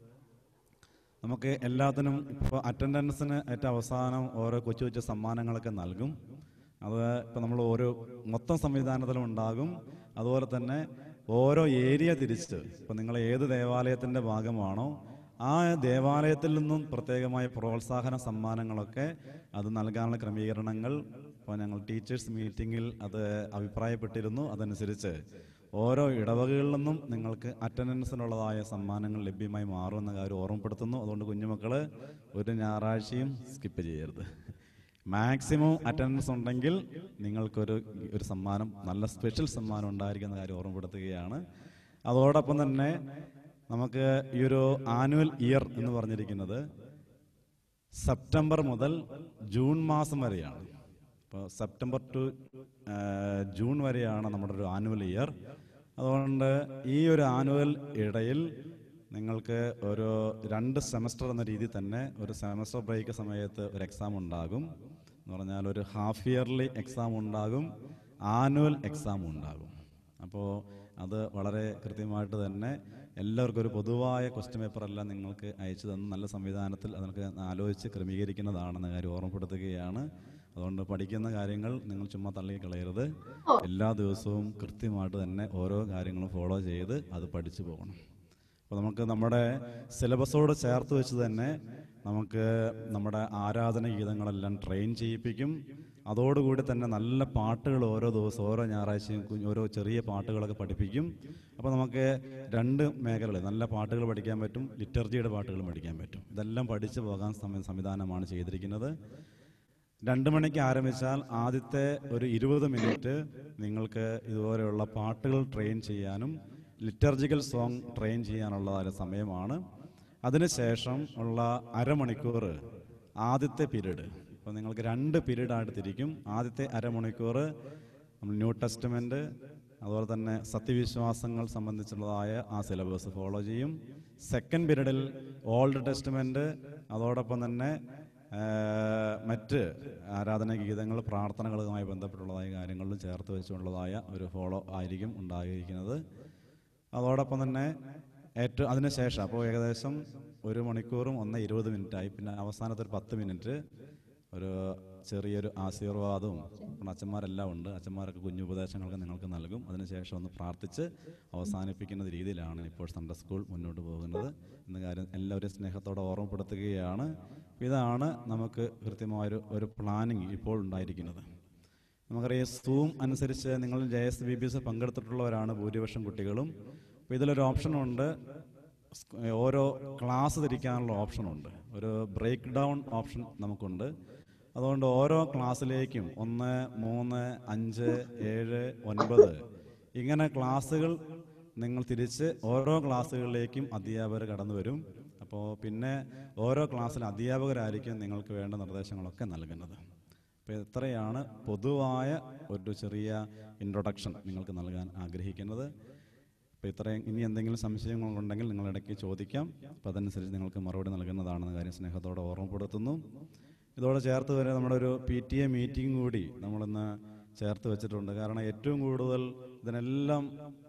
നമുക്ക് എല്ലാത്തിനും ഇപ്പോൾ അറ്റൻഡൻസിന് ഏറ്റവും അവസാനം ഓരോ കൊച്ചു കൊച്ചു സമ്മാനങ്ങളൊക്കെ നൽകും അത് ഇപ്പം നമ്മൾ ഓരോ മൊത്തം സംവിധാനത്തിലും ഉണ്ടാകും അതുപോലെ തന്നെ ഓരോ ഏരിയ തിരിച്ച് ഇപ്പം നിങ്ങൾ ഏത് ദേവാലയത്തിൻ്റെ ഭാഗമാണോ ആ ദേവാലയത്തിൽ നിന്നും പ്രത്യേകമായ പ്രോത്സാഹന സമ്മാനങ്ങളൊക്കെ അത് നൽകാനുള്ള ക്രമീകരണങ്ങൾ ഇപ്പോൾ ഞങ്ങൾ ടീച്ചേഴ്സ് മീറ്റിങ്ങിൽ അത് അഭിപ്രായപ്പെട്ടിരുന്നു അതനുസരിച്ച് ഓരോ ഇടവകകളിൽ നിന്നും നിങ്ങൾക്ക് അറ്റൻഡൻസിനുള്ളതായ സമ്മാനങ്ങൾ ലഭ്യമായി മാറുമെന്ന കാര്യം ഓർമ്മപ്പെടുത്തുന്നു അതുകൊണ്ട് കുഞ്ഞുമക്കൾ ഒരു ഞായറാഴ്ചയും സ്കിപ്പ് ചെയ്യരുത് മാക്സിമം അറ്റൻഡൻസ് ഉണ്ടെങ്കിൽ നിങ്ങൾക്കൊരു ഒരു സമ്മാനം നല്ല സ്പെഷ്യൽ സമ്മാനം ഉണ്ടായിരിക്കുന്ന കാര്യം ഓർമ്മപ്പെടുത്തുകയാണ് അതോടൊപ്പം തന്നെ നമുക്ക് ഈ ഒരു ആനുവൽ ഇയർ എന്ന് പറഞ്ഞിരിക്കുന്നത് സെപ്റ്റംബർ മുതൽ ജൂൺ മാസം വരെയാണ് ഇപ്പോൾ സെപ്റ്റംബർ ടു ജൂൺ വരെയാണ് നമ്മുടെ ഒരു ആനുവൽ ഇയർ അതുകൊണ്ട് ഈ ഒരു ആനുവൽ ഇടയിൽ നിങ്ങൾക്ക് ഒരു രണ്ട് സെമസ്റ്റർ എന്ന രീതിയിൽ തന്നെ ഒരു സെമസ്റ്റർ ബ്രേക്ക് സമയത്ത് ഒരു എക്സാം ഉണ്ടാകും എന്ന് പറഞ്ഞാൽ ഒരു ഹാഫ് ഇയർലി എക്സാം ഉണ്ടാകും ആനുവൽ എക്സാം ഉണ്ടാകും അപ്പോൾ അത് വളരെ കൃത്യമായിട്ട് തന്നെ എല്ലാവർക്കും ഒരു പൊതുവായ ക്വസ്റ്റ്യൻ പേപ്പർ എല്ലാം നിങ്ങൾക്ക് അയച്ചു തന്ന് നല്ല സംവിധാനത്തിൽ അത് നമുക്ക് ആലോചിച്ച് ക്രമീകരിക്കുന്നതാണെന്ന കാര്യം ഓർമ്മപ്പെടുത്തുകയാണ് അതുകൊണ്ട് പഠിക്കുന്ന കാര്യങ്ങൾ നിങ്ങൾ ചുമ്മാ തള്ളിക്കളയരുത് എല്ലാ ദിവസവും കൃത്യമായിട്ട് തന്നെ ഓരോ കാര്യങ്ങളും ഫോളോ ചെയ്ത് അത് പഠിച്ചു പോകണം അപ്പോൾ നമുക്ക് നമ്മുടെ സിലബസോട് ചേർത്ത് വെച്ച് തന്നെ നമുക്ക് നമ്മുടെ ആരാധന ഗീതങ്ങളെല്ലാം ട്രെയിൻ ചെയ്യിപ്പിക്കും അതോടുകൂടി തന്നെ നല്ല പാട്ടുകൾ ഓരോ ദിവസം ഓരോ ഞായറാഴ്ചയും കുഞ്ഞ് ഓരോ ചെറിയ പാട്ടുകളൊക്കെ പഠിപ്പിക്കും അപ്പോൾ നമുക്ക് രണ്ട് മേഖലകൾ നല്ല പാട്ടുകൾ പഠിക്കാൻ പറ്റും ലിറ്റർജിയുടെ പാട്ടുകളും പഠിക്കാൻ പറ്റും ഇതെല്ലാം പഠിച്ചു പോകാൻ സമ സംവിധാനമാണ് ചെയ്തിരിക്കുന്നത് രണ്ട് മണിക്ക് ആരംഭിച്ചാൽ ആദ്യത്തെ ഒരു ഇരുപത് മിനിറ്റ് നിങ്ങൾക്ക് ഇതുപോലെയുള്ള പാട്ടുകൾ ട്രെയിൻ ചെയ്യാനും ലിറ്റർജിക്കൽ സോങ് ട്രെയിൻ ചെയ്യാനുള്ള സമയമാണ് അതിനുശേഷം ഉള്ള അരമണിക്കൂർ ആദ്യത്തെ പീരീഡ് അപ്പോൾ നിങ്ങൾക്ക് രണ്ട് പീരീഡായിട്ട് തിരിക്കും ആദ്യത്തെ അരമണിക്കൂർ നമ്മൾ ന്യൂ ടെസ്റ്റ്മെൻറ്റ് അതുപോലെ തന്നെ സത്യവിശ്വാസങ്ങൾ സംബന്ധിച്ചുള്ളതായ ആ സിലബസ് ഫോളോ ചെയ്യും സെക്കൻഡ് പീരീഡിൽ ഓൾഡ് ടെസ്റ്റ്മെൻറ്റ് അതോടൊപ്പം തന്നെ ആ, മറ്റ് ആരാധന ഗീതങ്ങൾ പ്രാർത്ഥനകളുമായി ബന്ധപ്പെട്ടുള്ളതായ കാര്യങ്ങളിലും ചേർത്ത് വെച്ചുള്ളതായ ഒരു ഫോളോ ആയിരിക്കും ഉണ്ടായിരിക്കുന്നത് അതോടൊപ്പം തന്നെ ഏറ്റവും അതിനുശേഷം അപ്പോൾ ഏകദേശം ഒരു മണിക്കൂറും ഒന്ന് ഇരുപത് മിനിറ്റായി പിന്നെ അവസാനത്തെ ഒരു പത്ത് മിനിറ്റ് ഒരു ചെറിയൊരു ആശീർവാദവും നമ്മുടെ അച്ഛന്മാരെല്ലാം ഉണ്ട് അച്ഛന്മാരൊക്കെ കുഞ്ഞു ഉപദേശങ്ങളൊക്കെ നിങ്ങൾക്ക് നൽകും അതിനുശേഷം ഒന്ന് പ്രാർത്ഥിച്ച് അവസാനിപ്പിക്കുന്ന രീതിയിലാണ് ഇപ്പോൾ സൺഡേ സ്കൂൾ മുന്നോട്ട് പോകുന്നത് എന്ന കാര്യം എല്ലാവരും സ്നേഹത്തോടെ ഓർമ്മപ്പെടുത്തുകയാണ് ഇതാണ് നമുക്ക് കൃത്യമായൊരു ഒരു പ്ലാനിങ് ഇപ്പോൾ ഉണ്ടായിരിക്കുന്നത് നമുക്കറിയാം സൂം അനുസരിച്ച് നിങ്ങൾ J S B B S പങ്കെടുത്തിട്ടുള്ളവരാണ് ഭൂരിപക്ഷം കുട്ടികളും അപ്പോൾ ഇതിലൊരു ഓപ്ഷനുണ്ട് സ്- ഓരോ ക്ലാസ് തിരിക്കാനുള്ള ഓപ്ഷനുണ്ട് ഒരു ബ്രേക്ക് ഡൗൺ ഓപ്ഷൻ നമുക്കുണ്ട് അതുകൊണ്ട് ഓരോ ക്ലാസ്സിലേക്കും ഒന്ന് മൂന്ന് അഞ്ച് ഏഴ് ഒൻപത് ഇങ്ങനെ ക്ലാസ്സുകൾ നിങ്ങൾ തിരിച്ച് ഓരോ ക്ലാസ്സുകളിലേക്കും അധ്യാപകർ കടന്നു വരും അപ്പോൾ പിന്നെ ഓരോ ക്ലാസ്സിൽ അധ്യാപകരായിരിക്കും നിങ്ങൾക്ക് വേണ്ട നിർദ്ദേശങ്ങളൊക്കെ നൽകുന്നത് അപ്പോൾ ഇത്രയാണ് പൊതുവായ ഒരു ചെറിയ ഇൻട്രൊഡക്ഷൻ നിങ്ങൾക്ക് നൽകാൻ ആഗ്രഹിക്കുന്നത് അപ്പോൾ ഇത്രയും ഇനി എന്തെങ്കിലും സംശയങ്ങളുണ്ടെങ്കിൽ നിങ്ങൾ ഇടയ്ക്ക് ചോദിക്കാം അപ്പോൾ അതനുസരിച്ച് നിങ്ങൾക്ക് മറുപടി നൽകുന്നതാണെന്ന കാര്യം സ്നേഹത്തോടെ ഓർമ്മപ്പെടുത്തുന്നു ഇതോടെ ചേർത്ത് വരെ നമ്മുടെ ഒരു പി ടി എ മീറ്റിംഗ് കൂടി നമ്മളിന്ന് ചേർത്ത് വെച്ചിട്ടുണ്ട് കാരണം ഏറ്റവും കൂടുതൽ ഇതിനെല്ലാം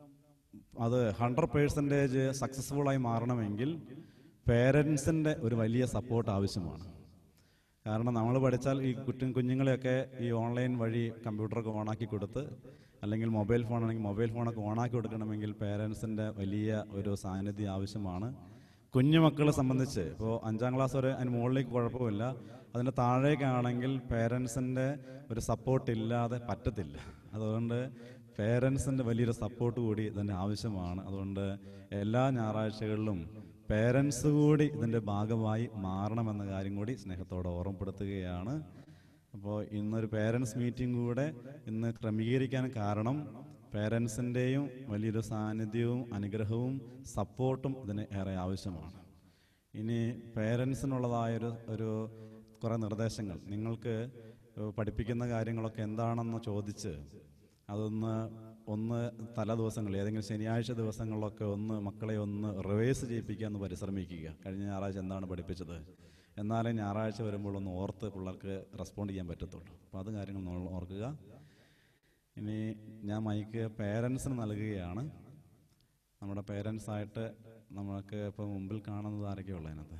അത് ഹൺഡ്രഡ് പേഴ്സൻറ്റേജ് സക്സസ്ഫുള്ളായി മാറണമെങ്കിൽ പേരൻസിൻ്റെ ഒരു വലിയ സപ്പോർട്ട് ആവശ്യമാണ് കാരണം നമ്മൾ പഠിച്ചാൽ ഈ കുറ്റു കുഞ്ഞുങ്ങളെയൊക്കെ ഈ ഓൺലൈൻ വഴി കമ്പ്യൂട്ടറൊക്കെ ഓണാക്കി കൊടുത്ത് അല്ലെങ്കിൽ മൊബൈൽ ഫോൺ ആണെങ്കിൽ മൊബൈൽ ഫോണൊക്കെ ഓണാക്കി കൊടുക്കണമെങ്കിൽ പേരൻസിൻ്റെ വലിയ ഒരു സാന്നിധ്യം ആവശ്യമാണ് കുഞ്ഞു മക്കളെ സംബന്ധിച്ച് ഇപ്പോൾ അഞ്ചാം ക്ലാസ് വരെ അതിന് മുകളിലേക്ക് കുഴപ്പമില്ല അതിൻ്റെ താഴേക്കാണെങ്കിൽ പേരൻസിൻ്റെ ഒരു സപ്പോർട്ട് ഇല്ലാതെ പറ്റത്തില്ല അതുകൊണ്ട് പേരൻസിൻ്റെ വലിയൊരു സപ്പോർട്ട് കൂടി ഇതിൻ്റെ ആവശ്യമാണ് അതുകൊണ്ട് എല്ലാ ഞായറാഴ്ചകളിലും പേരൻസ് കൂടി ഇതിൻ്റെ ഭാഗമായി മാറണമെന്ന കാര്യം കൂടി സ്നേഹത്തോടെ ഓർമ്മപ്പെടുത്തുകയാണ് അപ്പോൾ ഇന്നൊരു പേരൻസ് മീറ്റിംഗ് കൂടെ ഇന്ന് ക്രമീകരിക്കാൻ കാരണം പേരൻസിൻ്റെയും വലിയൊരു സാന്നിധ്യവും അനുഗ്രഹവും സപ്പോർട്ടും ഇതിന് ഏറെ ആവശ്യമാണ് ഇനി പേരൻസിനുള്ളതായൊരു ഒരു കുറേ നിർദ്ദേശങ്ങൾ നിങ്ങൾക്ക് പഠിപ്പിക്കുന്ന കാര്യങ്ങളൊക്കെ എന്താണെന്ന് ചോദിച്ച് അതൊന്ന് ഒന്ന് തല ദിവസങ്ങളിൽ ഏതെങ്കിലും ശനിയാഴ്ച ദിവസങ്ങളിലൊക്കെ ഒന്ന് മക്കളെ ഒന്ന് റിവേഴ്സ് ചെയ്യിപ്പിക്കുക എന്ന് പരിശ്രമിക്കുക കഴിഞ്ഞ ഞായറാഴ്ച എന്താണ് പഠിപ്പിച്ചത് എന്നാലേ ഞായറാഴ്ച വരുമ്പോൾ ഒന്ന് ഓർത്ത് പിള്ളേർക്ക് റെസ്പോണ്ട് ചെയ്യാൻ പറ്റത്തുള്ളൂ അപ്പോൾ അത് കാര്യങ്ങൾ നമ്മൾ ഓർക്കുക ഇനി ഞാൻ മൈക്ക് പേരൻസിന് നൽകുകയാണ് നമ്മുടെ പേരൻസായിട്ട് നമ്മൾക്ക് ഇപ്പോൾ മുമ്പിൽ കാണുന്നത് ആരൊക്കെയുള്ള അതിനകത്ത്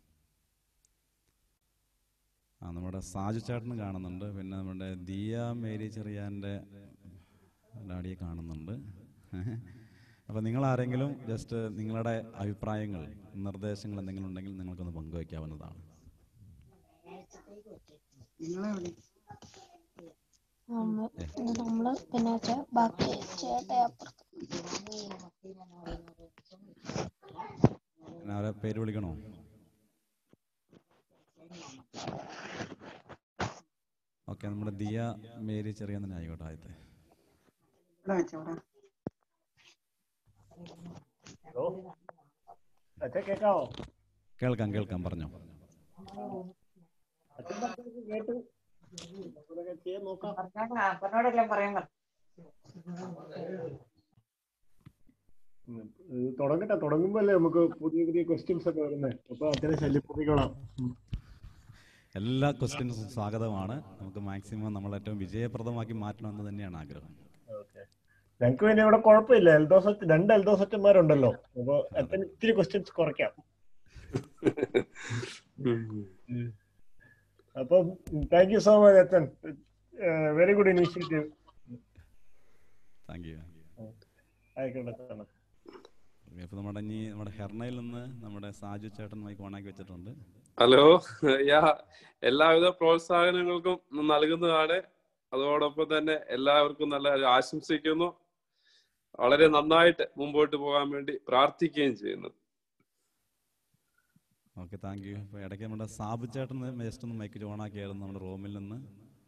ആ നമ്മുടെ സാജു ചേട്ടന് കാണുന്നുണ്ട് പിന്നെ നമ്മുടെ ദിയ മേരി ചെറിയാൻ്റെ ഡാഡിയെ കാണുന്നുണ്ട് അപ്പോൾ നിങ്ങൾ ആരെങ്കിലും ജസ്റ്റ് നിങ്ങളുടെ അഭിപ്രായങ്ങൾ നിർദ്ദേശങ്ങൾ എന്തെങ്കിലും ഉണ്ടെങ്കിൽ നിങ്ങൾക്കൊന്ന് പങ്കുവയ്ക്കാവുന്നതാണ് നമ്മള് നമ്മള് പിന്നെ ചേ- ബാക്കി ചേട്ടൻ അപ്പുറത്ത് പിന്നെ അവരെ പേര് വിളിക്കണോ ഓക്കെ നമ്മുടെ ദിയ മേരി ചെറിയ തന്നെ ആയിക്കോട്ടെ ആദ്യത്തെ ഹലോ അച്ഛൻ കേക്കാവോ കേൾക്കാം കേൾക്കാം പറഞ്ഞോ അച്ഛൻ പറഞ്ഞത് കേട്ടു നമ്മളൊക്കെ ചെയ്യാൻ നോക്കാം പറഞ്ഞോടെല്ലാം പറയാൻ പറ ഉം. ഇത് തുടങ്ങട്ടെ തുടങ്ങുമ്പോഴല്ലേ നമുക്ക് പുതിയ പുതിയ ക്വസ്റ്റ്യൻസ് ഒക്കെ വരുന്നത് അപ്പൊ അച്ഛനെ ശല്യപ്പെടുത്തിക്കോളാം ഉം. എല്ലാ ക്വസ്റ്റ്യൻസും സ്വാഗതമാണ് നമുക്ക് മാക്സിമം നമ്മൾ ഏറ്റവും വിജയപ്രദമാക്കി മാറ്റണമെന്ന് തന്നെയാണ് ആഗ്രഹം ഓക്കെ ഞങ്ങൾക്ക് പിന്നെ ഇവിടെ കുഴപ്പമില്ല എൽദോസ് അച്ഛൻ- രണ്ട് എൽദോസ് അച്ഛന്മാരുണ്ടല്ലോ അപ്പൊ അച്ഛൻ ഇത്തിരി ക്വസ്റ്റ്യൻസ് കുറയ്ക്കാം അപ്പം താങ്ക് യു സോ മച്ച് അച്ഛൻ very good initiative thank you ആയിക്കോട്ടെ അച്ഛൻ. ഓക്കെ അപ്പോൾ നമ്മുടെ ഇനി നമ്മുടെ ഹെർണയിൽ നിന്ന് നമ്മുടെ സാജു ചേട്ടൻ മൈക്ക് ഓണാക്കി വെച്ചിട്ടുണ്ട് ഹലോ യാ എല്ലാവിധ പ്രോത്സാഹനങ്ങൾക്കും നൽകുന്നതാണ് അതോടൊപ്പം തന്നെ എല്ലാവർക്കും നല്ല ആശംസിക്കുന്നു വളരെ നന്നായിട്ട് മുമ്പോട്ട് പോകാൻ വേണ്ടി പ്രാർത്ഥിക്കുകയും ചെയ്യുന്നു ഓക്കെ താങ്ക് യു അപ്പോൾ ഇടയ്ക്ക് നമ്മുടെ സാബു ചേട്ടൻ ജസ്റ്റ് ഒന്ന് മൈക്ക് ഓണാക്കിയായിരുന്നു നമ്മുടെ റൂമിൽ നിന്ന്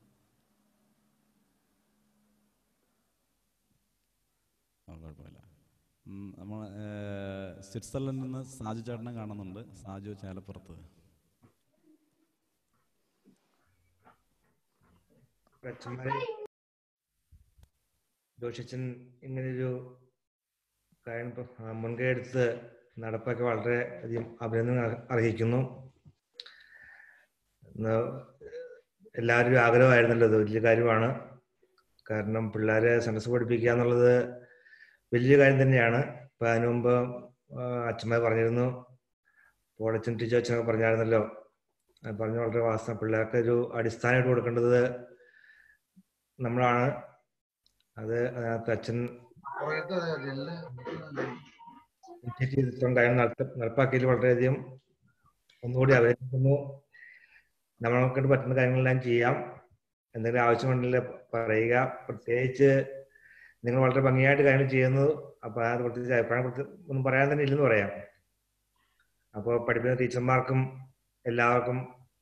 ആ കുഴപ്പമില്ല ഉം, നമ്മൾ സ്വിറ്റ്സർലൻഡിൽ നിന്ന് സാജു ചേട്ടനെ കാണുന്നുണ്ട് സാജു ചേലപ്പുറത്ത് അച്ഛന്മാരെ ജോഷിച്ചൻ ഇങ്ങനൊരു കാര്യം ഇപ്പം, ആ, മുൻകൈ എടുത്ത് നടപ്പാക്കി വളരെ അധികം അഭിനന്ദനം അർ- അർഹിക്കുന്നു ഇന്ന് എല്ലാവരും ആഗ്രഹമായിരുന്നല്ലോ ഇത് വലിയ കാര്യമാണ് കാരണം പിള്ളേരെ സെൻസസ് പഠിപ്പിക്കുക എന്നുള്ളത് വലിയ കാര്യം തന്നെയാണ് ഇപ്പം അതിനു മുമ്പ് ആ, അച്ഛന്മാർ പറഞ്ഞിരുന്നു പോളച്ചൻ ടീച്ചർ അച്ഛനൊക്കെ പറഞ്ഞായിരുന്നല്ലോ അത് പറഞ്ഞ വളരെ വാസ്തവം പിള്ളേർക്ക് ഒരു അടിസ്ഥാനമായിട്ട് കൊടുക്കേണ്ടത് നമ്മളാണ് അത് അതിനകത്ത് അച്ഛൻ ഇനിഷ്യേറ്റീവ് ഇത്രയും കാര്യം നടത്ത- നടപ്പാക്കിയതിൽ വളരെയധികം ഒന്നുകൂടി അഭിനന്ദിക്കുന്നു നമ്മളെ പറ്റുന്ന കാര്യങ്ങളെല്ലാം ചെയ്യാം എന്തെങ്കിലും ആവശ്യമുണ്ടെങ്കിൽ പറയുക പ്രത്യേകിച്ച് നിങ്ങൾ വളരെ ഭംഗിയായിട്ട് കാര്യങ്ങൾ ചെയ്യുന്നു അപ്പോൾ അത് പ്രത്യേകിച്ച് അഭിപ്രായം പ്രത്യേക- ഒന്നും പറയാൻ തന്നെ ഇല്ലെന്ന് പറയാം അപ്പോൾ പഠിപ്പിക്കുന്ന ടീച്ചർമാർക്കും എല്ലാവർക്കും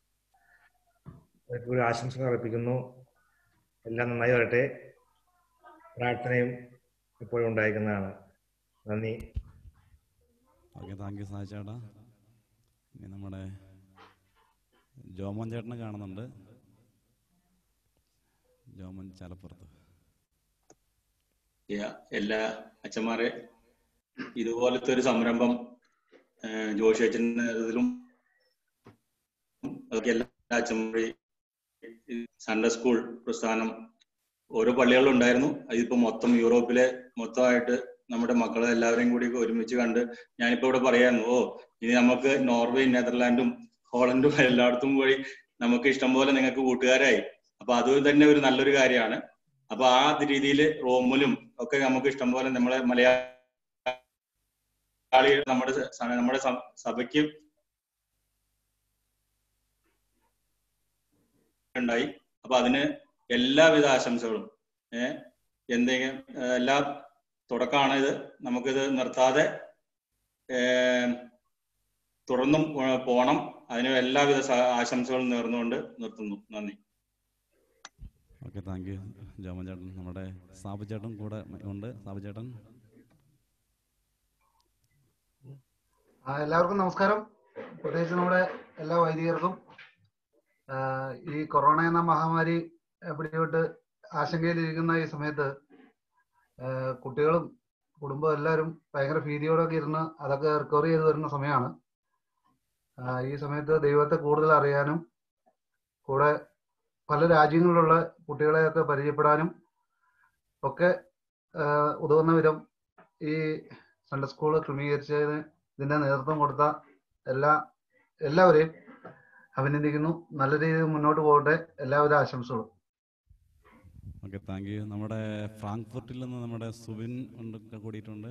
ഒരു ആശംസകൾ അർപ്പിക്കുന്നു എല്ലാം നന്നായി വരട്ടെ പ്രാർത്ഥനയും എപ്പോഴും ഉണ്ടായിരിക്കുന്നതാണ് നന്ദി ഓക്കെ താങ്ക് യു സാജു ചേട്ടാ ഇനി നമ്മുടെ ജോമോൻ ചേട്ടനെ കാണുന്നുണ്ട് ജോമോൻ ചേലപ്പുറത്ത് യ- എല്ലാ അച്ഛന്മാരെ ഇതുപോലത്തെ ഒരു സംരംഭം ഏഹ് ജോഷി അച്ഛൻ്റെ ഇതിലും അതൊക്കെ എല്ലാ അച്ഛന്മാരെ സൺഡേ സ്കൂൾ പ്രസ്ഥാനം ഓരോ പള്ളികളിലും ഉണ്ടായിരുന്നു അതിപ്പോ മൊത്തം യൂറോപ്പിലെ മൊത്തമായിട്ട് നമ്മുടെ മക്കളെ എല്ലാവരെയും കൂടി ഒരുമിച്ച് കണ്ട് ഞാനിപ്പോ ഇവിടെ പറയായിരുന്നു ഓ ഇനി നമുക്ക് നോർവേയും നെതർലാൻഡും ഹോളണ്ടും എല്ലായിടത്തും പോയി നമുക്ക് ഇഷ്ടം പോലെ നിങ്ങൾക്ക് കൂട്ടുകാരായി അപ്പൊ അത് തന്നെ ഒരു നല്ലൊരു കാര്യമാണ് അപ്പൊ ആ രീതിയിൽ റോമിലും ഒക്കെ നമുക്ക് ഇഷ്ടം പോലെ നമ്മളെ മലയാളി നമ്മുടെ സ- നമ്മുടെ സ- സഭയ്ക്ക് ഉണ്ടായി അപ്പൊ അതിന് എല്ലാവിധ ആശംസകളും ഏഹ് എന്തെങ്കിലും ഏഹ് എല്ലാ തുടക്കമാണ് ഇത് നമുക്കിത് നിർത്താതെ ഏഹ് തുടർന്നും പോ- പോണം അതിന് എല്ലാവിധ സ- ആശംസകളും നേർന്നുകൊണ്ട് നിർത്തുന്നു നന്ദി ഓക്കെ താങ്ക് യു ജോമോൻ ചേട്ടൻ നമ്മുടെ സാബു ചേട്ടൻ കൂടെ ഉണ്ട് സാബു ചേട്ടൻ ആ, എല്ലാവർക്കും നമസ്കാരം പ്രത്യേകിച്ച് നമ്മുടെ എല്ലാ വൈദികർക്കും ആ, ഈ കൊറോണ എന്ന മഹാമാരി ആ, പിടിപെട്ട് ആശങ്കയിലിരിക്കുന്ന ഈ സമയത്ത് ആ, കുട്ടികളും കുടുംബം എല്ലാവരും ഭയങ്കര ഭീതിയോടൊക്കെ ഇരുന്ന് അതൊക്കെ റിക്കവർ ചെയ്ത് വരുന്ന സമയമാണ് ആ, ഈ സമയത്ത് ദൈവത്തെ കൂടുതൽ അറിയാനും കൂടെ പല രാജ്യങ്ങളിലുള്ള കുട്ടികളെയൊക്കെ പരിചയപ്പെടാനും ഒക്കെ ആ, ഉതകുന്ന വിധം ഈ സൺഡേ സ്കൂൾ ക്രമീകരിച്ചതിന് ഇതിന്റെ നേതൃത്വം കൊടുത്ത എല്ലാ എല്ലാവരെയും അഭിനന്ദിക്കുന്നു നല്ല രീതിയിൽ മുന്നോട്ട് പോകട്ടെ എല്ലാവിധ ആശംസകളും ഓക്കെ താങ്ക് യു നമ്മുടെ ഫ്രാങ്ക്ഫർട്ടിൽ നിന്ന് നമ്മുടെ സുബിൻ ഉണ്ട് കൂടിയിട്ടുണ്ട്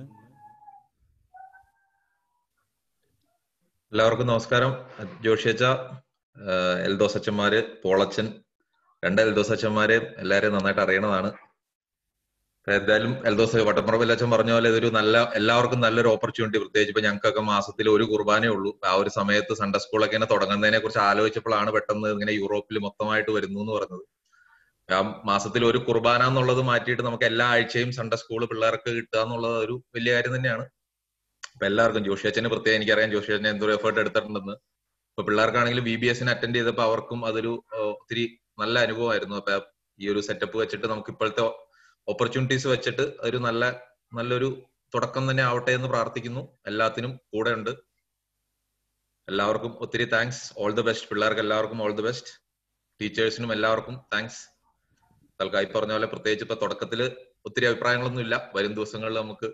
എല്ലാവർക്കും നമസ്കാരം ജോഷിയച്ച എൽദോസ് അച്ഛന്മാര് പോളച്ചൻ രണ്ട് എൽദോസ് അച്ഛന്മാരെ എല്ലാരെയും നന്നായിട്ട് അറിയണതാണ് അപ്പൊ എന്തായാലും എൽദോസ് വട്ടപ്പുറം അച്ഛൻ പറഞ്ഞ പോലെ ഇതൊരു നല്ല എല്ലാവർക്കും നല്ലൊരു ഓപ്പർച്യൂണിറ്റി പ്രത്യേകിച്ച് ഇപ്പൊ ഞങ്ങൾക്കൊക്കെ മാസത്തിൽ ഒരു കുർബാനേ ഉള്ളൂ ആ ഒരു സമയത്ത് സൺഡേ സ്കൂളൊക്കെ ഇങ്ങനെ തുടങ്ങുന്നതിനെ കുറിച്ച് ആലോചിച്ചപ്പോഴാണ് പെട്ടെന്ന് ഇങ്ങനെ യൂറോപ്പിൽ മൊത്തമായിട്ട് വരുന്നു എന്ന് പറഞ്ഞത് ആ മാസത്തിൽ ഒരു കുർബാന എന്നുള്ളത് മാറ്റിയിട്ട് നമുക്ക് എല്ലാ ആഴ്ചയും സൺഡേ സ്കൂൾ പിള്ളേർക്ക് കിട്ടുക എന്നുള്ളത് ഒരു വലിയ കാര്യം തന്നെയാണ് അപ്പൊ എല്ലാവർക്കും ജോഷി അച്ഛന് പ്രത്യേകം എനിക്കറിയാം ജോഷി അച്ഛൻ എന്തോ എഫേർട്ട് എടുത്തിട്ടുണ്ടെന്ന് ഇപ്പൊ പിള്ളേർക്കാണെങ്കിലും ബി ബി എസിന് അറ്റൻഡ് ചെയ്തപ്പോൾ അവർക്കും അതൊരു ആ, ഒത്തിരി നല്ല അനുഭവമായിരുന്നു അപ്പൊ ഈ ഒരു സെറ്റപ്പ് വെച്ചിട്ട് നമുക്ക് ഇപ്പോഴത്തെ ഓപ്പർച്യൂണിറ്റീസ് വെച്ചിട്ട് ഒരു നല്ല നല്ലൊരു തുടക്കം തന്നെ ആവട്ടെ എന്ന് പ്രാർത്ഥിക്കുന്നു എല്ലാത്തിനും കൂടെ ഉണ്ട് എല്ലാവർക്കും ഒത്തിരി താങ്ക്സ് ഓൾ ദി ബെസ്റ്റ് പിള്ളേർക്ക് എല്ലാവർക്കും ഓൾ ദി ബെസ്റ്റ് ടീച്ചേഴ്സിനും എല്ലാവർക്കും താങ്ക്സ് തൽക്കാലം ഈ പറഞ്ഞ പോലെ പ്രത്യേകിച്ച് ഇപ്പൊ തുടക്കത്തില് ഒത്തിരി അഭിപ്രായങ്ങളൊന്നും ഇല്ല വരും ദിവസങ്ങളിൽ നമുക്ക്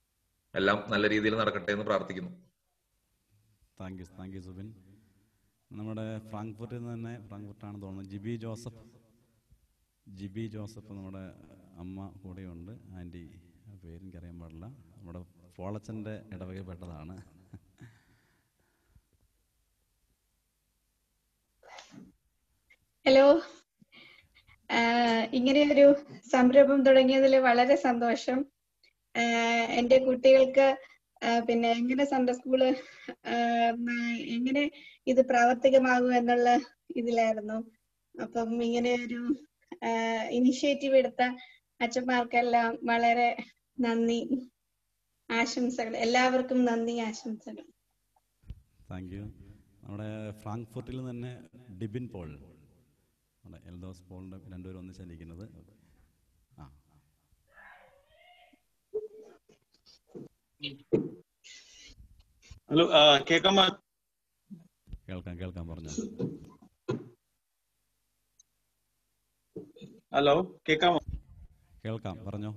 എല്ലാം നല്ല രീതിയിൽ നടക്കട്ടെ എന്ന് പ്രാർത്ഥിക്കുന്നു thank you thank you Subin നമ്മുടെ ഫ്രാങ്ക്ഫർട്ടിൽ നിന്ന് തന്നെ ഫ്രാങ്ക്ഫർട്ടാണെന്ന് തോന്നുന്നു ജിബി ജോസഫ് ജിബി ജോസഫ് നമ്മുടെ അമ്മ കൂടെയുണ്ട് ആൻറ്റി ആ പേരെനിക്കറിയാൻ പാടില്ല നമ്മുടെ പോളച്ചൻ്റെ ഇടവകപ്പെട്ടതാണ് ഹലോ ആഹ് ഇങ്ങനെ ഒരു സംരംഭം തുടങ്ങിയതിൽ വളരെ സന്തോഷം ആഹ് എൻ്റെ കുട്ടികൾക്ക് ആഹ് പിന്നെ എങ്ങനെ സൺഡേ സ്കൂള് ആഹ് ന- എങ്ങനെ ഇത് പ്രാവർത്തികമാകും എന്നുള്ള ഇതിലായിരുന്നു അപ്പം ഇങ്ങനെ ഒരു ഇനിഷ്യേറ്റീവ് എടുത്ത അച്ഛന്മാർക്കെല്ലാം വളരെ നന്ദി ആശംസകൾ എല്ലാവർക്കും നന്ദി ആശംസകൾ താങ്ക് യു നമ്മുടെ ഫ്രാങ്ക്ഫർട്ടിൽ നിന്ന് തന്നെ ഡിബിൻ പോൾ നമ്മുടെ എൽദോസ് പോളിൻ്റെ രണ്ടുപേരും ഒന്നിച്ചായിരിക്കുന്നത് ആ ഹലോ ആ, കേൾക്കാമോ കേൾക്കാം കേൾക്കാം പറഞ്ഞു ഹലോ കേൾക്കാമോ കേൾക്കാം പറഞ്ഞോ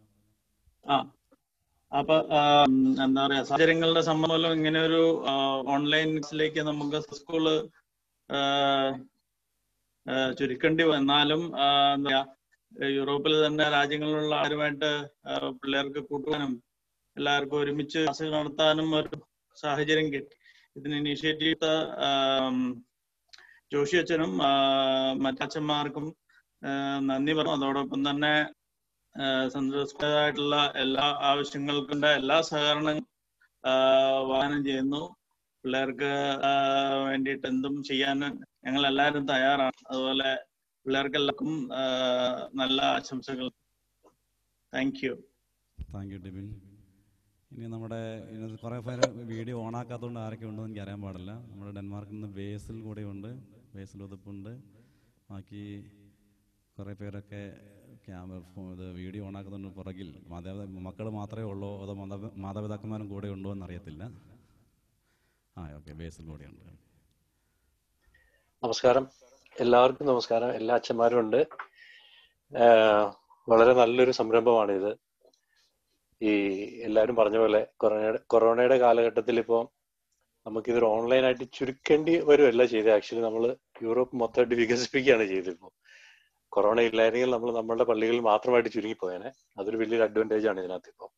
ആ അപ്പൊ ആ, ഉം, എന്താ പറയാ സാഹചര്യങ്ങളുടെ സംബന്ധം ഇങ്ങനെ ഒരു ഓൺലൈനിലേക്ക് നമുക്ക് സ്കൂള് ആ, ആ, ചുരുക്കേണ്ടി വന്നാലും ആ, എന്താ പറയാ യൂറോപ്പിൽ തന്നെ രാജ്യങ്ങളിലുള്ള ആരുമായിട്ട് ആ, പിള്ളേർക്ക് കൂട്ടുവാനും എല്ലാവർക്കും ഒരുമിച്ച് ക്ലാസ് നടത്താനും ഒരു സാഹചര്യം കിട്ടി ഇതിന് ഇനീഷ്യേറ്റീവ് എടുത്ത ആം, ജോഷി അച്ഛനും ആ, മറ്റച്ഛന്മാർക്കും ആ, നന്ദി പറഞ്ഞു അതോടൊപ്പം തന്നെ സന്തോഷമായിട്ടുള്ള എല്ലാ ആവശ്യങ്ങൾക്കുണ്ട എല്ലാ സഹകരണങ്ങളും ആ, വാഹനം ചെയ്യുന്നു പിള്ളേർക്ക് ആ, വേണ്ടിയിട്ട് എന്തും ചെയ്യാൻ ഞങ്ങൾ എല്ലാവരും തയ്യാറാണ് അതുപോലെ പിള്ളേർക്ക് എല്ലാവർക്കും ആ, നല്ല ആശംസകൾ thank you thank you Dibin ഇനി നമ്മുടെ ഇതിനകത്ത് കുറേ പേര് വീഡിയോ ഓണാക്കാത്തതുകൊണ്ട് ആരൊക്കെ ഉണ്ടെന്ന് എനിക്ക് അറിയാൻ പാടില്ല നമ്മുടെ ഡെൻമാർക്കിൽ നിന്ന് ബേസിൽ കൂടെ ഉണ്ട് ബേസിൽ ഉതുപ്പുണ്ട് ബാക്കി കുറേ പേരൊക്കെ ക്യാമറ ഇത് വീഡിയോ ഓണാക്കുന്നുണ്ട് പുറകിൽ മാതാപിതാ മക്കൾ മാത്രമേ ഉള്ളൂ അതോ മാതാപി മാതാപിതാക്കന്മാരും കൂടെ ഉണ്ടോ എന്ന് അറിയത്തില്ല ആ ഓക്കെ ബേസിൽ കൂടെയുണ്ട് നമസ്കാരം എല്ലാവർക്കും നമസ്കാരം എല്ലാ അച്ഛന്മാരും ഉണ്ട് ആഹ് വളരെ നല്ലൊരു സംരംഭമാണിത് ഈ എല്ലാവരും പറഞ്ഞ പോലെ കൊറോണയുടെ കൊറോണയുടെ കാലഘട്ടത്തിൽ ഇപ്പോൾ നമുക്കിതൊരു ഓൺലൈനായിട്ട് ചുരുക്കേണ്ടി വരുമല്ല ചെയ്തത് ആക്ച്വലി നമ്മൾ യൂറോപ്പ് മൊത്തമായിട്ട് വികസിപ്പിക്കുകയാണ് ചെയ്തത് ഇപ്പോൾ കൊറോണ ഇല്ലായിരുന്നെങ്കിൽ നമ്മൾ നമ്മളുടെ പള്ളികളിൽ മാത്രമായിട്ട് ചുരുങ്ങിപ്പോയേനെ അതൊരു വലിയൊരു അഡ്വാൻറ്റേജ് ആണ് ഇതിനകത്ത് ഇപ്പോൾ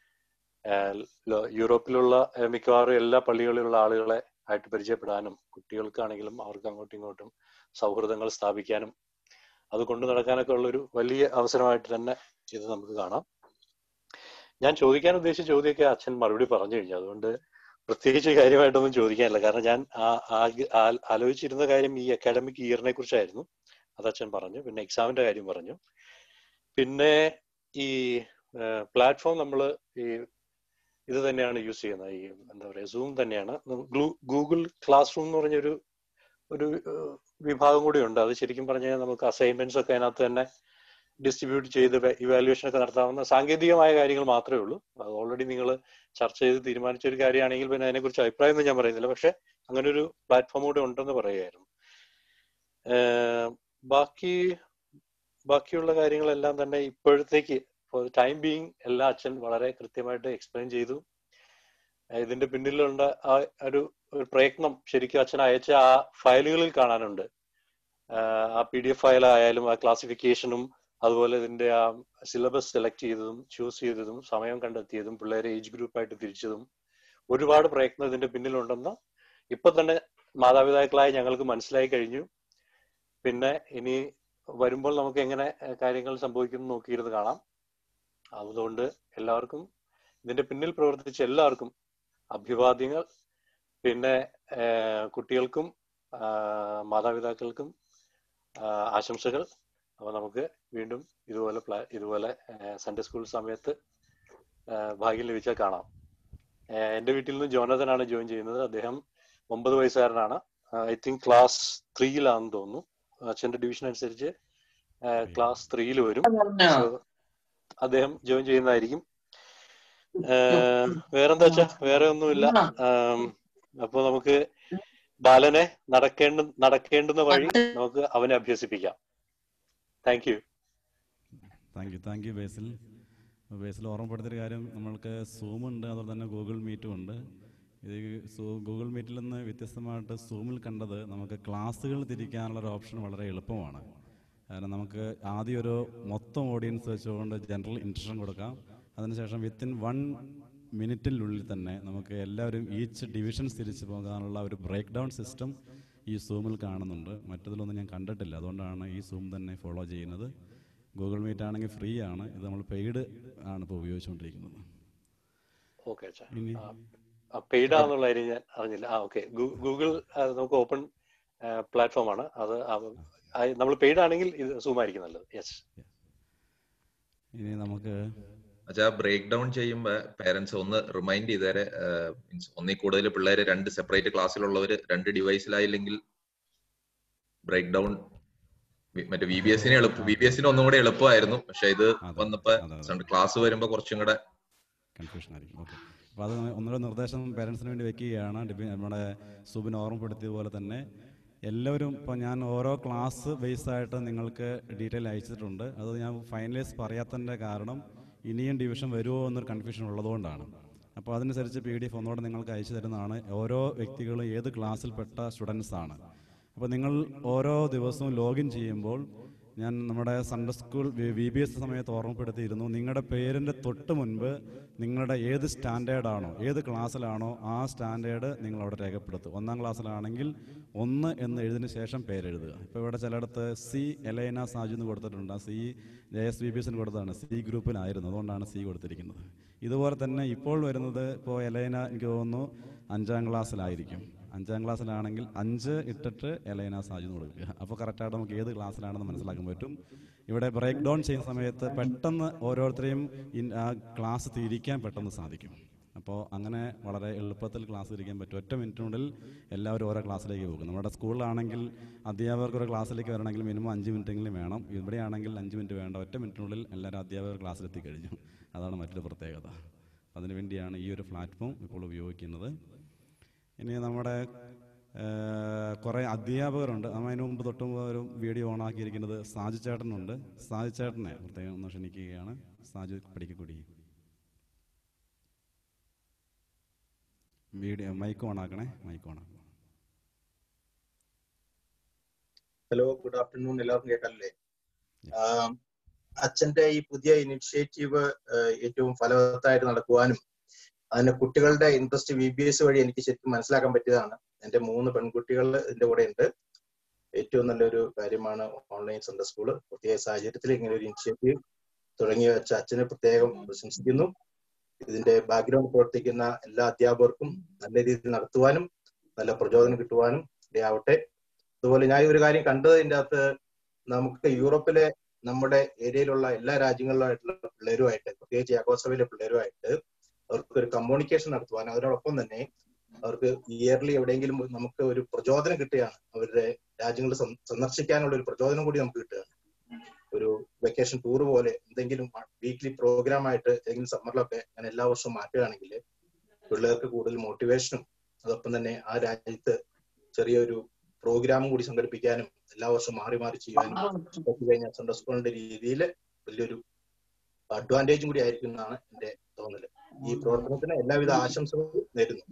യൂറോപ്പിലുള്ള ഏഹ് മിക്കവാറും എല്ലാ പള്ളികളിലുള്ള ആളുകളെ ആയിട്ട് പരിചയപ്പെടാനും കുട്ടികൾക്കാണെങ്കിലും അവർക്ക് അങ്ങോട്ടും ഇങ്ങോട്ടും സൗഹൃദങ്ങൾ സ്ഥാപിക്കാനും അത് കൊണ്ടു നടക്കാനൊക്കെ ഉള്ളൊരു വലിയ അവസരമായിട്ട് തന്നെ ഇത് നമുക്ക് കാണാം ഞാൻ ചോദിക്കാൻ ഉദ്ദേശിച്ച ചോദ്യമൊക്കെ അച്ഛൻ മറുപടി പറഞ്ഞു കഴിഞ്ഞു അതുകൊണ്ട് പ്രത്യേകിച്ച് കാര്യമായിട്ടൊന്നും ചോദിക്കാനില്ല കാരണം ഞാൻ ആ- ആഗ്ര- ആ- ആലോചിച്ചിരുന്ന കാര്യം ഈ അക്കാഡമിക് ഇയറിനെ കുറിച്ചായിരുന്നു അത് അച്ഛൻ പറഞ്ഞു പിന്നെ എക്സാമിന്റെ കാര്യം പറഞ്ഞു പിന്നെ ഈ പ്ലാറ്റ്ഫോം നമ്മൾ ഈ ഇത് തന്നെയാണ് യൂസ് ചെയ്യുന്നത് ഈ എന്താ പറയുക സൂം തന്നെയാണ് ഗൂഗിൾ ക്ലാസ് റൂം എന്ന് പറഞ്ഞൊരു ഒരു ഏഹ്, വിഭാഗം കൂടി ഉണ്ട് അത് ശരിക്കും പറഞ്ഞു കഴിഞ്ഞാൽ നമുക്ക് അസൈൻമെന്റ്സ് ഒക്കെ അതിനകത്ത് തന്നെ ഡിസ്ട്രിബ്യൂട്ട് ചെയ്ത് ഇവാലുവേഷൻ ഒക്കെ നടത്താവുന്ന സാങ്കേതികമായ കാര്യങ്ങൾ മാത്രമേ ഉള്ളൂ അത് ഓൾറെഡി നിങ്ങൾ ചർച്ച ചെയ്ത് തീരുമാനിച്ച ഒരു കാര്യമാണെങ്കിൽ പിന്നെ അതിനെക്കുറിച്ച് അഭിപ്രായം ഒന്നും ഞാൻ പറയുന്നില്ല പക്ഷെ അങ്ങനെ ഒരു പ്ലാറ്റ്ഫോം കൂടി ഉണ്ടെന്ന് പറയുകയായിരുന്നു ഏഹ്, ബാക്കി ബാക്കിയുള്ള കാര്യങ്ങളെല്ലാം തന്നെ ഇപ്പോഴത്തേക്ക് ഫോർ ടൈം ബീങ് എല്ലാ അച്ഛൻ വളരെ കൃത്യമായിട്ട് എക്സ്പ്ലെയിൻ ചെയ്തു ഏഹ് ഇതിന്റെ പിന്നിലുള്ള ആ ഒരു ഒരു പ്രയത്നം ശരിക്കും അച്ഛൻ അയച്ച ആ ഫയലുകളിൽ കാണാനുണ്ട് ആഹ് ആ പി ഡി എഫ് ഫയൽ ആയാലും ആ ക്ലാസിഫിക്കേഷനും അതുപോലെ ഇതിന്റെ ആ സിലബസ് സെലക്ട് ചെയ്തതും ചൂസ് ചെയ്തതും സമയം കണ്ടെത്തിയതും പിള്ളേരെ ഏജ് ഗ്രൂപ്പായിട്ട് തിരിച്ചതും ഒരുപാട് പ്രയത്നം ഇതിന്റെ പിന്നിലുണ്ടെന്ന് ഇപ്പൊ തന്നെ മാതാപിതാക്കളായ ഞങ്ങൾക്ക് മനസ്സിലായി കഴിഞ്ഞു പിന്നെ ഇനി വരുമ്പോൾ നമുക്ക് എങ്ങനെ ഏഹ് കാര്യങ്ങൾ സംഭവിക്കുന്നു നോക്കിയിരുന്ന് കാണാം അതുകൊണ്ട് എല്ലാവർക്കും ഇതിന്റെ പിന്നിൽ പ്രവർത്തിച്ച എല്ലാവർക്കും അഭിവാദ്യങ്ങൾ പിന്നെ ഏഹ് കുട്ടികൾക്കും ആഹ് മാതാപിതാക്കൾക്കും ആഹ് ആശംസകൾ അപ്പൊ നമുക്ക് വീണ്ടും ഇതുപോലെ പ്ലാ- ഇതുപോലെ ഏഹ് സൺഡേ സ്കൂൾ സമയത്ത് ഏഹ് ഭാഗ്യം ലഭിച്ചാൽ കാണാം ഏഹ് എന്റെ വീട്ടിൽ നിന്ന് ജോനതൻ ആണ് ജോയിൻ ചെയ്യുന്നത് അദ്ദേഹം ഒമ്പത് വയസ്സുകാരനാണ് ഐ തിങ്ക് ക്ലാസ് ത്രീയിലാണെന്ന് തോന്നുന്നു അച്ഛന്റെ ഡിവിഷൻ അനുസരിച്ച് ക്ലാസ് ത്രീയിൽ വരും So, അദ്ദേഹം ജോയിൻ ചെയ്യുന്നതായിരിക്കും ഏഹ് വേറെന്താ വെച്ചാ വേറെ ഒന്നുമില്ല ആം, അപ്പൊ നമുക്ക് ബാലനെ നടക്കേണ്ട നടക്കേണ്ടുന്ന വഴി നമുക്ക് അവനെ അഭ്യസിപ്പിക്കാം thank you thank you thank you Basil Basil ഓർമ്മപ്പെടുത്തിയൊരു കാര്യം നമ്മൾക്ക് സൂം ഉണ്ട് അതുപോലെ തന്നെ ഗൂഗിൾ മീറ്റും ഉണ്ട് ഇത് സൂ ഗൂഗിൾ മീറ്റിൽ നിന്ന് വ്യത്യസ്തമായിട്ട് സൂമിൽ കണ്ടത് നമുക്ക് ക്ലാസ്സുകൾ തിരിക്കാനുള്ള ഒരു ഓപ്ഷൻ വളരെ എളുപ്പമാണ് കാരണം നമുക്ക് ആദ്യം ഒരു മൊത്തം ഓഡിയൻസ് വെച്ചുകൊണ്ട് ജനറൽ ഇൻട്രഷൻ കൊടുക്കാം അതിനുശേഷം വിത്തിൻ വൺ മിനിറ്റിനുള്ളിൽ തന്നെ നമുക്ക് എല്ലാവരും ഈച്ച് ഡിവിഷൻസ് തിരിച്ചു പോകാനുള്ള ഒരു ബ്രേക്ക് ഡൗൺ സിസ്റ്റം ഈ സൂമിൽ കാണുന്നുണ്ട് മറ്റതിലൊന്നും ഞാൻ കണ്ടിട്ടില്ല അതുകൊണ്ടാണ് ഈ സൂം തന്നെ ഫോളോ ചെയ്യുന്നത് ഗൂഗിൾ മീറ്റ് ആണെങ്കിൽ ഫ്രീ ആണ് ഇത് നമ്മൾ പെയ്ഡ് ആണ് ഇപ്പോൾ ഉപയോഗിച്ചുകൊണ്ടിരിക്കുന്നത് ഓക്കെ അച്ഛാ ഇനി പെയ്ഡ് ആണെന്നുള്ള കാര്യം ഞാൻ അറിഞ്ഞില്ല ആ ഓക്കെ ഗൂഗിൾ നമുക്ക് ഓപ്പൺ പ്ലാറ്റ്ഫോം ആണ് അത് നമ്മൾ പെയ്ഡ് ആണെങ്കിൽ ഇത് സൂം ആയിരിക്കും നല്ലത് യെസ് ഇനി നമുക്ക് അച്ഛാ ബ്രേക്ക് ഡൗൺ ചെയ്യുമ്പോ പേരൻസ് ഒന്ന് റിമൈൻഡ് ചെയ്തേരെ മീൻസ് ഒന്നിൽ കൂടുതൽ പിള്ളേര് രണ്ട് സെപ്പറേറ്റ് ക്ലാസ്സിലുള്ളവര് രണ്ട് ഡിവൈസിലായില്ലെങ്കിൽ ബ്രേക്ക് ഡൗൺ മറ്റേ വി ബി എസിന് എളുപ്പം വി ബി എസിന് ഒന്നും കൂടെ എളുപ്പമായിരുന്നു പക്ഷെ ഇത് വന്നപ്പോ ക്ലാസ് വരുമ്പോ കുറച്ചും കൂടെ കൺഫ്യൂഷൻ ആയിരിക്കും ഓക്കെ അപ്പോൾ അത് ഒന്നൊരു നിർദ്ദേശം പേരൻസിന് വേണ്ടി വെക്കുകയാണ് ഡിപി നമ്മുടെ സുബിൻ ഓർമ്മപ്പെടുത്തിയതുപോലെ തന്നെ എല്ലാവരും ഇപ്പോൾ ഞാൻ ഓരോ ക്ലാസ് ബേസ് ആയിട്ട് നിങ്ങൾക്ക് ഡീറ്റെയിൽ അയച്ചിട്ടുണ്ട് അത് ഞാൻ ഫൈനലൈസ് പറയാത്തതിൻ്റെ കാരണം ഇനിയും ഡിവിഷൻ വരുമോ എന്നൊരു കൺഫ്യൂഷൻ ഉള്ളതുകൊണ്ടാണ് അപ്പോൾ അതനുസരിച്ച് പി ഡി എഫ് ഒന്നുകൂടെ നിങ്ങൾക്ക് അയച്ചു തരുന്നതാണ് ഓരോ വ്യക്തികളും ഏത് ക്ലാസ്സിൽപ്പെട്ട സ്റ്റുഡൻസ് ആണ് അപ്പോൾ നിങ്ങൾ ഓരോ ദിവസവും ലോഗിൻ ചെയ്യുമ്പോൾ ഞാൻ നമ്മുടെ Sunday school V B S സമയത്ത് ഓർമ്മപ്പെടുത്തിയിരുന്നു നിങ്ങളുടെ പേരിൻ്റെ തൊട്ട് മുൻപ് നിങ്ങളുടെ ഏത് സ്റ്റാൻഡേർഡാണോ ഏത് ക്ലാസ്സിലാണോ ആ സ്റ്റാൻഡേർഡ് നിങ്ങൾ അവിടെ രേഖപ്പെടുത്തും ഒന്നാം ക്ലാസ്സിലാണെങ്കിൽ ഒന്ന് എന്ന് എഴുതിന് ശേഷം പേരെഴുതുക ഇപ്പോൾ ഇവിടെ ചിലയിടത്ത് സി എലൈന സാജു എന്ന് കൊടുത്തിട്ടുണ്ട് ആ C J S V B എസിന് കൊടുത്തതാണ് സി ഗ്രൂപ്പിലായിരുന്നു അതുകൊണ്ടാണ് സി കൊടുത്തിരിക്കുന്നത് ഇതുപോലെ തന്നെ ഇപ്പോൾ വരുന്നത് ഇപ്പോൾ എലൈന എനിക്ക് തോന്നുന്നു അഞ്ചാം ക്ലാസ്സിലായിരിക്കും അഞ്ചാം ക്ലാസ്സിലാണെങ്കിൽ അഞ്ച് ഇട്ടിട്ട് എലൈന സാജു എന്ന് കൊടുക്കുക അപ്പോൾ കറക്റ്റായിട്ട് നമുക്ക് ഏത് ക്ലാസ്സിലാണെന്ന് മനസ്സിലാക്കാൻ പറ്റും ഇവിടെ ബ്രേക്ക് ഡൗൺ ചെയ്യുന്ന സമയത്ത് പെട്ടെന്ന് ഓരോരുത്തരെയും ഇൻ- ആ ക്ലാസ് തിരിക്കാൻ പെട്ടെന്ന് സാധിക്കും അപ്പോൾ അങ്ങനെ വളരെ എളുപ്പത്തിൽ ക്ലാസ് തിരിക്കാൻ പറ്റും ഒറ്റ മിനിറ്റിനുള്ളിൽ എല്ലാവരും ഓരോ ക്ലാസ്സിലേക്ക് പോകും നമ്മുടെ സ്കൂളിലാണെങ്കിൽ അധ്യാപകർക്ക് ഒരു ക്ലാസ്സിലേക്ക് വരണമെങ്കിൽ മിനിമം അഞ്ച് മിനിറ്റെങ്കിലും വേണം ഇവിടെയാണെങ്കിൽ അഞ്ച് മിനിറ്റ് വേണ്ട ഒറ്റ മിനിറ്റിനുള്ളിൽ എല്ലാവരും അധ്യാപകർ ക്ലാസ്സിലെത്തി കഴിഞ്ഞു അതാണ് മറ്റൊരു പ്രത്യേകത അതിനുവേണ്ടിയാണ് ഈ ഒരു പ്ലാറ്റ്ഫോം ഇപ്പോൾ ഉപയോഗിക്കുന്നത് ഇനി നമ്മുടെ ഏഹ്, കുറേ അധ്യാപകരുണ്ട് നമ്മൾ അതിന് മുമ്പ് തൊട്ട് മുമ്പ് ഒരു വീഡിയോ ഓൺ ആക്കിയിരിക്കുന്നത് സാജു ചേട്ടനുണ്ട് സാജു ചേട്ടനെ പ്രത്യേകം ഒന്ന് ക്ഷണിക്കുകയാണ് സാജു പഠിക്കക്കൂടി വീഡിയോ മൈക്ക് ഓൺ ആക്കണേ മൈക്ക് ഓൺ ആക്കണം ഹലോ ഗുഡ് ആഫ്റ്റർനൂൺ എല്ലാവർക്കും കേൾക്കാനല്ലേ ആം, അച്ഛന്റെ ഈ പുതിയ ഇനിഷ്യേറ്റീവ് ഏറ്റവും ഫലവത്തായിട്ട് നടക്കുവാനും അതിന് കുട്ടികളുടെ ഇൻട്രസ്റ്റ് വി ബി എസ് വഴി എനിക്ക് ശരിക്കും മനസ്സിലാക്കാൻ പറ്റിയതാണ് എന്റെ മൂന്ന് പെൺകുട്ടികൾ ഇതിന്റെ കൂടെ ഉണ്ട് ഏറ്റവും നല്ലൊരു കാര്യമാണ് ഓൺലൈൻ സെന്റർ സ്കൂള് പ്രത്യേക സാഹചര്യത്തിൽ ഇങ്ങനെ ഒരു ഇനിഷ്യേറ്റീവ് തുടങ്ങി വെച്ച അച്ഛനെ പ്രത്യേകം പ്രശംസിക്കുന്നു ഇതിന്റെ ബാക്ക്ഗ്രൗണ്ട് പ്രവർത്തിക്കുന്ന എല്ലാ അധ്യാപകർക്കും നല്ല രീതിയിൽ നടത്തുവാനും നല്ല പ്രചോദനം കിട്ടുവാനും ഇടയാവട്ടെ അതുപോലെ ഞാൻ ഒരു കാര്യം കണ്ടത് ഇതിന്റെ അകത്ത് നമുക്ക് യൂറോപ്പിലെ നമ്മുടെ ഏരിയയിലുള്ള എല്ലാ രാജ്യങ്ങളിലായിട്ടുള്ള പിള്ളേരുമായിട്ട് പ്രത്യേകിച്ച് യാഗോസഭയിലെ പിള്ളേരുമായിട്ട് അവർക്ക് ഒരു കമ്മ്യൂണിക്കേഷൻ നടത്തുവാൻ അതിനോടൊപ്പം തന്നെ അവർക്ക് ഇയർലി എവിടെയെങ്കിലും നമുക്ക് ഒരു പ്രചോദനം കിട്ടുകയാണ് അവരുടെ രാജ്യങ്ങൾ സന്ദ- സന്ദർശിക്കാനുള്ള ഒരു പ്രചോദനം കൂടി നമുക്ക് കിട്ടുകയാണ് ഒരു വെക്കേഷൻ ടൂർ പോലെ എന്തെങ്കിലും വീക്ക്ലി പ്രോഗ്രാം ആയിട്ട് ഏതെങ്കിലും സമ്മറിലൊക്കെ അങ്ങനെ എല്ലാ വർഷവും മാറ്റുകയാണെങ്കിൽ പിള്ളേർക്ക് കൂടുതൽ മോട്ടിവേഷനും അതോടൊപ്പം തന്നെ ആ രാജ്യത്ത് ചെറിയൊരു പ്രോഗ്രാമും കൂടി സംഘടിപ്പിക്കാനും എല്ലാ വർഷവും മാറി മാറി ചെയ്യാനും പറ്റി കഴിഞ്ഞാൽ സെൻട്രൽ സ്കൂളിന്റെ രീതിയിൽ വലിയൊരു അഡ്വാൻറ്റേജും കൂടി ആയിരിക്കും എന്നാണ് എന്റെ തോന്നല് ഈ പ്രവർത്തനത്തിന് എല്ലാവിധ ആശംസകളും നേരുന്നു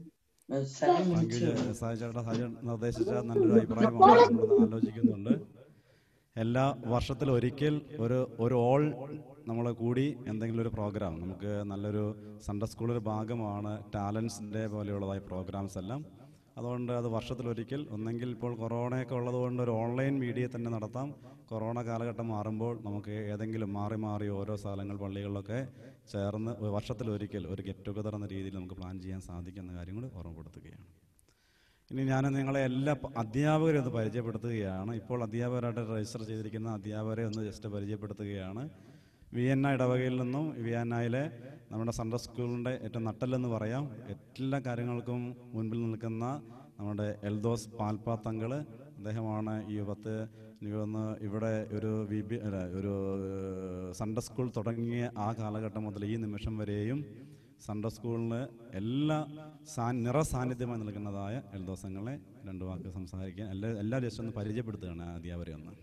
താങ്ക് യു സാജു ചേട്ടാ സാജു നിർദ്ദേശിച്ച നല്ലൊരു അഭിപ്രായമാണ് നമ്മൾ ആലോചിക്കുന്നുണ്ട് എല്ലാ വർഷത്തിലും ഒരിക്കൽ ഒരു ഒരു ഓൾ നമ്മൾ കൂടി എന്തെങ്കിലും ഒരു പ്രോഗ്രാം നമുക്ക് നല്ലൊരു സൺഡേ സ്കൂളിൻ്റെ ഭാഗമാണ് ടാലൻസിൻ്റെ പോലെയുള്ളതായ പ്രോഗ്രാംസ് എല്ലാം അതുകൊണ്ട് അത് വർഷത്തിലൊരിക്കൽ ഒന്നെങ്കിൽ ഇപ്പോൾ കൊറോണയൊക്കെ ഉള്ളതുകൊണ്ട് ഒരു ഓൺലൈൻ മീഡിയ തന്നെ നടത്താം കൊറോണ കാലഘട്ടം മാറുമ്പോൾ നമുക്ക് ഏതെങ്കിലും മാറി മാറി ഓരോ സ്ഥലങ്ങൾ പള്ളികളിലൊക്കെ ചേർന്ന് ഒരു വർഷത്തിലൊരിക്കൽ ഒരു ഗെറ്റ് ടുഗദർ എന്ന രീതിയിൽ നമുക്ക് പ്ലാൻ ചെയ്യാൻ സാധിക്കുന്ന കാര്യം കൂടി ഓർമ്മപ്പെടുത്തുകയാണ് ഇനി ഞാൻ നിങ്ങളെ എല്ലാ പ- അധ്യാപകരെ ഒന്ന് പരിചയപ്പെടുത്തുകയാണ് ഇപ്പോൾ അധ്യാപകരായിട്ട് രജിസ്റ്റർ ചെയ്തിരിക്കുന്ന അധ്യാപകരെ ഒന്ന് ജസ്റ്റ് പരിചയപ്പെടുത്തുകയാണ് വി എൻ ഐ ഇടവകയിൽ നിന്നും വി എൻ ഐയിലെ നമ്മുടെ സൺഡേ സ്കൂളിൻ്റെ ഏറ്റവും നട്ടല്ലെന്ന് പറയാം എല്ലാ കാര്യങ്ങൾക്കും മുൻപിൽ നിൽക്കുന്ന നമ്മുടെ എൽദോസ് പാൽപ്പാത്തങ്ങൾ അദ്ദേഹമാണ് ഈ പത്ത് എനിക്ക് തോന്നുന്നു ഇവിടെ ഒരു വി ബി അല്ല ഒരു സൺഡേ സ്കൂൾ തുടങ്ങിയ ആ കാലഘട്ടം മുതൽ ഈ നിമിഷം വരെയും സൺഡേ സ്കൂളിന് എല്ലാ സാ നിറ സാന്നിധ്യമായി നിൽക്കുന്നതായ എൽദോസങ്ങളെ രണ്ട് വാക്ക് സംസാരിക്കാൻ എല്ലാ എല്ലാ ജസ്റ്റ് ഒന്ന് പരിചയപ്പെടുത്തുകയാണ് ആ അധ്യാപകരെ ഒന്ന്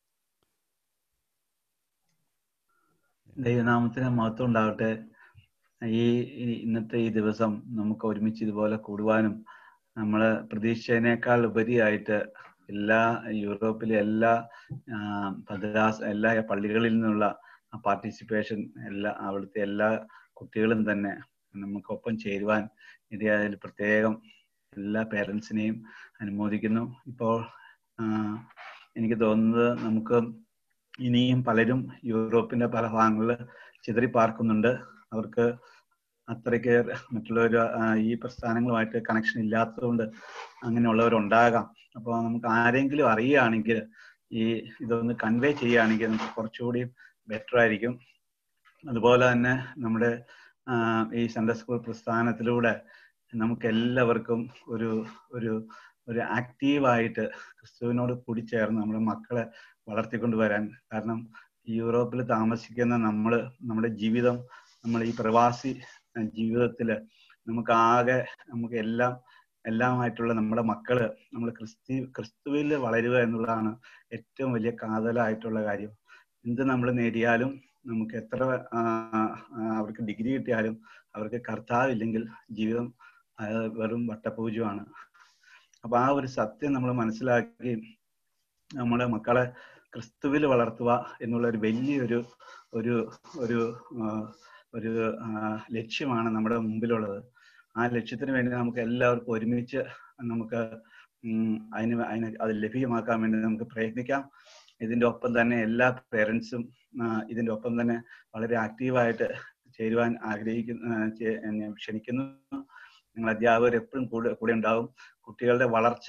ദൈവനാമത്തിന് മഹത്വം ഉണ്ടാകട്ടെ ഈ ഈ ഇന്നത്തെ ഈ ദിവസം നമുക്ക് ഒരുമിച്ച് ഇതുപോലെ കൂടുവാനും നമ്മൾ പ്രതീക്ഷിച്ചതിനേക്കാൾ ഉപരിയായിട്ട് എല്ലാ യൂറോപ്പിലെ എല്ലാ ആ, ഭദ്രാസ എല്ലാ പള്ളികളിൽ നിന്നുള്ള പാർട്ടിസിപ്പേഷൻ എല്ലാ അവിടുത്തെ എല്ലാ കുട്ടികളും തന്നെ നമുക്കൊപ്പം ചേരുവാൻ ഇടയായതിൽ പ്രത്യേകം എല്ലാ പേരൻസിനെയും അനുമോദിക്കുന്നു ഇപ്പോൾ ആ, എനിക്ക് തോന്നുന്നത് നമുക്ക് ഇനിയും പലരും യൂറോപ്പിന്റെ പല ഭാഗങ്ങളിൽ ചിതറി പാർക്കുന്നുണ്ട് അവർക്ക് അത്രയ്ക്ക് മറ്റുള്ളവർ ഈ പ്രസ്ഥാനങ്ങളുമായിട്ട് കണക്ഷൻ ഇല്ലാത്തതുകൊണ്ട് അങ്ങനെയുള്ളവരുണ്ടാകാം അപ്പോൾ നമുക്ക് ആരെങ്കിലും അറിയുകയാണെങ്കിൽ ഈ ഇതൊന്ന് കൺവേ ചെയ്യുകയാണെങ്കിൽ നമുക്ക് കുറച്ചുകൂടി ബെറ്റർ ആയിരിക്കും അതുപോലെ തന്നെ നമ്മുടെ ആ, ഈ സൺഡേ സ്കൂൾ പ്രസ്ഥാനത്തിലൂടെ നമുക്ക് എല്ലാവർക്കും ഒരു ഒരു ഒരു ആക്റ്റീവായിട്ട് ക്രിസ്തുവിനോട് കൂടി ചേർന്ന് നമ്മുടെ മക്കളെ വളർത്തിക്കൊണ്ട് വരാൻ കാരണം ഈ യൂറോപ്പിൽ താമസിക്കുന്ന നമ്മൾ നമ്മുടെ ജീവിതം നമ്മൾ ഈ പ്രവാസി ജീവിതത്തിൽ നമുക്ക് ആകെ നമുക്ക് എല്ലാം എല്ലാമായിട്ടുള്ള നമ്മുടെ മക്കള് നമ്മൾ ക്രിസ്തി ക്രിസ്തുവിൽ വളരുക എന്നുള്ളതാണ് ഏറ്റവും വലിയ കാതലായിട്ടുള്ള കാര്യം എന്ത് നമ്മൾ നേടിയാലും നമുക്ക് എത്ര ആ, ആ, അവർക്ക് ഡിഗ്രി കിട്ടിയാലും അവർക്ക് കർത്താവില്ലെങ്കിൽ ജീവിതം അത് വെറും വട്ടപൂജ്യമാണ് അപ്പൊ ആ ഒരു സത്യം നമ്മൾ മനസ്സിലാക്കി നമ്മുടെ മക്കളെ ക്രിസ്തുവിൽ വളർത്തുക എന്നുള്ള ഒരു വലിയൊരു ഒരു ഒരു ആ, ഒരു ആ, ലക്ഷ്യമാണ് നമ്മുടെ മുമ്പിലുള്ളത് ആ ലക്ഷ്യത്തിന് വേണ്ടി നമുക്ക് എല്ലാവർക്കും ഒരുമിച്ച് നമുക്ക് ഉം, അതിന് അതിന് അത് ലഭ്യമാക്കാൻ വേണ്ടി നമുക്ക് പ്രയത്നിക്കാം ഇതിന്റെ ഒപ്പം തന്നെ എല്ലാ പേരൻസും ഇതിന്റെ ഒപ്പം തന്നെ വളരെ ആക്റ്റീവായിട്ട് ചേരുവാൻ ആഗ്രഹിക്കുന്നു ആ, ചെ- ഞാൻ ക്ഷണിക്കുന്നു നിങ്ങൾ അധ്യാപകർ എപ്പോഴും കൂടെ കൂടെ ഉണ്ടാവും കുട്ടികളുടെ വളർച്ച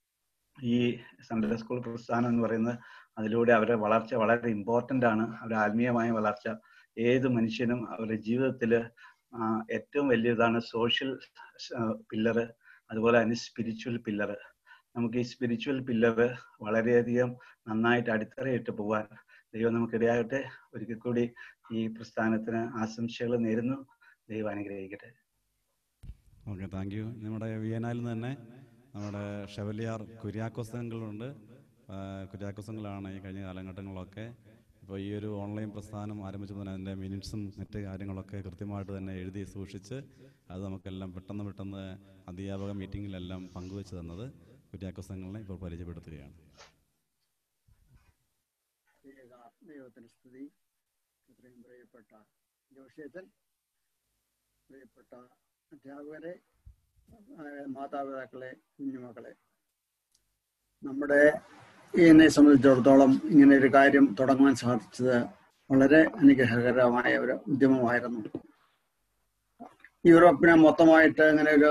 ഈ സൺഡേ സ്കൂൾ പ്രസ്ഥാനം എന്ന് പറയുന്നത് അതിലൂടെ അവരുടെ വളർച്ച വളരെ ഇമ്പോർട്ടന്റ് ആണ് അവരുടെ ആത്മീയമായ വളർച്ച ഏത് മനുഷ്യനും അവരുടെ ജീവിതത്തിൽ ഏറ്റവും വലിയതാണ് സോഷ്യൽ പില്ലറ് അതുപോലെ തന്നെ സ്പിരിച്വൽ പില്ലറ് നമുക്ക് ഈ സ്പിരിച്വൽ പില്ലറ് വളരെയധികം നന്നായിട്ട് അടിത്തറയിട്ട് പോകാൻ ദൈവം നമുക്കിടയാകട്ടെ ഒരിക്കൽ കൂടി ഈ പ്രസ്ഥാനത്തിന് ആശംസകൾ നേരുന്നു ദൈവം അനുഗ്രഹിക്കട്ടെ ഓക്കെ താങ്ക് യു നമ്മുടെ വിയനായിൽ നിന്ന് തന്നെ നമ്മുടെ ഷെവലിയാർ കുര്യാക്കോസങ്ങളുണ്ട് കുര്യാക്കോസങ്ങളാണ് ഈ കഴിഞ്ഞ കാലഘട്ടങ്ങളിലൊക്കെ ഇപ്പോൾ ഈ ഒരു ഓൺലൈൻ പ്രസ്ഥാനം ആരംഭിച്ചപ്പോൾ തന്നെ അതിൻ്റെ മിനിറ്റ്സും മറ്റ് കാര്യങ്ങളൊക്കെ കൃത്യമായിട്ട് തന്നെ എഴുതി സൂക്ഷിച്ച് അത് നമുക്കെല്ലാം പെട്ടെന്ന് പെട്ടെന്ന് അധ്യാപക മീറ്റിങ്ങിലെല്ലാം പങ്കുവെച്ച് തന്നത് കുര്യാക്കോസങ്ങളെ ഇപ്പോൾ പരിചയപ്പെടുത്തുകയാണ് ദൈവത്തിന് സ്തുതി ഇത്രയും പ്രിയപ്പെട്ട ജോഷിയച്ചൻ പ്രിയപ്പെട്ട അധ്യാപകരെ ആ, മാതാപിതാക്കളെ കുഞ്ഞുമക്കളെ നമ്മുടെ ഇതിനെ സംബന്ധിച്ചിടത്തോളം ഇങ്ങനെ ഒരു കാര്യം തുടങ്ങുവാൻ സാധിച്ചത് വളരെ അനുഗ്രഹകരമായ ഒരു ഉദ്യമമായിരുന്നു യൂറോപ്പിനെ മൊത്തമായിട്ട് ഇങ്ങനെ ഒരു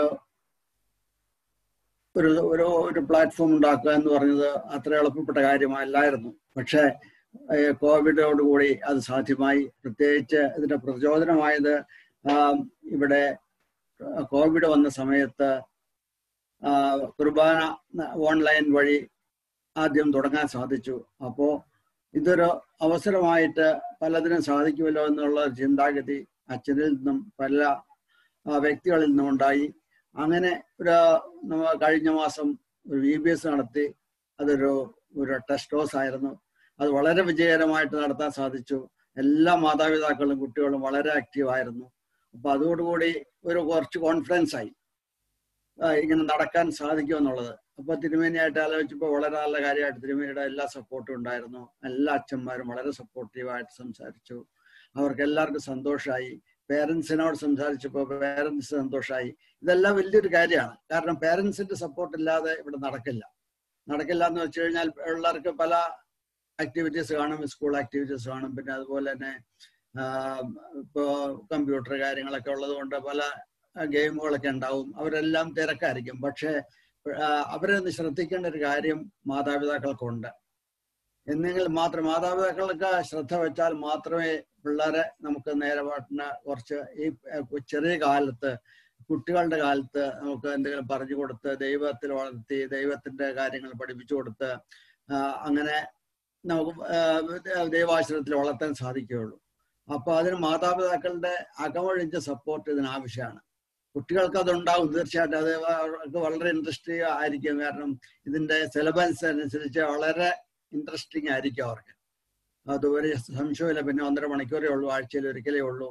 ഒരു ഒരു ഒരു പ്ലാറ്റ്ഫോം ഉണ്ടാക്കുക എന്ന് പറഞ്ഞത് അത്ര എളുപ്പപ്പെട്ട കാര്യമല്ലായിരുന്നു പക്ഷേ ഏഹ് കോവിഡോടുകൂടി അത് സാധ്യമായി പ്രത്യേകിച്ച് ഇതിന്റെ പ്രചോദനമായത് ആം, ഇവിടെ ആ, കോവിഡ് വന്ന സമയത്ത് ആ, കുർബാന ഓൺലൈൻ വഴി ആദ്യം തുടങ്ങാൻ സാധിച്ചു അപ്പോ ഇതൊരു അവസരമായിട്ട് പലതിനും സാധിക്കുമല്ലോ എന്നുള്ള ഒരു ചിന്താഗതി അച്ഛനിൽ നിന്നും പല ആ, വ്യക്തികളിൽ നിന്നും ഉണ്ടായി അങ്ങനെ ഒരു നമ്മ കഴിഞ്ഞ മാസം ഒരു വി ബി എസ് നടത്തി അതൊരു ഒരു ടെസ്റ്റ് ഡോസ് ആയിരുന്നു അത് വളരെ വിജയകരമായിട്ട് നടത്താൻ സാധിച്ചു എല്ലാ മാതാപിതാക്കളും കുട്ടികളും വളരെ ആക്റ്റീവ് ആയിരുന്നു അപ്പൊ അതോടുകൂടി ഒരു കുറച്ച് കോൺഫിഡൻസ് ആയി ആ, ഇങ്ങനെ നടക്കാൻ സാധിക്കും എന്നുള്ളത് അപ്പൊ തിരുമേനിയായിട്ട് ആലോചിച്ചപ്പോൾ വളരെ നല്ല കാര്യമായിട്ട് തിരുമേനിയുടെ എല്ലാ സപ്പോർട്ടും ഉണ്ടായിരുന്നു എല്ലാ അച്ഛന്മാരും വളരെ സപ്പോർട്ടീവായിട്ട് സംസാരിച്ചു അവർക്ക് എല്ലാവർക്കും സന്തോഷമായി പേരൻസിനോട് സംസാരിച്ചപ്പോൾ പേരൻസ് സന്തോഷമായി ഇതെല്ലാം വലിയൊരു കാര്യമാണ് കാരണം പേരൻസിന്റെ സപ്പോർട്ട് ഇല്ലാതെ ഇവിടെ നടക്കില്ല നടക്കില്ല എന്ന് വെച്ച് കഴിഞ്ഞാൽ പിള്ളേർക്ക് പല ആക്ടിവിറ്റീസ് കാണും സ്കൂൾ ആക്ടിവിറ്റീസ് കാണും പിന്നെ അതുപോലെ തന്നെ ഇപ്പോ കമ്പ്യൂട്ടർ കാര്യങ്ങളൊക്കെ ഉള്ളത് കൊണ്ട് പല ഗെയിമുകളൊക്കെ ഉണ്ടാവും അവരെല്ലാം തിരക്കായിരിക്കും പക്ഷേ ആ, അവരെ ഒന്ന് ശ്രദ്ധിക്കേണ്ട ഒരു കാര്യം മാതാപിതാക്കൾക്കുണ്ട് എന്നെങ്കിൽ മാത്രം മാതാപിതാക്കൾക്ക് ശ്രദ്ധ വെച്ചാൽ മാത്രമേ പിള്ളേരെ നമുക്ക് നേരപാട്ടിന് കുറച്ച് ഈ ഏഹ്, ചെറിയ കാലത്ത് കുട്ടികളുടെ കാലത്ത് നമുക്ക് എന്തെങ്കിലും പറഞ്ഞു കൊടുത്ത് ദൈവത്തിൽ വളർത്തി ദൈവത്തിന്റെ കാര്യങ്ങൾ പഠിപ്പിച്ചു കൊടുത്ത് ആ, അങ്ങനെ നമുക്ക് ആ, ദൈവാശ്രയത്തിൽ വളർത്താൻ സാധിക്കുകയുള്ളൂ അപ്പൊ അതിന് മാതാപിതാക്കളുടെ അകമഴിഞ്ഞ സപ്പോർട്ട് ഇതിന് ആവശ്യമാണ് കുട്ടികൾക്ക് അതുണ്ടാവും തീർച്ചയായിട്ടും അത് അവർക്ക് വളരെ ഇൻട്രസ്റ്റിംഗ് ആയിരിക്കും കാരണം ഇതിന്റെ സിലബസ് അനുസരിച്ച് വളരെ ഇൻട്രസ്റ്റിംഗ് ആയിരിക്കും അവർക്ക് അത് ഒരു സംശയമില്ല പിന്നെ ഒന്നര മണിക്കൂറേ ഉള്ളൂ ആഴ്ചയിൽ ഒരിക്കലേ ഉള്ളൂ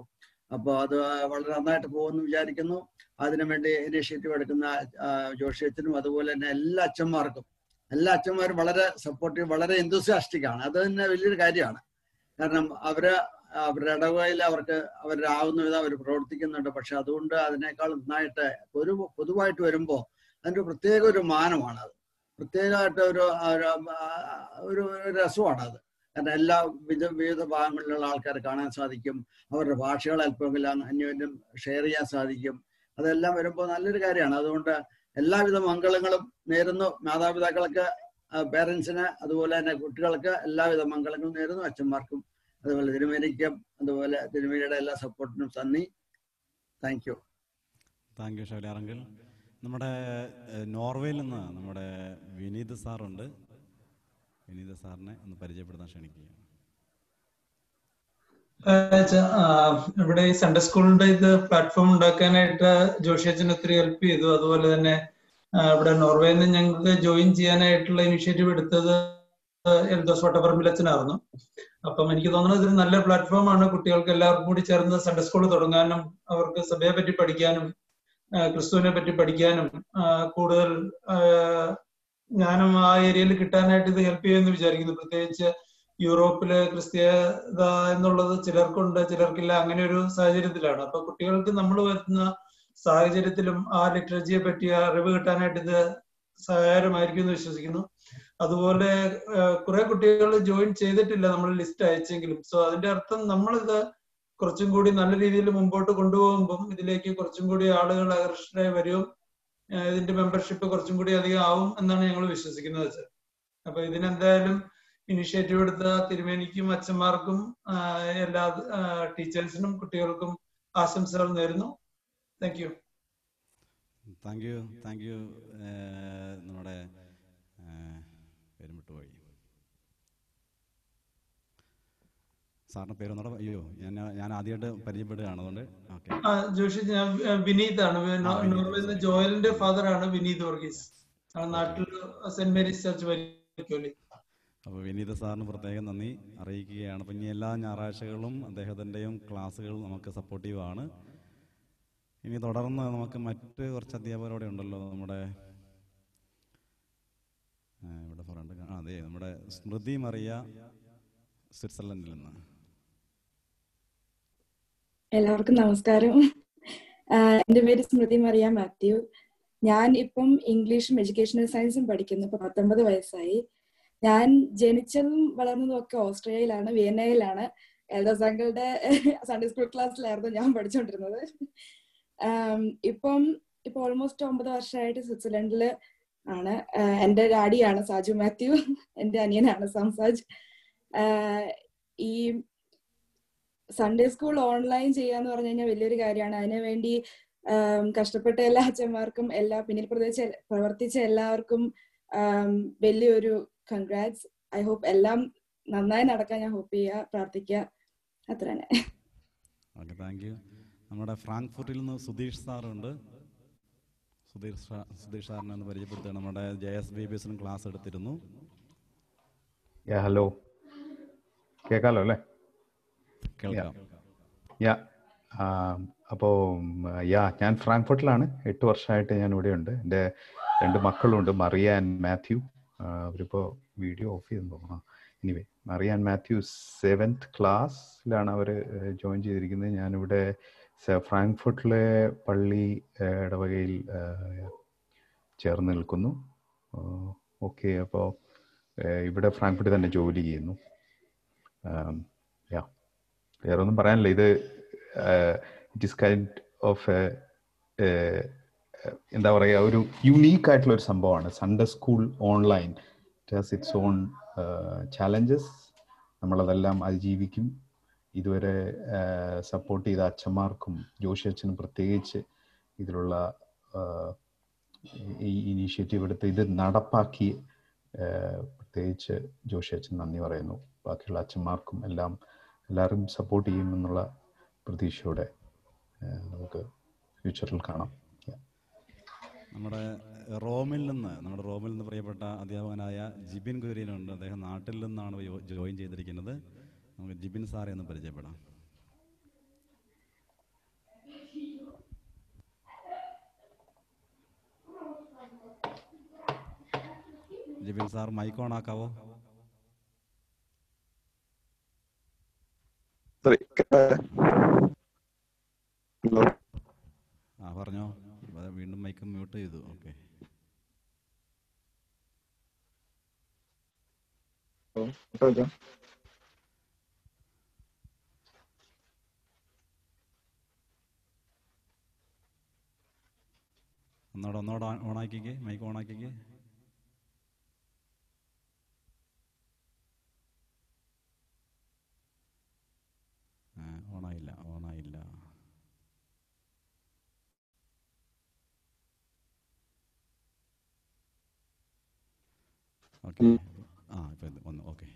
അപ്പോൾ അത് വളരെ നന്നായിട്ട് പോകുമെന്ന് വിചാരിക്കുന്നു അതിനുവേണ്ടി ഇനിഷ്യേറ്റീവ് എടുക്കുന്ന ആ, ജോഷി അച്ഛനും അതുപോലെ തന്നെ എല്ലാ അച്ഛന്മാർക്കും എല്ലാ അച്ഛന്മാരും വളരെ സപ്പോർട്ടീവ് വളരെ enthusiastic ആണ് അത് തന്നെ വലിയൊരു കാര്യമാണ് കാരണം അവര് അവരുടെ ഇടവകയിൽ അവർക്ക് അവരാവുന്ന വിധം അവർ പ്രവർത്തിക്കുന്നുണ്ട് പക്ഷെ അതുകൊണ്ട് അതിനേക്കാൾ നന്നായിട്ട് ഒരു പൊതുവായിട്ട് വരുമ്പോൾ അതിന്റെ ഒരു പ്രത്യേക ഒരു മാനമാണ് അത് പ്രത്യേകമായിട്ട് ഒരു ഒരു, ആ, ഒരു രസമാണ് അത് കാരണം എല്ലാ വിധ വിവിധ ഭാഗങ്ങളിലുള്ള ആൾക്കാരെ കാണാൻ സാധിക്കും അവരുടെ ഭാഷകൾ അല്പമെങ്കിലും അന്യോന്യം ഷെയർ ചെയ്യാൻ സാധിക്കും അതെല്ലാം വരുമ്പോൾ നല്ലൊരു കാര്യമാണ് അതുകൊണ്ട് എല്ലാവിധ മംഗളങ്ങളും നേരുന്നു മാതാപിതാക്കൾക്ക് പേരൻസിന് അതുപോലെ തന്നെ കുട്ടികൾക്ക് എല്ലാവിധ മംഗളങ്ങളും നേരുന്നു അച്ഛന്മാർക്കും അതുപോലെ തിരുമേനിക്കും അതുപോലെ തിരുമേനിയുടെ എല്ലാ സപ്പോർട്ടിനും നന്ദി താങ്ക് യു താങ്ക് യു ഷൈലാറെങ്കിൽ നമ്മുടെ ഏഹ്, നോർവേയിൽ നിന്ന് നമ്മുടെ വിനീത് സാറുണ്ട് വിനീത് സാറിനെ ഒന്ന് പരിചയപ്പെടുത്താൻ ക്ഷണിക്കുക ഏഹ് ച- ആ, ഇവിടെ ഈ സൺഡേ സ്കൂളിന്റെ ഇത് പ്ലാറ്റ്ഫോം ഉണ്ടാക്കാനായിട്ട് ജോഷി അച്ഛൻ ഒത്തിരി ഹെൽപ്പ് ചെയ്തു അതുപോലെ തന്നെ ആ, ഇവിടെ നോർവേയിൽ നിന്ന് ഞങ്ങൾക്ക് ജോയിൻ ചെയ്യാനായിട്ടുള്ള ഇനിഷ്യേറ്റീവ് എടുത്തത് എൽദോസ് വട്ടപ്പറമ്പിൽ അച്ഛനായിരുന്നു അപ്പം എനിക്ക് തോന്നുന്നത് ഇതൊരു നല്ല പ്ലാറ്റ്ഫോം ആണ് കുട്ടികൾക്ക് എല്ലാവർക്കും കൂടി ചേർന്ന് സൺഡേ സ്കൂൾ തുടങ്ങാനും അവർക്ക് സഭയെ പറ്റി പഠിക്കാനും ആ, ക്രിസ്തുവിനെ പറ്റി പഠിക്കാനും ആ, കൂടുതൽ ആ, ജ്ഞാനം ആ ഏരിയയിൽ കിട്ടാനായിട്ട് ഇത് ഹെൽപ്പ് ചെയ്യുമെന്ന് വിചാരിക്കുന്നു പ്രത്യേകിച്ച് യൂറോപ്പില് ക്രിസ്തീയത എന്നുള്ളത് ചിലർക്കുണ്ട് ചിലർക്കില്ല അങ്ങനെ ഒരു സാഹചര്യത്തിലാണ് അപ്പൊ കുട്ടികൾക്ക് നമ്മൾ വരുന്ന സാഹചര്യത്തിലും ആ ലിറ്ററേച്ചറിയെ പറ്റി അറിവ് കിട്ടാനായിട്ട് ഇത് സഹായകരമായിരിക്കും എന്ന് വിശ്വസിക്കുന്നു അതുപോലെ കുറെ കുട്ടികൾ ജോയിൻ ചെയ്തിട്ടില്ല നമ്മൾ ലിസ്റ്റ് അയച്ചെങ്കിലും സോ അതിന്റെ അർത്ഥം നമ്മളിത് കുറച്ചും കൂടി നല്ല രീതിയിൽ മുമ്പോട്ട് കൊണ്ടുപോകുമ്പം ഇതിലേക്ക് കുറച്ചും കൂടി ആളുകൾ ആകർഷകരായി വരും ഏഹ് ഇതിന്റെ മെമ്പർഷിപ്പ് കുറച്ചും കൂടി അധികം ആവും എന്നാണ് ഞങ്ങൾ വിശ്വസിക്കുന്നത് സർ അപ്പൊ ഇതിനെന്തായാലും ഇനിഷ്യേറ്റീവ് എടുത്ത തിരുമേനിക്കും അച്ഛന്മാർക്കും ആഹ് എല്ലാ ടീച്ചേഴ്സിനും കുട്ടികൾക്കും ആശംസകൾ നേരുന്നു thank you thank you thank you നമ്മുടെ ഏഹ്, പേരും വിട്ടുപോയി സാറിന്റെ പേരൊന്നുകൂടെ അയ്യോ ഞാൻ ഞാൻ ആദ്യമായിട്ട് പരിചയപ്പെടുകയാണ് അതുകൊണ്ട് ഓക്കെ ആ ജോഷി ഞാൻ ഏഹ് വിനീത് ആണ് ആ, വിനീത്, നോർവേയിൽ നിന്ന് ജോയലിന്റെ ഫാദർ ആണ് വിനീത് വർഗീസ് ആ നാട്ടിൽ സെന്റ് മേരീസ് ചർച്ച് വരിക്കോലി അപ്പോൾ വിനീത സാറിന് പ്രത്യേകം നന്ദി അറിയിക്കുകയാണ് അപ്പം ഇനി എല്ലാ ഞായറാഴ്ചകളും അദ്ദേഹത്തിൻ്റെയും ക്ലാസ്സുകൾ നമുക്ക് സപ്പോർട്ടീവ് ആണ് ഇനി തുടർന്ന് നമുക്ക് മറ്റ് കുറച്ച് അധ്യാപകരോടെ ഉണ്ടല്ലോ നമ്മുടെ ആ, ഇവിടെ പറയണ്ട ആ അതെ നമ്മുടെ സ്മൃതി മറിയ സ്വിറ്റ്സർലൻഡിൽ നിന്ന് എല്ലാവർക്കും നമസ്കാരം ആഹ് എൻ്റെ പേര് സ്മൃതി മറിയ മാത്യു ഞാൻ ഇപ്പം ഇംഗ്ലീഷും എഡ്യൂക്കേഷണൽ സയൻസും പഠിക്കുന്നു ഇപ്പൊ പത്തൊമ്പത് വയസ്സായി ഞാൻ ജനിച്ചതും വളർന്നതും ഒക്കെ ഓസ്ട്രേലിയയിലാണ് വിയന്നയിലാണ് എൽഡോസ് അങ്കിളുടെ സൺഡേ സ്കൂൾ ക്ലാസ്സിലായിരുന്നു ഞാൻ പഠിച്ചുകൊണ്ടിരുന്നത് ആം, ഇപ്പം ഇപ്പൊ ഓൾമോസ്റ്റ് ഒമ്പത് വർഷമായിട്ട് സ്വിറ്റ്സർലൻഡിൽ ആണ് ആഹ് എൻ്റെ ഡാഡിയാണ് സാജു മാത്യു എൻ്റെ അനിയനാണ് സംസാജ് ആഹ് ഈ സൺഡേ സ്കൂൾ ഓൺലൈൻ ചെയ്യാന്ന് പറഞ്ഞു കഴിഞ്ഞാൽ വലിയൊരു കാര്യമാണ് അതിനു വേണ്ടി ആം, കഷ്ടപ്പെട്ട എല്ലാ അച്ഛന്മാർക്കും എല്ലാ പിന്നിൽ പ്രദേശ പ്രവർത്തിച്ച എല്ലാവർക്കും ആം, വലിയൊരു കൺഗ്രാറ്റ്സ് ഐ ഹോപ്പ് എല്ലാം നന്നായി നടക്കാൻ ഞാൻ ഹോപ്പ് ചെയ്യുക പ്രാർത്ഥിക്കുക അത്ര തന്നെ ഓക്കെ താങ്ക് യു നമ്മുടെ ഫ്രാങ്ക്ഫുർട്ടിൽ നിന്ന് സുധീഷ് സാറുണ്ട് സുധീഷ് സാ- സുധീഷ് സാറിനെ ഒന്ന് പരിചയപ്പെടുത്തുകയാണ് നമ്മുടെ ജെ എസ് ബി ബി എസിനും ക്ലാസ് എടുത്തിരുന്നു യാ ഹലോ കേൾക്കാലോ അല്ലേ കേൾക്കാം യാ അപ്പോൾ യാ ഞാൻ ഫ്രാങ്ക്ഫർട്ടിലാണ് എട്ട് വർഷമായിട്ട് ഞാൻ ഇവിടെ ഉണ്ട് എൻ്റെ രണ്ട് മക്കളുണ്ട് മറിയ ആൻഡ് മാത്യു ആ, അവരിപ്പോൾ വീഡിയോ ഓഫ് ചെയ്തെന്ന് തോന്നുന്നു anyway Mariya and Mathew seventh ക്ലാസ്സിലാണ് അവർ ജോയിൻ ചെയ്തിരിക്കുന്നത് ഞാനിവിടെ സ- ഫ്രാങ്ക്ഫർട്ടിലെ പള്ളി ആ, ഇടവകയിൽ ആ, ചേർന്ന് നിൽക്കുന്നു ഓക്കെ അപ്പോൾ ഇവിടെ ഫ്രാങ്ക്ഫർട്ടിൽ തന്നെ ജോലി ചെയ്യുന്നു ആം, യാ വേറെ ഒന്നും പറയാനില്ല ഇത് ഇറ്റ് ഇസ് കൈൻഡ് ഓഫ് എന്താ പറയുക ഒരു യുണീക്ക് ആയിട്ടുള്ള ഒരു സംഭവമാണ് Sunday school online it has its own challenges നമ്മളതെല്ലാം അതിജീവിക്കും ഇതുവരെ സപ്പോർട്ട് ചെയ്ത അച്ഛന്മാർക്കും ജോഷി അച്ഛനും പ്രത്യേകിച്ച് ഇതിലുള്ള ആ, ഈ ഇനീഷ്യേറ്റീവ് എടുത്ത് ഇത് നടപ്പാക്കി ആ, പ്രത്യേകിച്ച് ജോഷി അച്ഛൻ നന്ദി പറയുന്നു ബാക്കിയുള്ള അച്ഛന്മാർക്കും എല്ലാം എല്ലാവരും സപ്പോർട്ട് ചെയ്യുമെന്നുള്ള പ്രതീക്ഷയോടെ ആ, നമുക്ക് ഫ്യൂച്ചറിൽ കാണാം നമ്മുടെ റോമിൽ നിന്ന് നമ്മുടെ റോമിൽ നിന്ന് പ്രിയപ്പെട്ട അധ്യാപകനായ ജിബിൻ കുര്യനുണ്ട് അദ്ദേഹം നാട്ടിൽ നിന്നാണ് ജോ- ജോയിൻ ചെയ്തിരിക്കുന്നത് നമുക്ക് ജിബിൻ സാറെ ഒന്ന് പരിചയപ്പെടാം ജിബിൻ സാർ മൈക്ക് ഓൺ ആക്കാവോ ഹലോ ആ പറഞ്ഞോ അത് വീണ്ടും മൈക്ക് മ്യൂട്ട് ചെയ്തു ഓക്കെ കേൾക്കാം ഒന്നോടെ ഒന്നോടെ ഓൺ ആക്കിക്കേ മൈക്ക് ഓൺ ആക്കിക്കേ ഓണായില്ല ഓണായില്ല ഓക്കെ ആ ഇപ്പൊ ഇത് വന്നു ഓക്കെ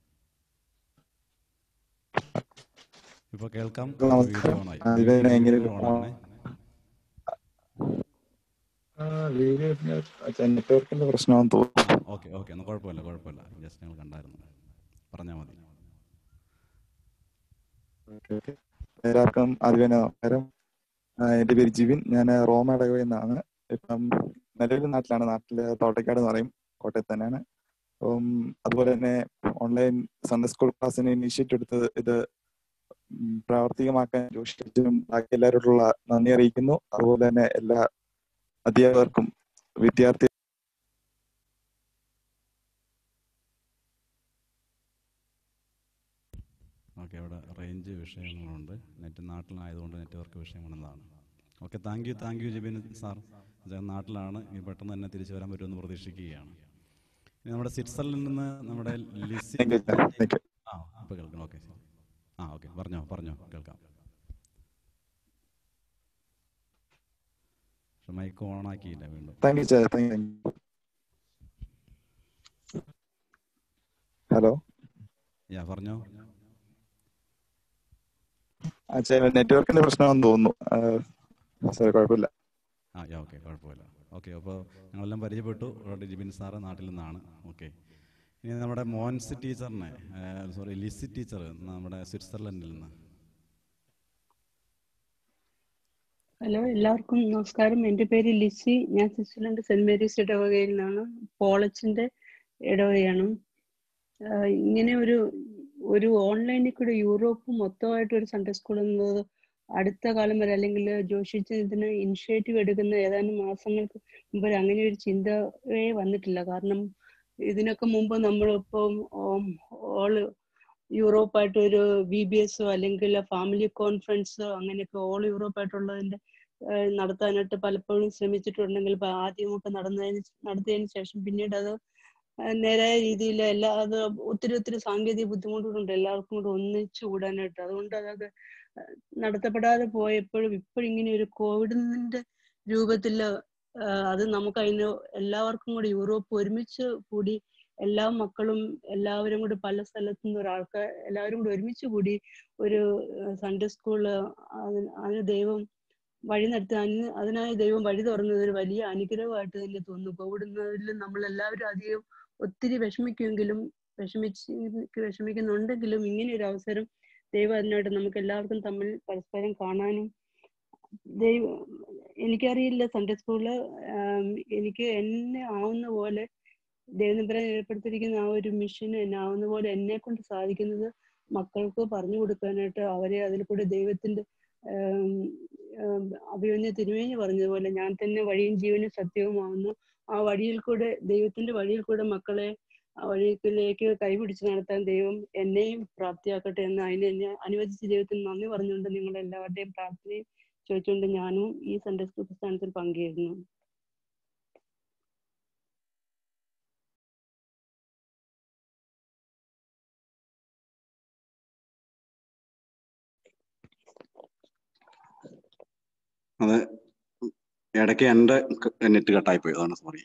ഇപ്പൊ കേൾക്കാം വീഡിയോ ഓണായി ഇതിനെ എങ്ങനെ വീഡിയോ ഓണാണേ നെറ്റ്വർക്കിന്റെ പ്രശ്നമാണെന്ന് തോന്നുന്നു ഓക്കെ ഓക്കെ എന്നാൽ കുഴപ്പമില്ല കുഴപ്പമില്ല ജസ്റ്റ് ഞങ്ങൾ കണ്ടായിരുന്നു പറഞ്ഞാൽ മതി ഓക്കെ ഓക്കെ എല്ലാവർക്കും ആദ്യമേ നമസ്കാരം ആ, എൻ്റെ പേര് ജിവിൻ ഞാൻ റോമ ഇടവയിൽ നിന്നാണ് ഇപ്പം നിലവിൽ നാട്ടിലാണ് നാട്ടില് തോട്ടക്കാട് എന്ന് പറയും കോട്ടയത്ത് തന്നെയാണ് അപ്പം അതുപോലെ തന്നെ ഓൺലൈൻ സൺഡേ സ്കൂൾ ക്ലാസ്സിന് ഇനീഷ്യേറ്റ് എടുത്തത് ഇത് ഉം, പ്രാവർത്തികമാക്കാൻ ജോഷിനും ബാക്കി എല്ലാവരോടുള്ള നന്ദി അറിയിക്കുന്നു അതുപോലെ തന്നെ എല്ലാ അധ്യാപകർക്കും വിദ്യാർത്ഥി ഓക്കെ അവിടെ റേഞ്ച് വിഷയങ്ങളുണ്ട് നെറ്റ് നാട്ടിലായതുകൊണ്ട് നെറ്റ്വർക്ക് വിഷയങ്ങളെന്നതാണ് okay thank you thank you Jibin sir അദ്ദേഹം നാട്ടിലാണ് ഇനി പെട്ടെന്ന് തന്നെ തിരിച്ചു വരാൻ പറ്റുമെന്ന് പ്രതീക്ഷിക്കുകയാണ് ഇനി നമ്മുടെ സ്വിറ്റ്സർലൻഡിൽ നിന്ന് നമ്മുടെ Lissy Thank you, sir. Thank you. ആ ഇപ്പോൾ കേൾക്കണം ഓക്കെ ആ ഓക്കെ പറഞ്ഞോ പറഞ്ഞോ കേൾക്കാം പക്ഷെ മൈക്ക് ഓൺ ആക്കിയില്ല വീണ്ടും thank you sir thank you hello yeah പറഞ്ഞോ അച്ഛാ നെറ്റ്വർക്കിന്റെ പ്രശ്നമാണെന്ന് തോന്നുന്നു സാർ കുഴപ്പമില്ല ആ യാ ഓക്കെ കുഴപ്പമില്ല ഓക്കെ അപ്പോൾ ഞങ്ങളെല്ലാം പരിചയപ്പെട്ടു ഓൾറെഡി ജിബിൻ സാറ് നാട്ടിൽ നിന്നാണ് ഓക്കെ ഇനി നമ്മുടെ മോൻസ് ടീച്ചറിനെ സോറി ലിസി ടീച്ചർ നമ്മുടെ സ്വിറ്റ്സർലൻഡിൽ നിന്ന് ഹലോ എല്ലാവർക്കും നമസ്കാരം എൻ്റെ പേര് ലിസി ഞാൻ സ്വിറ്റ്സർലൻഡ് സെന്റ് മേരീസ് ഇടവകയിൽ നിന്നാണ് പോളച്ചിന്റെ ഇടവകയാണ് ആഹ് ഇങ്ങനെ ഒരു ഒരു ഓൺലൈനിൽ കൂടെ യൂറോപ്പ് മൊത്തമായിട്ട് ഒരു സൺഡേ സ്കൂൾ എന്നത് അടുത്ത കാലം വരെ അല്ലെങ്കിൽ ജോഷിച്ച് ഇതിന് ഇനിഷ്യേറ്റീവ് എടുക്കുന്ന ഏതാനും മാസങ്ങൾക്ക് മുമ്പ് അങ്ങനെ ഒരു ചിന്തയേ വന്നിട്ടില്ല കാരണം ഇതിനൊക്കെ മുമ്പ് നമ്മളിപ്പം ഓൾ യൂറോപ്പായിട്ട് ഒരു വി ബി എസോ അല്ലെങ്കിൽ ഫാമിലി കോൺഫറൻസോ അങ്ങനെയൊക്കെ ഓൾ യൂറോപ്പായിട്ടുള്ളതിന്റെ ഏഹ് നടത്താനായിട്ട് പലപ്പോഴും ശ്രമിച്ചിട്ടുണ്ടെങ്കിൽ ഇപ്പൊ ആദ്യമൊക്കെ നടന്നതിന് നടത്തിയതിന് ശേഷം പിന്നീട് അത് ഏഹ് നേരായ രീതിയിൽ എല്ലാ അത് ഒത്തിരി ഒത്തിരി സാങ്കേതിക ബുദ്ധിമുട്ടുകളുണ്ട് എല്ലാവർക്കും കൂടെ ഒന്നിച്ചു കൂടാനായിട്ട് അതുകൊണ്ട് അതൊക്കെ ഏഹ് നടത്തപ്പെടാതെ പോയപ്പോഴും ഇപ്പോഴിങ്ങനെ ഒരു കോവിഡിന്റെ രൂപത്തില് ആഹ് അത് നമുക്ക് അതിന് എല്ലാവർക്കും കൂടി യൂറോപ്പ് ഒരുമിച്ച് കൂടി എല്ലാ മക്കളും എല്ലാവരും കൂടി പല സ്ഥലത്തു നിന്ന് ഒരാൾക്ക് എല്ലാവരും കൂടി ഒരുമിച്ച് കൂടി ഒരു സൺഡേ സ്കൂള് അതിന് അതിന് ദൈവം വഴി നടത്തി അതിന് അതിനായി ദൈവം വഴി തുറന്നത് ഒരു വലിയ അനുഗ്രഹമായിട്ട് തന്നെ തോന്നുന്നു കോവിഡിൽ നമ്മൾ എല്ലാവരും അധികം ഒത്തിരി വിഷമിക്കുമെങ്കിലും വിഷമിച്ച് വിഷമിക്കുന്നുണ്ടെങ്കിലും ഇങ്ങനെ ഒരു അവസരം ദൈവം അതിനായിട്ട് നമുക്ക് എല്ലാവർക്കും തമ്മിൽ പരസ്പരം കാണാനും ദൈവം എനിക്കറിയില്ല സൺഡേ സ്കൂളില് എനിക്ക് എന്നെ ആവുന്ന പോലെ ദൈവനിബ്രാൻ ഏർപ്പെടുത്തിയിരിക്കുന്ന ആ ഒരു മിഷന് എന്നെ ആവുന്ന പോലെ എന്നെ കൊണ്ട് സാധിക്കുന്നത് മക്കൾക്ക് പറഞ്ഞു കൊടുക്കാനായിട്ട് അവരെ അതിൽ കൂടെ ദൈവത്തിന്റെ ആം, ആം, അഭിമന്യ തിരുമേനി പറഞ്ഞതുപോലെ ഞാൻ തന്നെ വഴിയും ജീവനും സത്യവുമാവുന്നു ആ വഴിയിൽ കൂടെ ദൈവത്തിന്റെ വഴിയിൽ കൂടെ മക്കളെ ആ വഴിയിലേക്ക് കൈപിടിച്ച് നടത്താൻ ദൈവം എന്നെയും പ്രാപ്തിയാക്കട്ടെ എന്ന് അതിനെ എന്നെ അനുവദിച്ച ദൈവത്തിന് നന്ദി പറഞ്ഞുകൊണ്ട് നിങ്ങൾ എല്ലാവരുടെയും പ്രാർത്ഥനയും ചോദിച്ചുകൊണ്ട് ഞാനും ഈ സൺഡേ സ്കൂൾ പ്രസ്ഥാനത്തിൽ പങ്കുചേരുന്നു അത് ഇടയ്ക്ക് എൻ്റെ നെറ്റ് കട്ടായി പോയി അതാണ് സോറി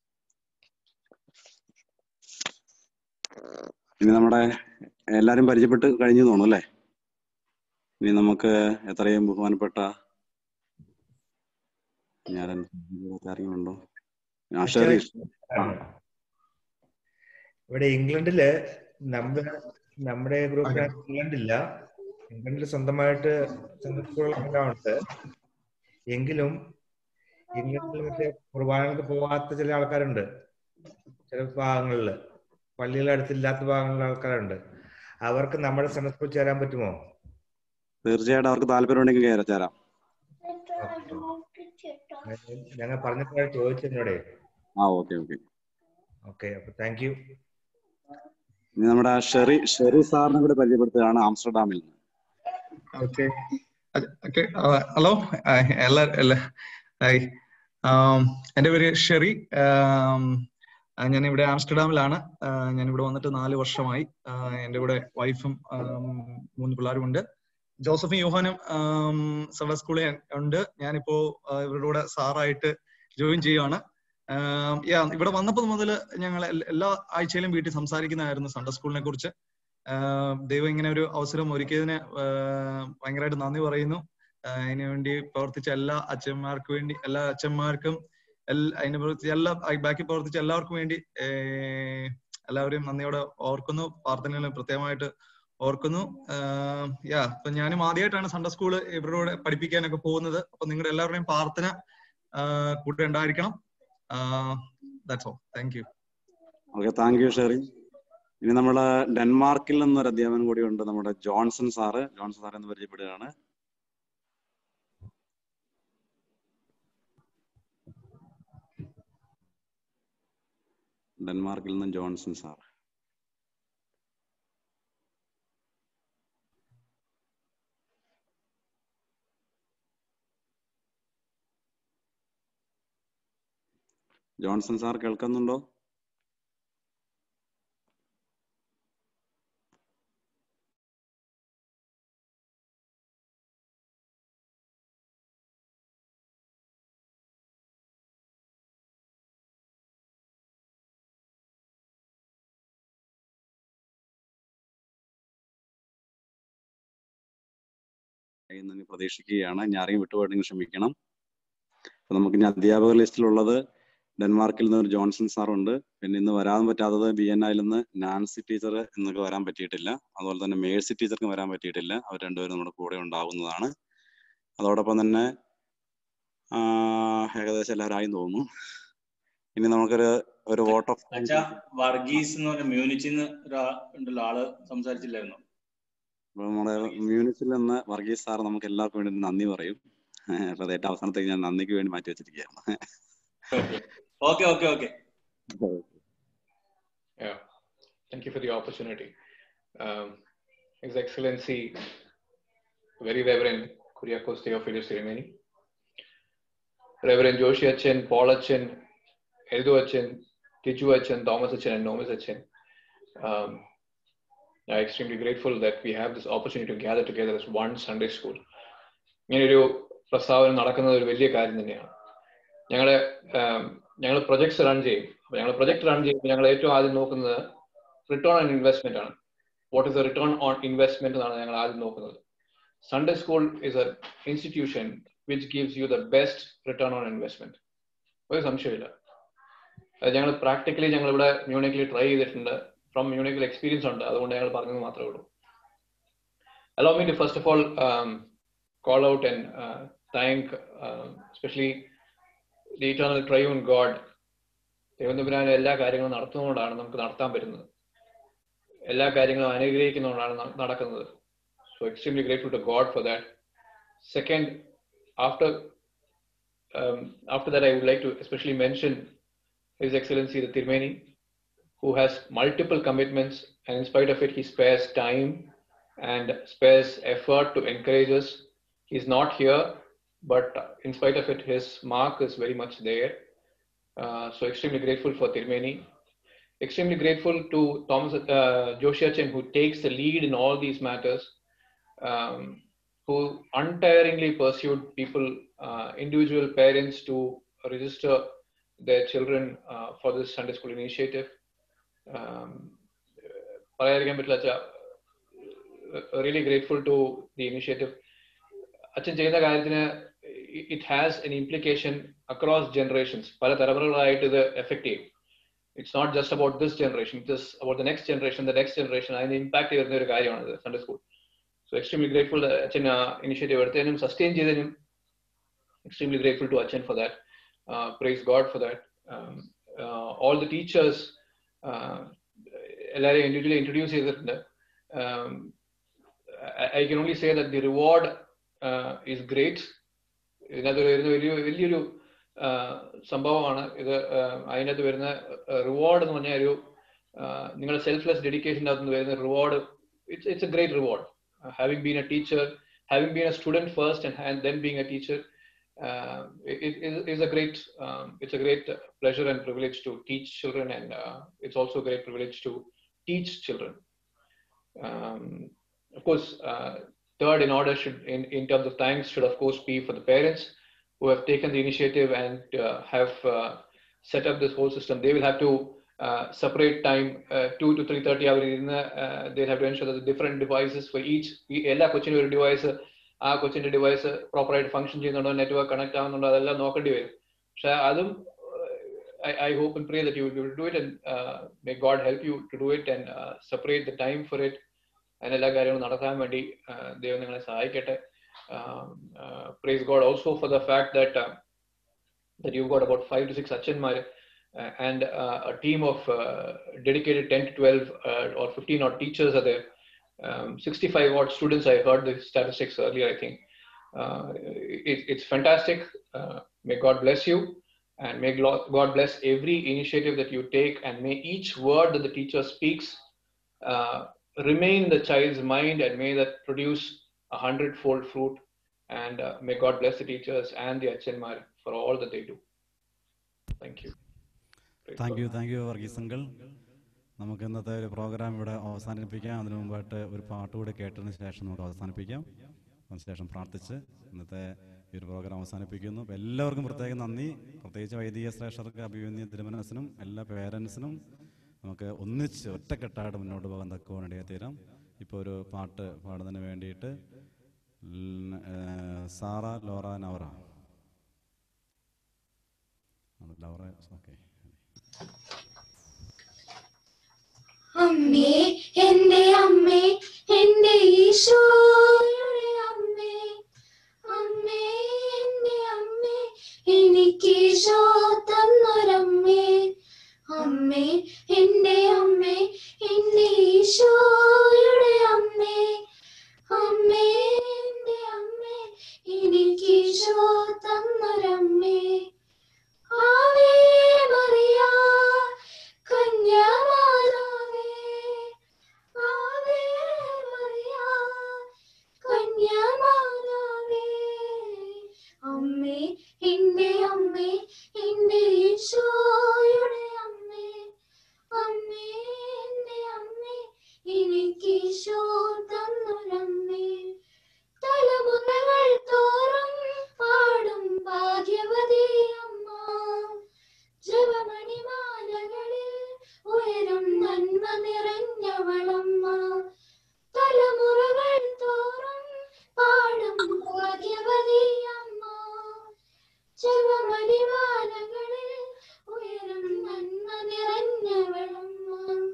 ഇനി നമ്മുടെ എല്ലാരും പരിചയപ്പെട്ട് കഴിഞ്ഞു തോന്നുന്നു അല്ലേ ഇനി നമുക്ക് എത്രയും ബഹുമാനപ്പെട്ട ഞാൻ ആരെങ്കിലും ആ ഷെറി ഇവിടെ ഇംഗ്ലണ്ടില് നമ്മുടെ നമ്മുടെ ഗ്രൂപ്പിന് ഇംഗ്ലണ്ടില്ല ഇംഗ്ലണ്ടിൽ സ്വന്തമായിട്ട് സ്കൂളുകളെല്ലാം ഉണ്ട് എങ്കിലും ഇംഗ്ലണ്ടിൽ മറ്റേ കുർബാനക്ക് പോവാത്ത ചില ആൾക്കാരുണ്ട് ചില ഭാഗങ്ങളിൽ പള്ളികളുടെ അടുത്തില്ലാത്ത ഭാഗങ്ങളിലെ ആൾക്കാരുണ്ട് അവർക്ക് നമ്മുടെ സൺഡേ സ്കൂൾ ചേരാൻ പറ്റുമോ തീർച്ചയായിട്ടും അവർക്ക് താല്പര്യം ഉണ്ടെങ്കിൽ കയറി ചേരാം ഞങ്ങൾ പറഞ്ഞപ്പോഴാണ് ചോദിച്ചതിനോടെ ആ ഓക്കെ ഓക്കെ ഓക്കെ അപ്പൊ താങ്ക് യു ഇനി നമ്മുടെ ഷെറി ഷെറി സാറിനെ കൂടി പരിചയപ്പെടുത്തുകയാണ് ആംസ്റ്റർഡാമിൽ നിന്ന് ഓക്കെ ഓക്കെ ഹലോ എല്ലാ എല്ലാ ഹായ് എൻ്റെ പേര് ഷെറി ഞാൻ ഇവിടെ ആംസ്റ്റർഡാമിലാണ് ഞാൻ ഇവിടെ വന്നിട്ട് നാല് വർഷമായി എൻ്റെ കൂടെ വൈഫും മൂന്ന് പിള്ളേരും ഉണ്ട് ജോസഫും യോഹാനും സൺഡേ സ്കൂളിൽ ഉണ്ട് ഞാനിപ്പോ ഇവരുടെ കൂടെ സാറായിട്ട് ജോയിൻ ചെയ്യുകയാണ് യാ ഇവിടെ വന്നപ്പോൾ മുതൽ ഞങ്ങൾ എല്ലാ ആഴ്ചയിലും വീട്ടിൽ സംസാരിക്കുന്നതായിരുന്നു സൺഡേ സ്കൂളിനെ കുറിച്ച് ദൈവം ഇങ്ങനെ ഒരു അവസരം ഒരുക്കിയതിന് ഭയങ്കരമായിട്ട് നന്ദി പറയുന്നു അതിനു വേണ്ടി പ്രവർത്തിച്ച എല്ലാ അച്ഛന്മാർക്കും വേണ്ടി എല്ലാ അച്ഛന്മാർക്കും അതിന് പ്രവർത്തിച്ച എല്ലാ ബാക്കി പ്രവർത്തിച്ച എല്ലാവർക്കും വേണ്ടി എല്ലാവരെയും നന്ദിയോടെ ഓർക്കുന്നു പ്രാർത്ഥനകളും പ്രത്യേകമായിട്ട് ഓർക്കുന്നു യാ അപ്പൊ ഞാനും ആദ്യമായിട്ടാണ് സൺഡേ സ്കൂള് ഇവരോട് പഠിപ്പിക്കാനൊക്കെ പോകുന്നത് അപ്പൊ നിങ്ങളുടെ എല്ലാവരുടെയും പ്രാർത്ഥന കൂടെ ഉണ്ടായിരിക്കണം that's all thank you okay thank you Sherry ഇനി നമ്മള് ഡെൻമാർക്കിൽ നിന്നൊരു അധ്യാപകൻ കൂടി ഉണ്ട് നമ്മുടെ ജോൺസൺ സാറ് ജോൺസൺ സാർ എന്ന് പരിചയപ്പെടുകയാണ് ഡെൻമാർക്കിൽ നിന്ന് ജോൺസൺ സാർ ജോൺസൺ സാർ കേൾക്കുന്നുണ്ടോ എന്ന് പ്രതീക്ഷിക്കുകയാണ് ഞാൻ ആരെയും വിട്ടുപോയിട്ടുണ്ടെങ്കിൽ ക്ഷമിക്കണം അപ്പൊ നമുക്ക് ഇനി അധ്യാപക ലിസ്റ്റിലുള്ളത് ഡെൻമാർക്കിൽ നിന്ന് ഒരു ജോൺസൺ സാർ ഉണ്ട് പിന്നെ ഇന്ന് വരാൻ പറ്റാത്തത് ബി എൻ ഐയിൽ നിന്ന് നാൻസി ടീച്ചർ ഇന്നൊക്കെ വരാൻ പറ്റിയിട്ടില്ല അതുപോലെ തന്നെ മേഴ്സി ടീച്ചർക്ക് വരാൻ പറ്റിയിട്ടില്ല അവർ രണ്ടുപേരും നമ്മുടെ കൂടെ ഉണ്ടാകുന്നതാണ് അതോടൊപ്പം തന്നെ ഏകദേശം എല്ലാവരും തോന്നുന്നു ഇനി നമുക്കൊരു ഒരു വോട്ട് ഓഫ് അച്ഛാ വർഗീസ് എന്ന് പറഞ്ഞ മ്യൂണിച്ചിൽ നിന്ന് ഉണ്ടല്ലോ ആള് സംസാരിച്ചില്ലായിരുന്നു അപ്പൊ നമ്മുടെ മ്യൂണിസിൽ നിന്ന് വർഗീസ് സാർ നമുക്ക് എല്ലാവർക്കും വേണ്ടി നന്ദി പറയും അപ്പൊ അത് ഏറ്റവും അവസാനത്തേക്ക് ഞാൻ നന്ദിക്ക് വേണ്ടി മാറ്റി വെച്ചിരിക്കുകയാണ് okay okay okay Yeah, thank you for the opportunity. Um, His Excellency, Very Reverend Kuriakos Theophilus Rimeni, Reverend Joshi Achen, Paul Achen, Eldo Achen, Tiju Achen, Thomas Achen, and Nomis Achen. Um, I'm extremely grateful that we have this opportunity to gather together as one Sunday school. ഇങ്ങനെയൊരു പ്രസ്താവന നടക്കുന്നത് ഒരു വലിയ കാര്യം തന്നെയാണ് ഞങ്ങളെ ഞങ്ങൾ projects run ചെയ്യും അപ്പൊ ഞങ്ങൾ പ്രൊജക്ട് റൺ ചെയ്യുമ്പോൾ ഞങ്ങൾ ഏറ്റവും ആദ്യം നോക്കുന്നത് റിട്ടേൺ ഓൺ ഇൻവെസ്റ്റ്മെന്റ് ആണ് what is the return on investment എന്നാണ് ഞങ്ങൾ ആദ്യം നോക്കുന്നത് Sunday school is a institution which gives you the best return on investment ഒരു സംശയമില്ല ഞങ്ങൾ പ്രാക്ടിക്കലി ഞങ്ങൾ ഇവിടെ മ്യൂണിക്കിൽ ട്രൈ ചെയ്തിട്ടുണ്ട് ഫ്രം മ്യൂണിക്കൽ എക്സ്പീരിയൻസ് ഉണ്ട് അതുകൊണ്ട് ഞങ്ങൾ പറഞ്ഞത് മാത്രമേ ഉള്ളൂ allow me to first of all call out and uh, thank uh, especially the eternal triune God ദൈവന്തപുരാൻ എല്ലാ കാര്യങ്ങളും നടത്തുന്നതുകൊണ്ടാണ് നമുക്ക് നടത്താൻ പറ്റുന്നത് എല്ലാ കാര്യങ്ങളും അനുഗ്രഹിക്കുന്നതുകൊണ്ടാണ് നടക്കുന്നത് so extremely grateful to God for that second after after that I would like to especially mention his excellency the Thirumeni who has multiple commitments and in spite of it he spares time and spares effort to encourage us he's not here but in spite of it his mark is very much there uh, so extremely grateful for Tirmeni extremely grateful to Thomas uh, Joshiachin who takes the lead in all these matters um, who untiringly pursued people uh, individual parents to register their children uh, for this Sunday school initiative പറയാതിരിക്കാൻ പറ്റില്ല really grateful to the initiative അച്ഛൻ ചെയ്യുന്ന കാര്യത്തിന് it has an implication across generations പല തലമുറകളായിട്ട് ഇത് effect ചെയ്യും it's not just about this generation it's about the next generation the next generation അതിന് ഇമ്പാക്ട് ചെയ്യുന്ന ഒരു കാര്യമാണ് ഇത് Sunday school so extremely grateful Achan initiative എടുത്തതിനും സസ്റ്റെയിൻ ചെയ്തതിനും extremely grateful to Achan for that praise God for that all the teachers എല്ലാവരെയും individually introduce ചെയ്തിട്ടുണ്ട് I can only say that the reward is great ഇതിനകത്ത് വരുന്ന വലിയ വലിയൊരു സംഭവമാണ് ഇത് അതിനകത്ത് വരുന്ന റിവാർഡ് എന്ന് പറഞ്ഞാൽ ഒരു നിങ്ങളുടെ സെൽഫ്ലെസ് ഡെഡിക്കേഷൻ്റെ അകത്ത് വരുന്ന reward it's it's a great reward having been a teacher having been a student first and then being a teacher uh, it, it is a great um, it's a great pleasure and privilege to teach children and uh, it's also a great privilege to teach children um, of course uh, third in order should in, in terms of thanks should of course be for the parents who have taken the initiative and have set up this whole system they will have to separate time 2 to 3.30 hour in they have to ensure that the different devices for each എല്ലാ കൊച്ചിനും ഒരു device ആ കൊച്ചിന്റെ device പ്രോപ്പറായിട്ട് function ചെയ്യുന്നുണ്ടോ network connect ആവുന്നുണ്ടോ അതെല്ലാം നോക്കേണ്ടി വരും പക്ഷെ അതും I hope and pray that you will do it and may God help you to do it and separate the time for it അങ്ങനെ എല്ലാ കാര്യങ്ങളും നടത്താൻ വേണ്ടി ദൈവം നിങ്ങളെ സഹായിക്കട്ടെ praise God also for the fact that that you've got about five to six achanmar uh, and uh, a team of uh, dedicated 10 to 12 uh, or 15 odd teachers are there um, 65 odd students. I heard the statistics earlier, I think. Uh, it, it's fantastic. Uh, may God bless you and may God bless every initiative that you take and may each word that the teacher speaks uh, remain in the child's mind and may that produce a hundredfold fruit. And may God bless the teachers and the Achenmar for all that they do. Thank you. Thank you thank you Varghese uncle നമുക്ക് ഇന്നത്തെ ഒരു programme ഇവിടെ അവസാനിപ്പിക്കാം അതിനു മുമ്പായിട്ട് ഒരു പാട്ട് കൂടെ കേട്ടതിന് ശേഷം നമുക്ക് അവസാനിപ്പിക്കാം അതിനുശേഷം പ്രാർത്ഥിച്ച് ഇന്നത്തെ ഈ ഒരു പ്രോഗ്രാം അവസാനിപ്പിക്കുന്നു അപ്പോൾ എല്ലാവർക്കും പ്രത്യേകം നന്ദി പ്രത്യേകിച്ച് വൈദിക ശ്രേഷ്ഠർക്ക് അഭിമന്യ തിരുമനസിനും എല്ലാ പേരൻസിനും നമുക്ക് ഒന്നിച്ച് ഒറ്റക്കെട്ടായിട്ട് മുന്നോട്ട് പോകാൻ തക്കവണ്ണം ഇടയായി തീരാം ഇപ്പോൾ ഒരു പാട്ട് പാടുന്നതിന് വേണ്ടിയിട്ട് Sara Lora Navara Laura okay അമ്മേ എന്റെ അമ്മേ എന്റെ ഈശോയുടെ അമ്മേ അമ്മേ എന്റെ അമ്മേ എനിക്ക് ഈശോ തന്നൊരമ്മേ അമ്മേ എന്റെ അമ്മേ എന്റെ ഈശോയുടെ അമ്മേ അമ്മേ എന്റെ അമ്മേ എനിക്ക് ഈശോ തന്നൊരമ്മേ ആവേ മറിയ കന്യാമാതാവേ ആവേ മറിയ കന്യാമാതാവേ അമ്മേ എന്റെ അമ്മേ എന്റെ ഈശോയുടെ അമ്മേ അമ്മേ എന്റെ അമ്മേ എനിക്ക് ഈശോ തന്നൊരമ്മേ തലമുറകൾ തോറും പാടും ഭാഗ്യവതി അമ്മ ജപമണിമാലകളിൽ ഉയരും നന്മ നിറഞ്ഞവളമ്മ തലമുറകൾ തോറും പാടും ഭാഗ്യവതി അമ്മ ജപമണിമാലകളിൽ ഉയരും നന്മ നിറഞ്ഞവളമ്മ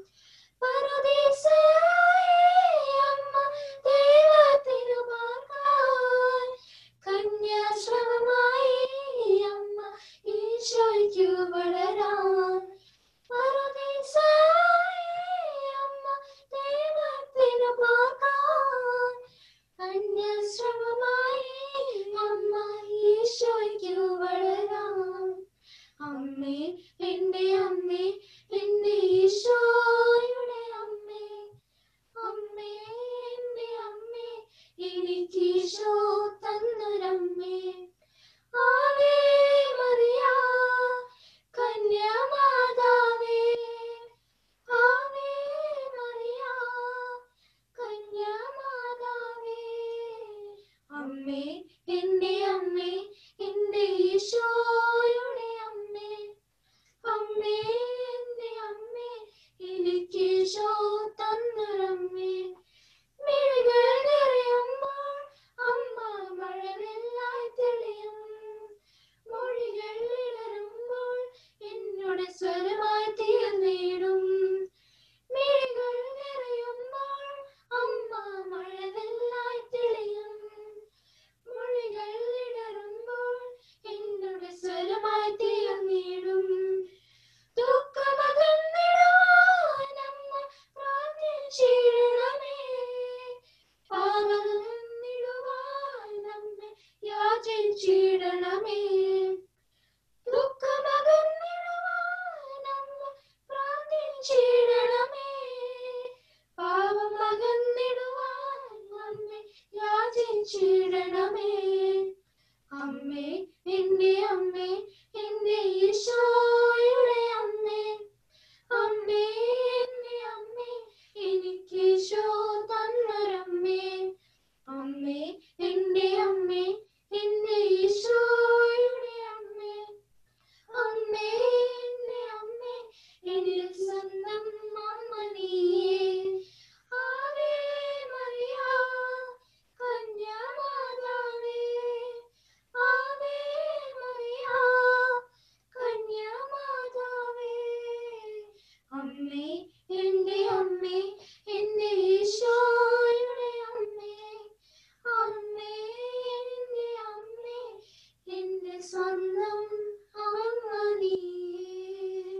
പരദേശയായ അമ്മ ദൈവത്തിനു പാർക്കാൻ കന്യാശ്രമമായി അമ്മ ഈശോയ്ക്കു വളരാൻ പരദേശയായ അമ്മ ദൈവത്തിനു പാർക്കാൻ കന്യാശ്രമമായി അമ്മ ഈശോയ്ക്കു വളരാൻ അമ്മേ എന്റെ അമ്മേ എന്റെ ഈശോയുടെ അമ്മേ അമ്മേ എന്റെ അമ്മേ എനിക്ക് ഈശോ തന്നൊരമ്മേ ആവേ മറിയ കന്യാമാതാവേ ആവേ മറിയ കന്യാമാതാവേ അമ്മേ എന്റെ അമ്മേ എന്റെ ഈശോയുടെ അമ്മേ അമ്മേ എന്റെ അമ്മേ എനിക്ക് ഈശോ തന്നൊരമ്മേ മിഴികൾ നിറയുമ്പോൾ അമ്മ മഴവില്ലായി തെളിയും മൊഴികൾ ഇടറുമ്പോൾ എന്നോട് സ്വരമായി തീർന്നിടും മിഴികൾ നിറയുമ്പോൾ അമ്മ മഴവില്ലായി തെളിയും യാചിച്ചിടണമേ ദുഃഖമകന്നിടുവാൻ അമ്മ പ്രാർത്ഥിച്ചിടണമേ പാപം അകന്നിടുവാൻ അമ്മേ യാചിച്ചിടണമേ അമ്മേ എന്റെ അമ്മേ എന്റെ ഈശോയുടെ അമ്മേ അമ്മേ എന്റെ അമ്മേ എനിക്ക് ഈശോ തന്നൊരമ്മേ അമ്മേ എന്റെ അമ്മേ എന്റെ ഈശോയുടെ അമ്മേ അമ്മേ എന്റെ അമ്മേ എന്റെ സ്വന്തം അമ്മ നീയേ ആവേ മറിയ കന്യാമാതാവേ ആവേ മറിയ കന്യാമാതാവേ അമ്മേ എന്റെ അമ്മേ എന്റെ ഈശോയുടെ അമ്മേ അമ്മേ എന്റെ അമ്മേ എന്റെ സ്വന്തം അമ്മ നീയേ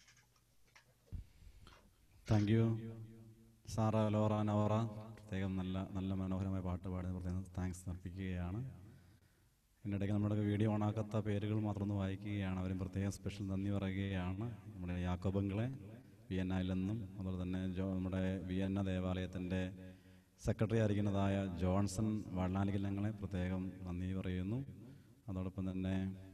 thank you Sara Lora Navara പ്രത്യേകം നല്ല നല്ല മനോഹരമായ പാട്ട് പാടി പ്രത്യേകം താങ്ക്സ് അർപ്പിക്കുകയാണ് ഇതിനിടയ്ക്ക് നമ്മുടെ വീഡിയോ ഓണാക്കാത്ത പേരുകൾ മാത്രം ഒന്ന് വായിക്കുകയാണ് അവരും പ്രത്യേകം സ്പെഷ്യൽ നന്ദി പറയുകയാണ് നമ്മുടെ യാക്കോബങ്ങളെ വിയന്നയിൽ നിന്നും അതുപോലെ തന്നെ ജോ നമ്മുടെ വിയന്ന ദേവാലയത്തിൻ്റെ സെക്രട്ടറി ആയിരിക്കുന്നതായ ജോൺസൺ വള്ളാലിക്കലങ്ങളെ പ്രത്യേകം നന്ദി പറയുന്നു അതോടൊപ്പം തന്നെ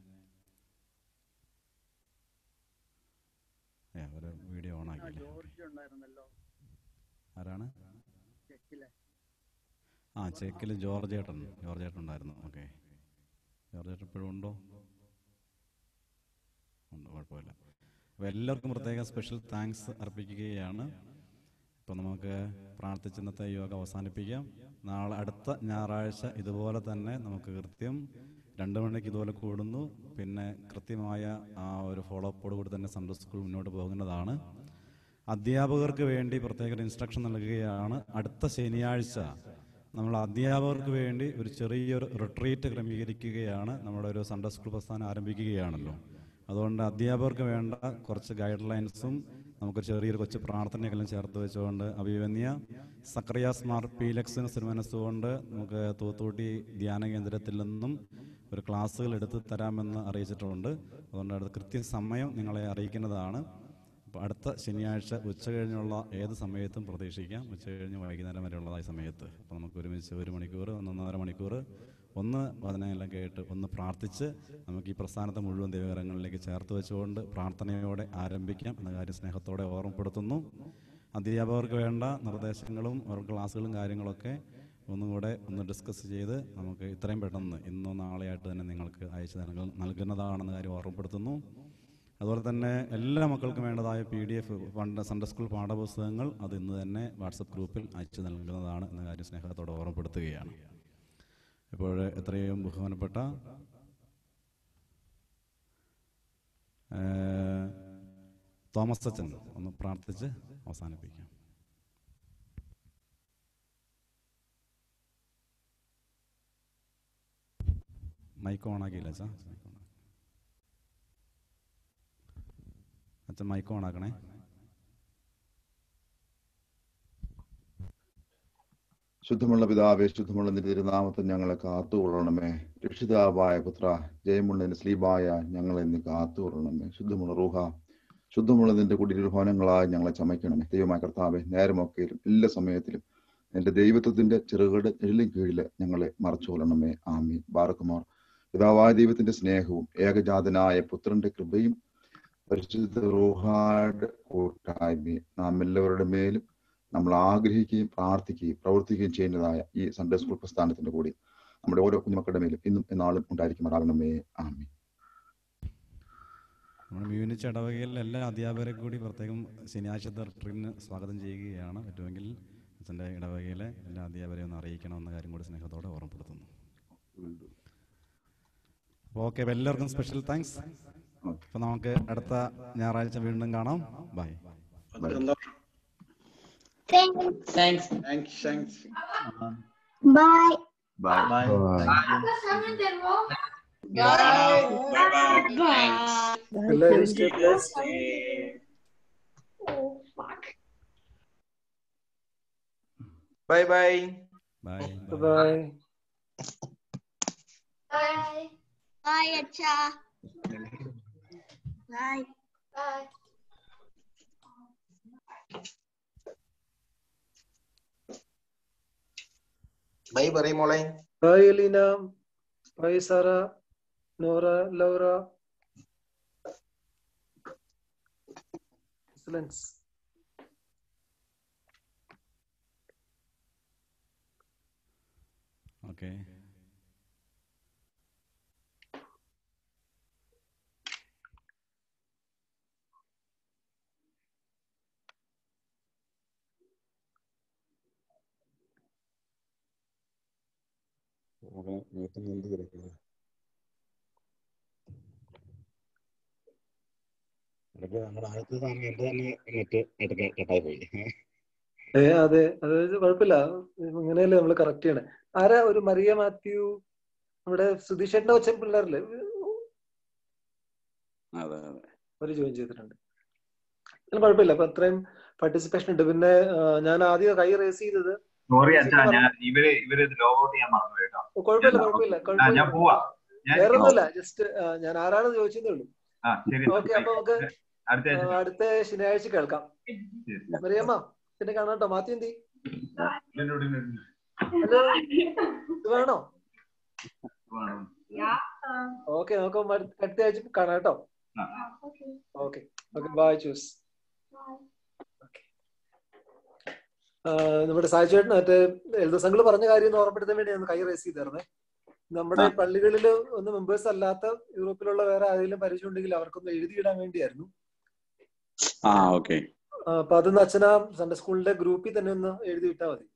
ഏ, ഒരു വീഡിയോ ഓൺ ആക്കിയില്ല ജോർജ് ഉണ്ടായിരുന്നല്ലോ ആരാണ് ചെക്കിലെ ആ ചെക്കിൽ ജോർജ് ഏട്ടൻ ജോർജ് ഏട്ടൻ ഉണ്ടായിരുന്നു ഓക്കെ ജോർജ് ഏട്ടൻ ഇപ്പോഴും ഉണ്ടോ ഉണ്ട് കുഴപ്പമില്ല അപ്പോൾ എല്ലാവർക്കും പ്രത്യേക സ്പെഷ്യൽ താങ്ക്സ് അർപ്പിക്കുകയാണ് ഇപ്പോൾ നമുക്ക് പ്രാർത്ഥിച്ച് ഇന്നത്തെ യോഗ അവസാനിപ്പിക്കാം നാളെ അടുത്ത ഞായറാഴ്ച ഇതുപോലെ തന്നെ നമുക്ക് കൃത്യം രണ്ട് മണിക്ക് ഇതുപോലെ കൂടുന്നു പിന്നെ കൃത്യമായ ആ ഒരു ഫോളോ അപ്പോട് കൂടി തന്നെ സൺഡേ സ്കൂൾ മുന്നോട്ട് പോകുന്നതാണ് അധ്യാപകർക്ക് വേണ്ടി പ്രത്യേക ഒരു ഇൻസ്ട്രക്ഷൻ നൽകുകയാണ് അടുത്ത ശനിയാഴ്ച നമ്മൾ അധ്യാപകർക്ക് വേണ്ടി ഒരു ചെറിയൊരു റിട്രീറ്റ് ക്രമീകരിക്കുകയാണ് നമ്മുടെ ഒരു സൺഡേ സ്കൂൾ പ്രസ്ഥാനം ആരംഭിക്കുകയാണല്ലോ അതുകൊണ്ട് അധ്യാപകർക്ക് വേണ്ട കുറച്ച് ഗൈഡ് ലൈൻസും നമുക്ക് ചെറിയൊരു കൊച്ചു പ്രാർത്ഥനയെല്ലാം ചേർത്ത് വെച്ചുകൊണ്ട് അഭിവന്യ സക്രിയാസ് മാർ പീലക്സിന് സിനിമനസ്സുകൊണ്ട് നമുക്ക് തൂത്തൂട്ടി ധ്യാന കേന്ദ്രത്തിൽ നിന്നും ഒരു ക്ലാസ്സുകൾ എടുത്ത് തരാമെന്ന് അറിയിച്ചിട്ടുണ്ട് അതുകൊണ്ട് അടുത്ത കൃത്യസമയം നിങ്ങളെ അറിയിക്കുന്നതാണ് അപ്പോൾ അടുത്ത ശനിയാഴ്ച ഉച്ച കഴിഞ്ഞുള്ള ഏത് സമയത്തും പ്രതീക്ഷിക്കാം ഉച്ച കഴിഞ്ഞ് വൈകുന്നേരം വരെയുള്ളതായ സമയത്ത് അപ്പോൾ നമുക്ക് ഒരുമിച്ച് ഒരു മണിക്കൂർ ഒന്നൊന്നര മണിക്കൂർ ഒന്ന് വചനമെല്ലാം കേട്ട് ഒന്ന് പ്രാർത്ഥിച്ച് നമുക്ക് ഈ പ്രസ്ഥാനത്തെ മുഴുവൻ ദൈവകരങ്ങളിലേക്ക് ചേർത്ത് വെച്ചുകൊണ്ട് പ്രാർത്ഥനയോടെ ആരംഭിക്കാം എന്ന കാര്യം സ്നേഹത്തോടെ ഓർമ്മപ്പെടുത്തുന്നു അധ്യാപകർക്ക് വേണ്ട നിർദ്ദേശങ്ങളും അവർക്ക് ക്ലാസ്സുകളും കാര്യങ്ങളൊക്കെ ഒന്നും കൂടെ ഒന്ന് ഡിസ്കസ് ചെയ്ത് നമുക്ക് ഇത്രയും പെട്ടെന്ന് ഇന്നോ നാളെയായിട്ട് തന്നെ നിങ്ങൾക്ക് അയച്ചു നൽക നൽകുന്നതാണെന്ന കാര്യം ഓർമ്മപ്പെടുത്തുന്നു അതുപോലെ തന്നെ എല്ലാ മക്കൾക്കും വേണ്ടതായ പി ഡി എഫ് പണ്ട് സൺഡേ സ്കൂൾ പാഠപുസ്തകങ്ങൾ അത് ഇന്ന് തന്നെ വാട്സപ്പ് ഗ്രൂപ്പിൽ അയച്ചു നൽകുന്നതാണ് എന്ന കാര്യം സ്നേഹത്തോടെ ഓർമ്മപ്പെടുത്തുകയാണ് ഇപ്പോൾ എത്രയും ബഹുമാനപ്പെട്ട ഏഹ്, തോമസ് അച്ഛൻ ഒന്ന് പ്രാർത്ഥിച്ച് അവസാനിപ്പിക്കാം മൈക്ക് ഓണാക്കിയില്ല അച്ഛാ അച്ഛൻ മൈക്ക് ഓണാക്കണേ ശുദ്ധമുള്ള പിതാവേ ശുദ്ധമുള്ള നിന്റെ തിരുനാമത്തിൽ ഞങ്ങളെ കാത്തുകൊള്ളണമേ രക്ഷിതാവായ പുത്ര ജയമുള്ള സ്ലീബായ ഞങ്ങളെ നീ കാത്തുകൊള്ളണമേ ശുദ്ധമുള്ള റൂഹ ശുദ്ധമുള്ള നിന്റെ കുടിരുഭവനങ്ങളായി ഞങ്ങളെ ചമയ്ക്കണമേ ദൈവമായ കർത്താവെ നേരമൊക്കെയിലും എല്ലാ സമയത്തിലും എന്റെ ദൈവത്വത്തിന്റെ ചെറുകട എഴുലും കീഴില് ഞങ്ങളെ മറച്ചുകൊള്ളണമേ ആമി ബാറക്കുമാർ പിതാവായ ദൈവത്തിന്റെ സ്നേഹവും ഏകജാതനായ പുത്രന്റെ കൃപയും പരിശുദ്ധ റൂഹായുടെ കൂട്ടായ്മയും നാം എല്ലാവരുടെ മേലും നമ്മൾ ആഗ്രഹിക്കുകയും പ്രാർത്ഥിക്കുകയും പ്രവർത്തിക്കുകയും ചെയ്യുന്നതായ ഈ സൺഡേ സ്കൂൾ പ്രസ്ഥാനത്തിന്റെ കൂടി നമ്മുടെ ഓരോ കുഞ്ഞുമക്കളുടെ മേലും ഇന്നും എന്നാളും ഉണ്ടായിരിക്കുമാറാകണമേ ആമി നമ്മുടെ മ്യൂനിച്ച് ഇടവകയിലെ എല്ലാ അധ്യാപകരെ കൂടി പ്രത്യേകം ശനിയാഴ്ചത്തെ ട്രെയിനിന് സ്വാഗതം ചെയ്യുകയാണ് പറ്റുമെങ്കിൽ അച്ഛൻ്റെ ഇടവകയിലെ എല്ലാ അധ്യാപകരെയും ഒന്ന് അറിയിക്കണമെന്ന കാര്യം കൂടി സ്നേഹത്തോടെ ഓർമ്മപ്പെടുത്തുന്നു ഓക്കെ അപ്പോൾ എല്ലാവർക്കും സ്പെഷ്യൽ താങ്ക്സ് അപ്പോൾ നമുക്ക് അടുത്ത ഞായറാഴ്ച വീണ്ടും കാണാം bye Thanks. Thanks. Thanks. Thanks. Bye. Bye. Bye. Bye. Bye. Thanks. Hello, stay blessed. Oh, fuck. Bye bye. Bye Bye. Bye. Bye, Acha. Bye. Bye. Bye പറയും മോളെ hi Elina hi Sara Nora Laura excellence okay ഇടയ്ക്ക് നമ്മുടെ ആദ്യത്തെ സാധനം എന്റെ തന്നെ net ഇടയ്ക്ക് കട്ടായി പോയി ഏ അതെ അത് കുഴപ്പമില്ല ഇങ്ങനെയല്ലേ നമ്മൾ കറക്റ്റ് ചെയ്യണേ ആരാ ഒരു മറിയ മാത്യു നമ്മുടെ സുധീഷേട്ടന്റെ കൊച്ചൻ പിള്ളേരല്ലേ അതെ അതെ അവര് ജോയിൻ ചെയ്തിട്ടുണ്ട് അതിന് കുഴപ്പമില്ല അപ്പൊ അത്രയും പാർട്ടിസിപ്പേഷൻ ഉണ്ട് പിന്നെ ആ, ഞാൻ ആദ്യം കൈ റേസ് ചെയ്തത് സോറി അച്ഛാ ഞാൻ ഇവര് ഇവര് ഇത് ലോഗ് ഔട്ട് ചെയ്യാൻ മറന്നു കേട്ടോ ഓ, കുഴപ്പമില്ല ഞാൻ കുഴപ്പമില്ല ആ, കുഴപ്പമില്ല ഞാൻ പോവാ ഞാൻ വേറെ ഒന്നുമില്ല ജസ്റ്റ് ഞാൻ ആരാണെന്ന് ചോദിച്ചതേ ഉള്ളൂ ആ ശരി ഓക്കെ അപ്പൊ നമുക്ക് അടുത്ത ആ, ആഴ്ച അടുത്ത ശനിയാഴ്ച കേൾക്കാം മറിയമ്മ പിന്നെ കാണാം കേട്ടോ മാത്യു എന്തി ഹലോ ഇത് വേണോ ഓക്കെ നമുക്ക് മ- അടുത്ത ആഴ്ച കാണാം കേട്ടോ ഓക്കെ ഓക്കെ ബൈ ചൂസ് നമ്മുടെ സായിച്ചേട്ടൻ മറ്റേ എൽദസങ്ങൾ പറഞ്ഞ കാര്യം ഒന്ന് ഓർമ്മപ്പെടുത്താൻ വേണ്ടി ഒന്ന് കൈ റേസ് ചെയ്തായിരുന്നേ നമ്മുടെ പള്ളികളിൽ ഒന്ന് മെമ്പേഴ്സ് അല്ലാത്ത യൂറോപ്പിലുള്ള വേറെ ആരെങ്കിലും പരിചയം ഉണ്ടെങ്കിൽ അവർക്കൊന്ന് എഴുതിയിടാൻ വേണ്ടിയായിരുന്നു ആ ഓക്കെ ആ, അപ്പൊ അതൊന്ന് അച്ഛനാ സൺഡേ സ്കൂളിന്റെ ഗ്രൂപ്പിൽ തന്നെ ഒന്ന് എഴുതി വിട്ടാൽ മതി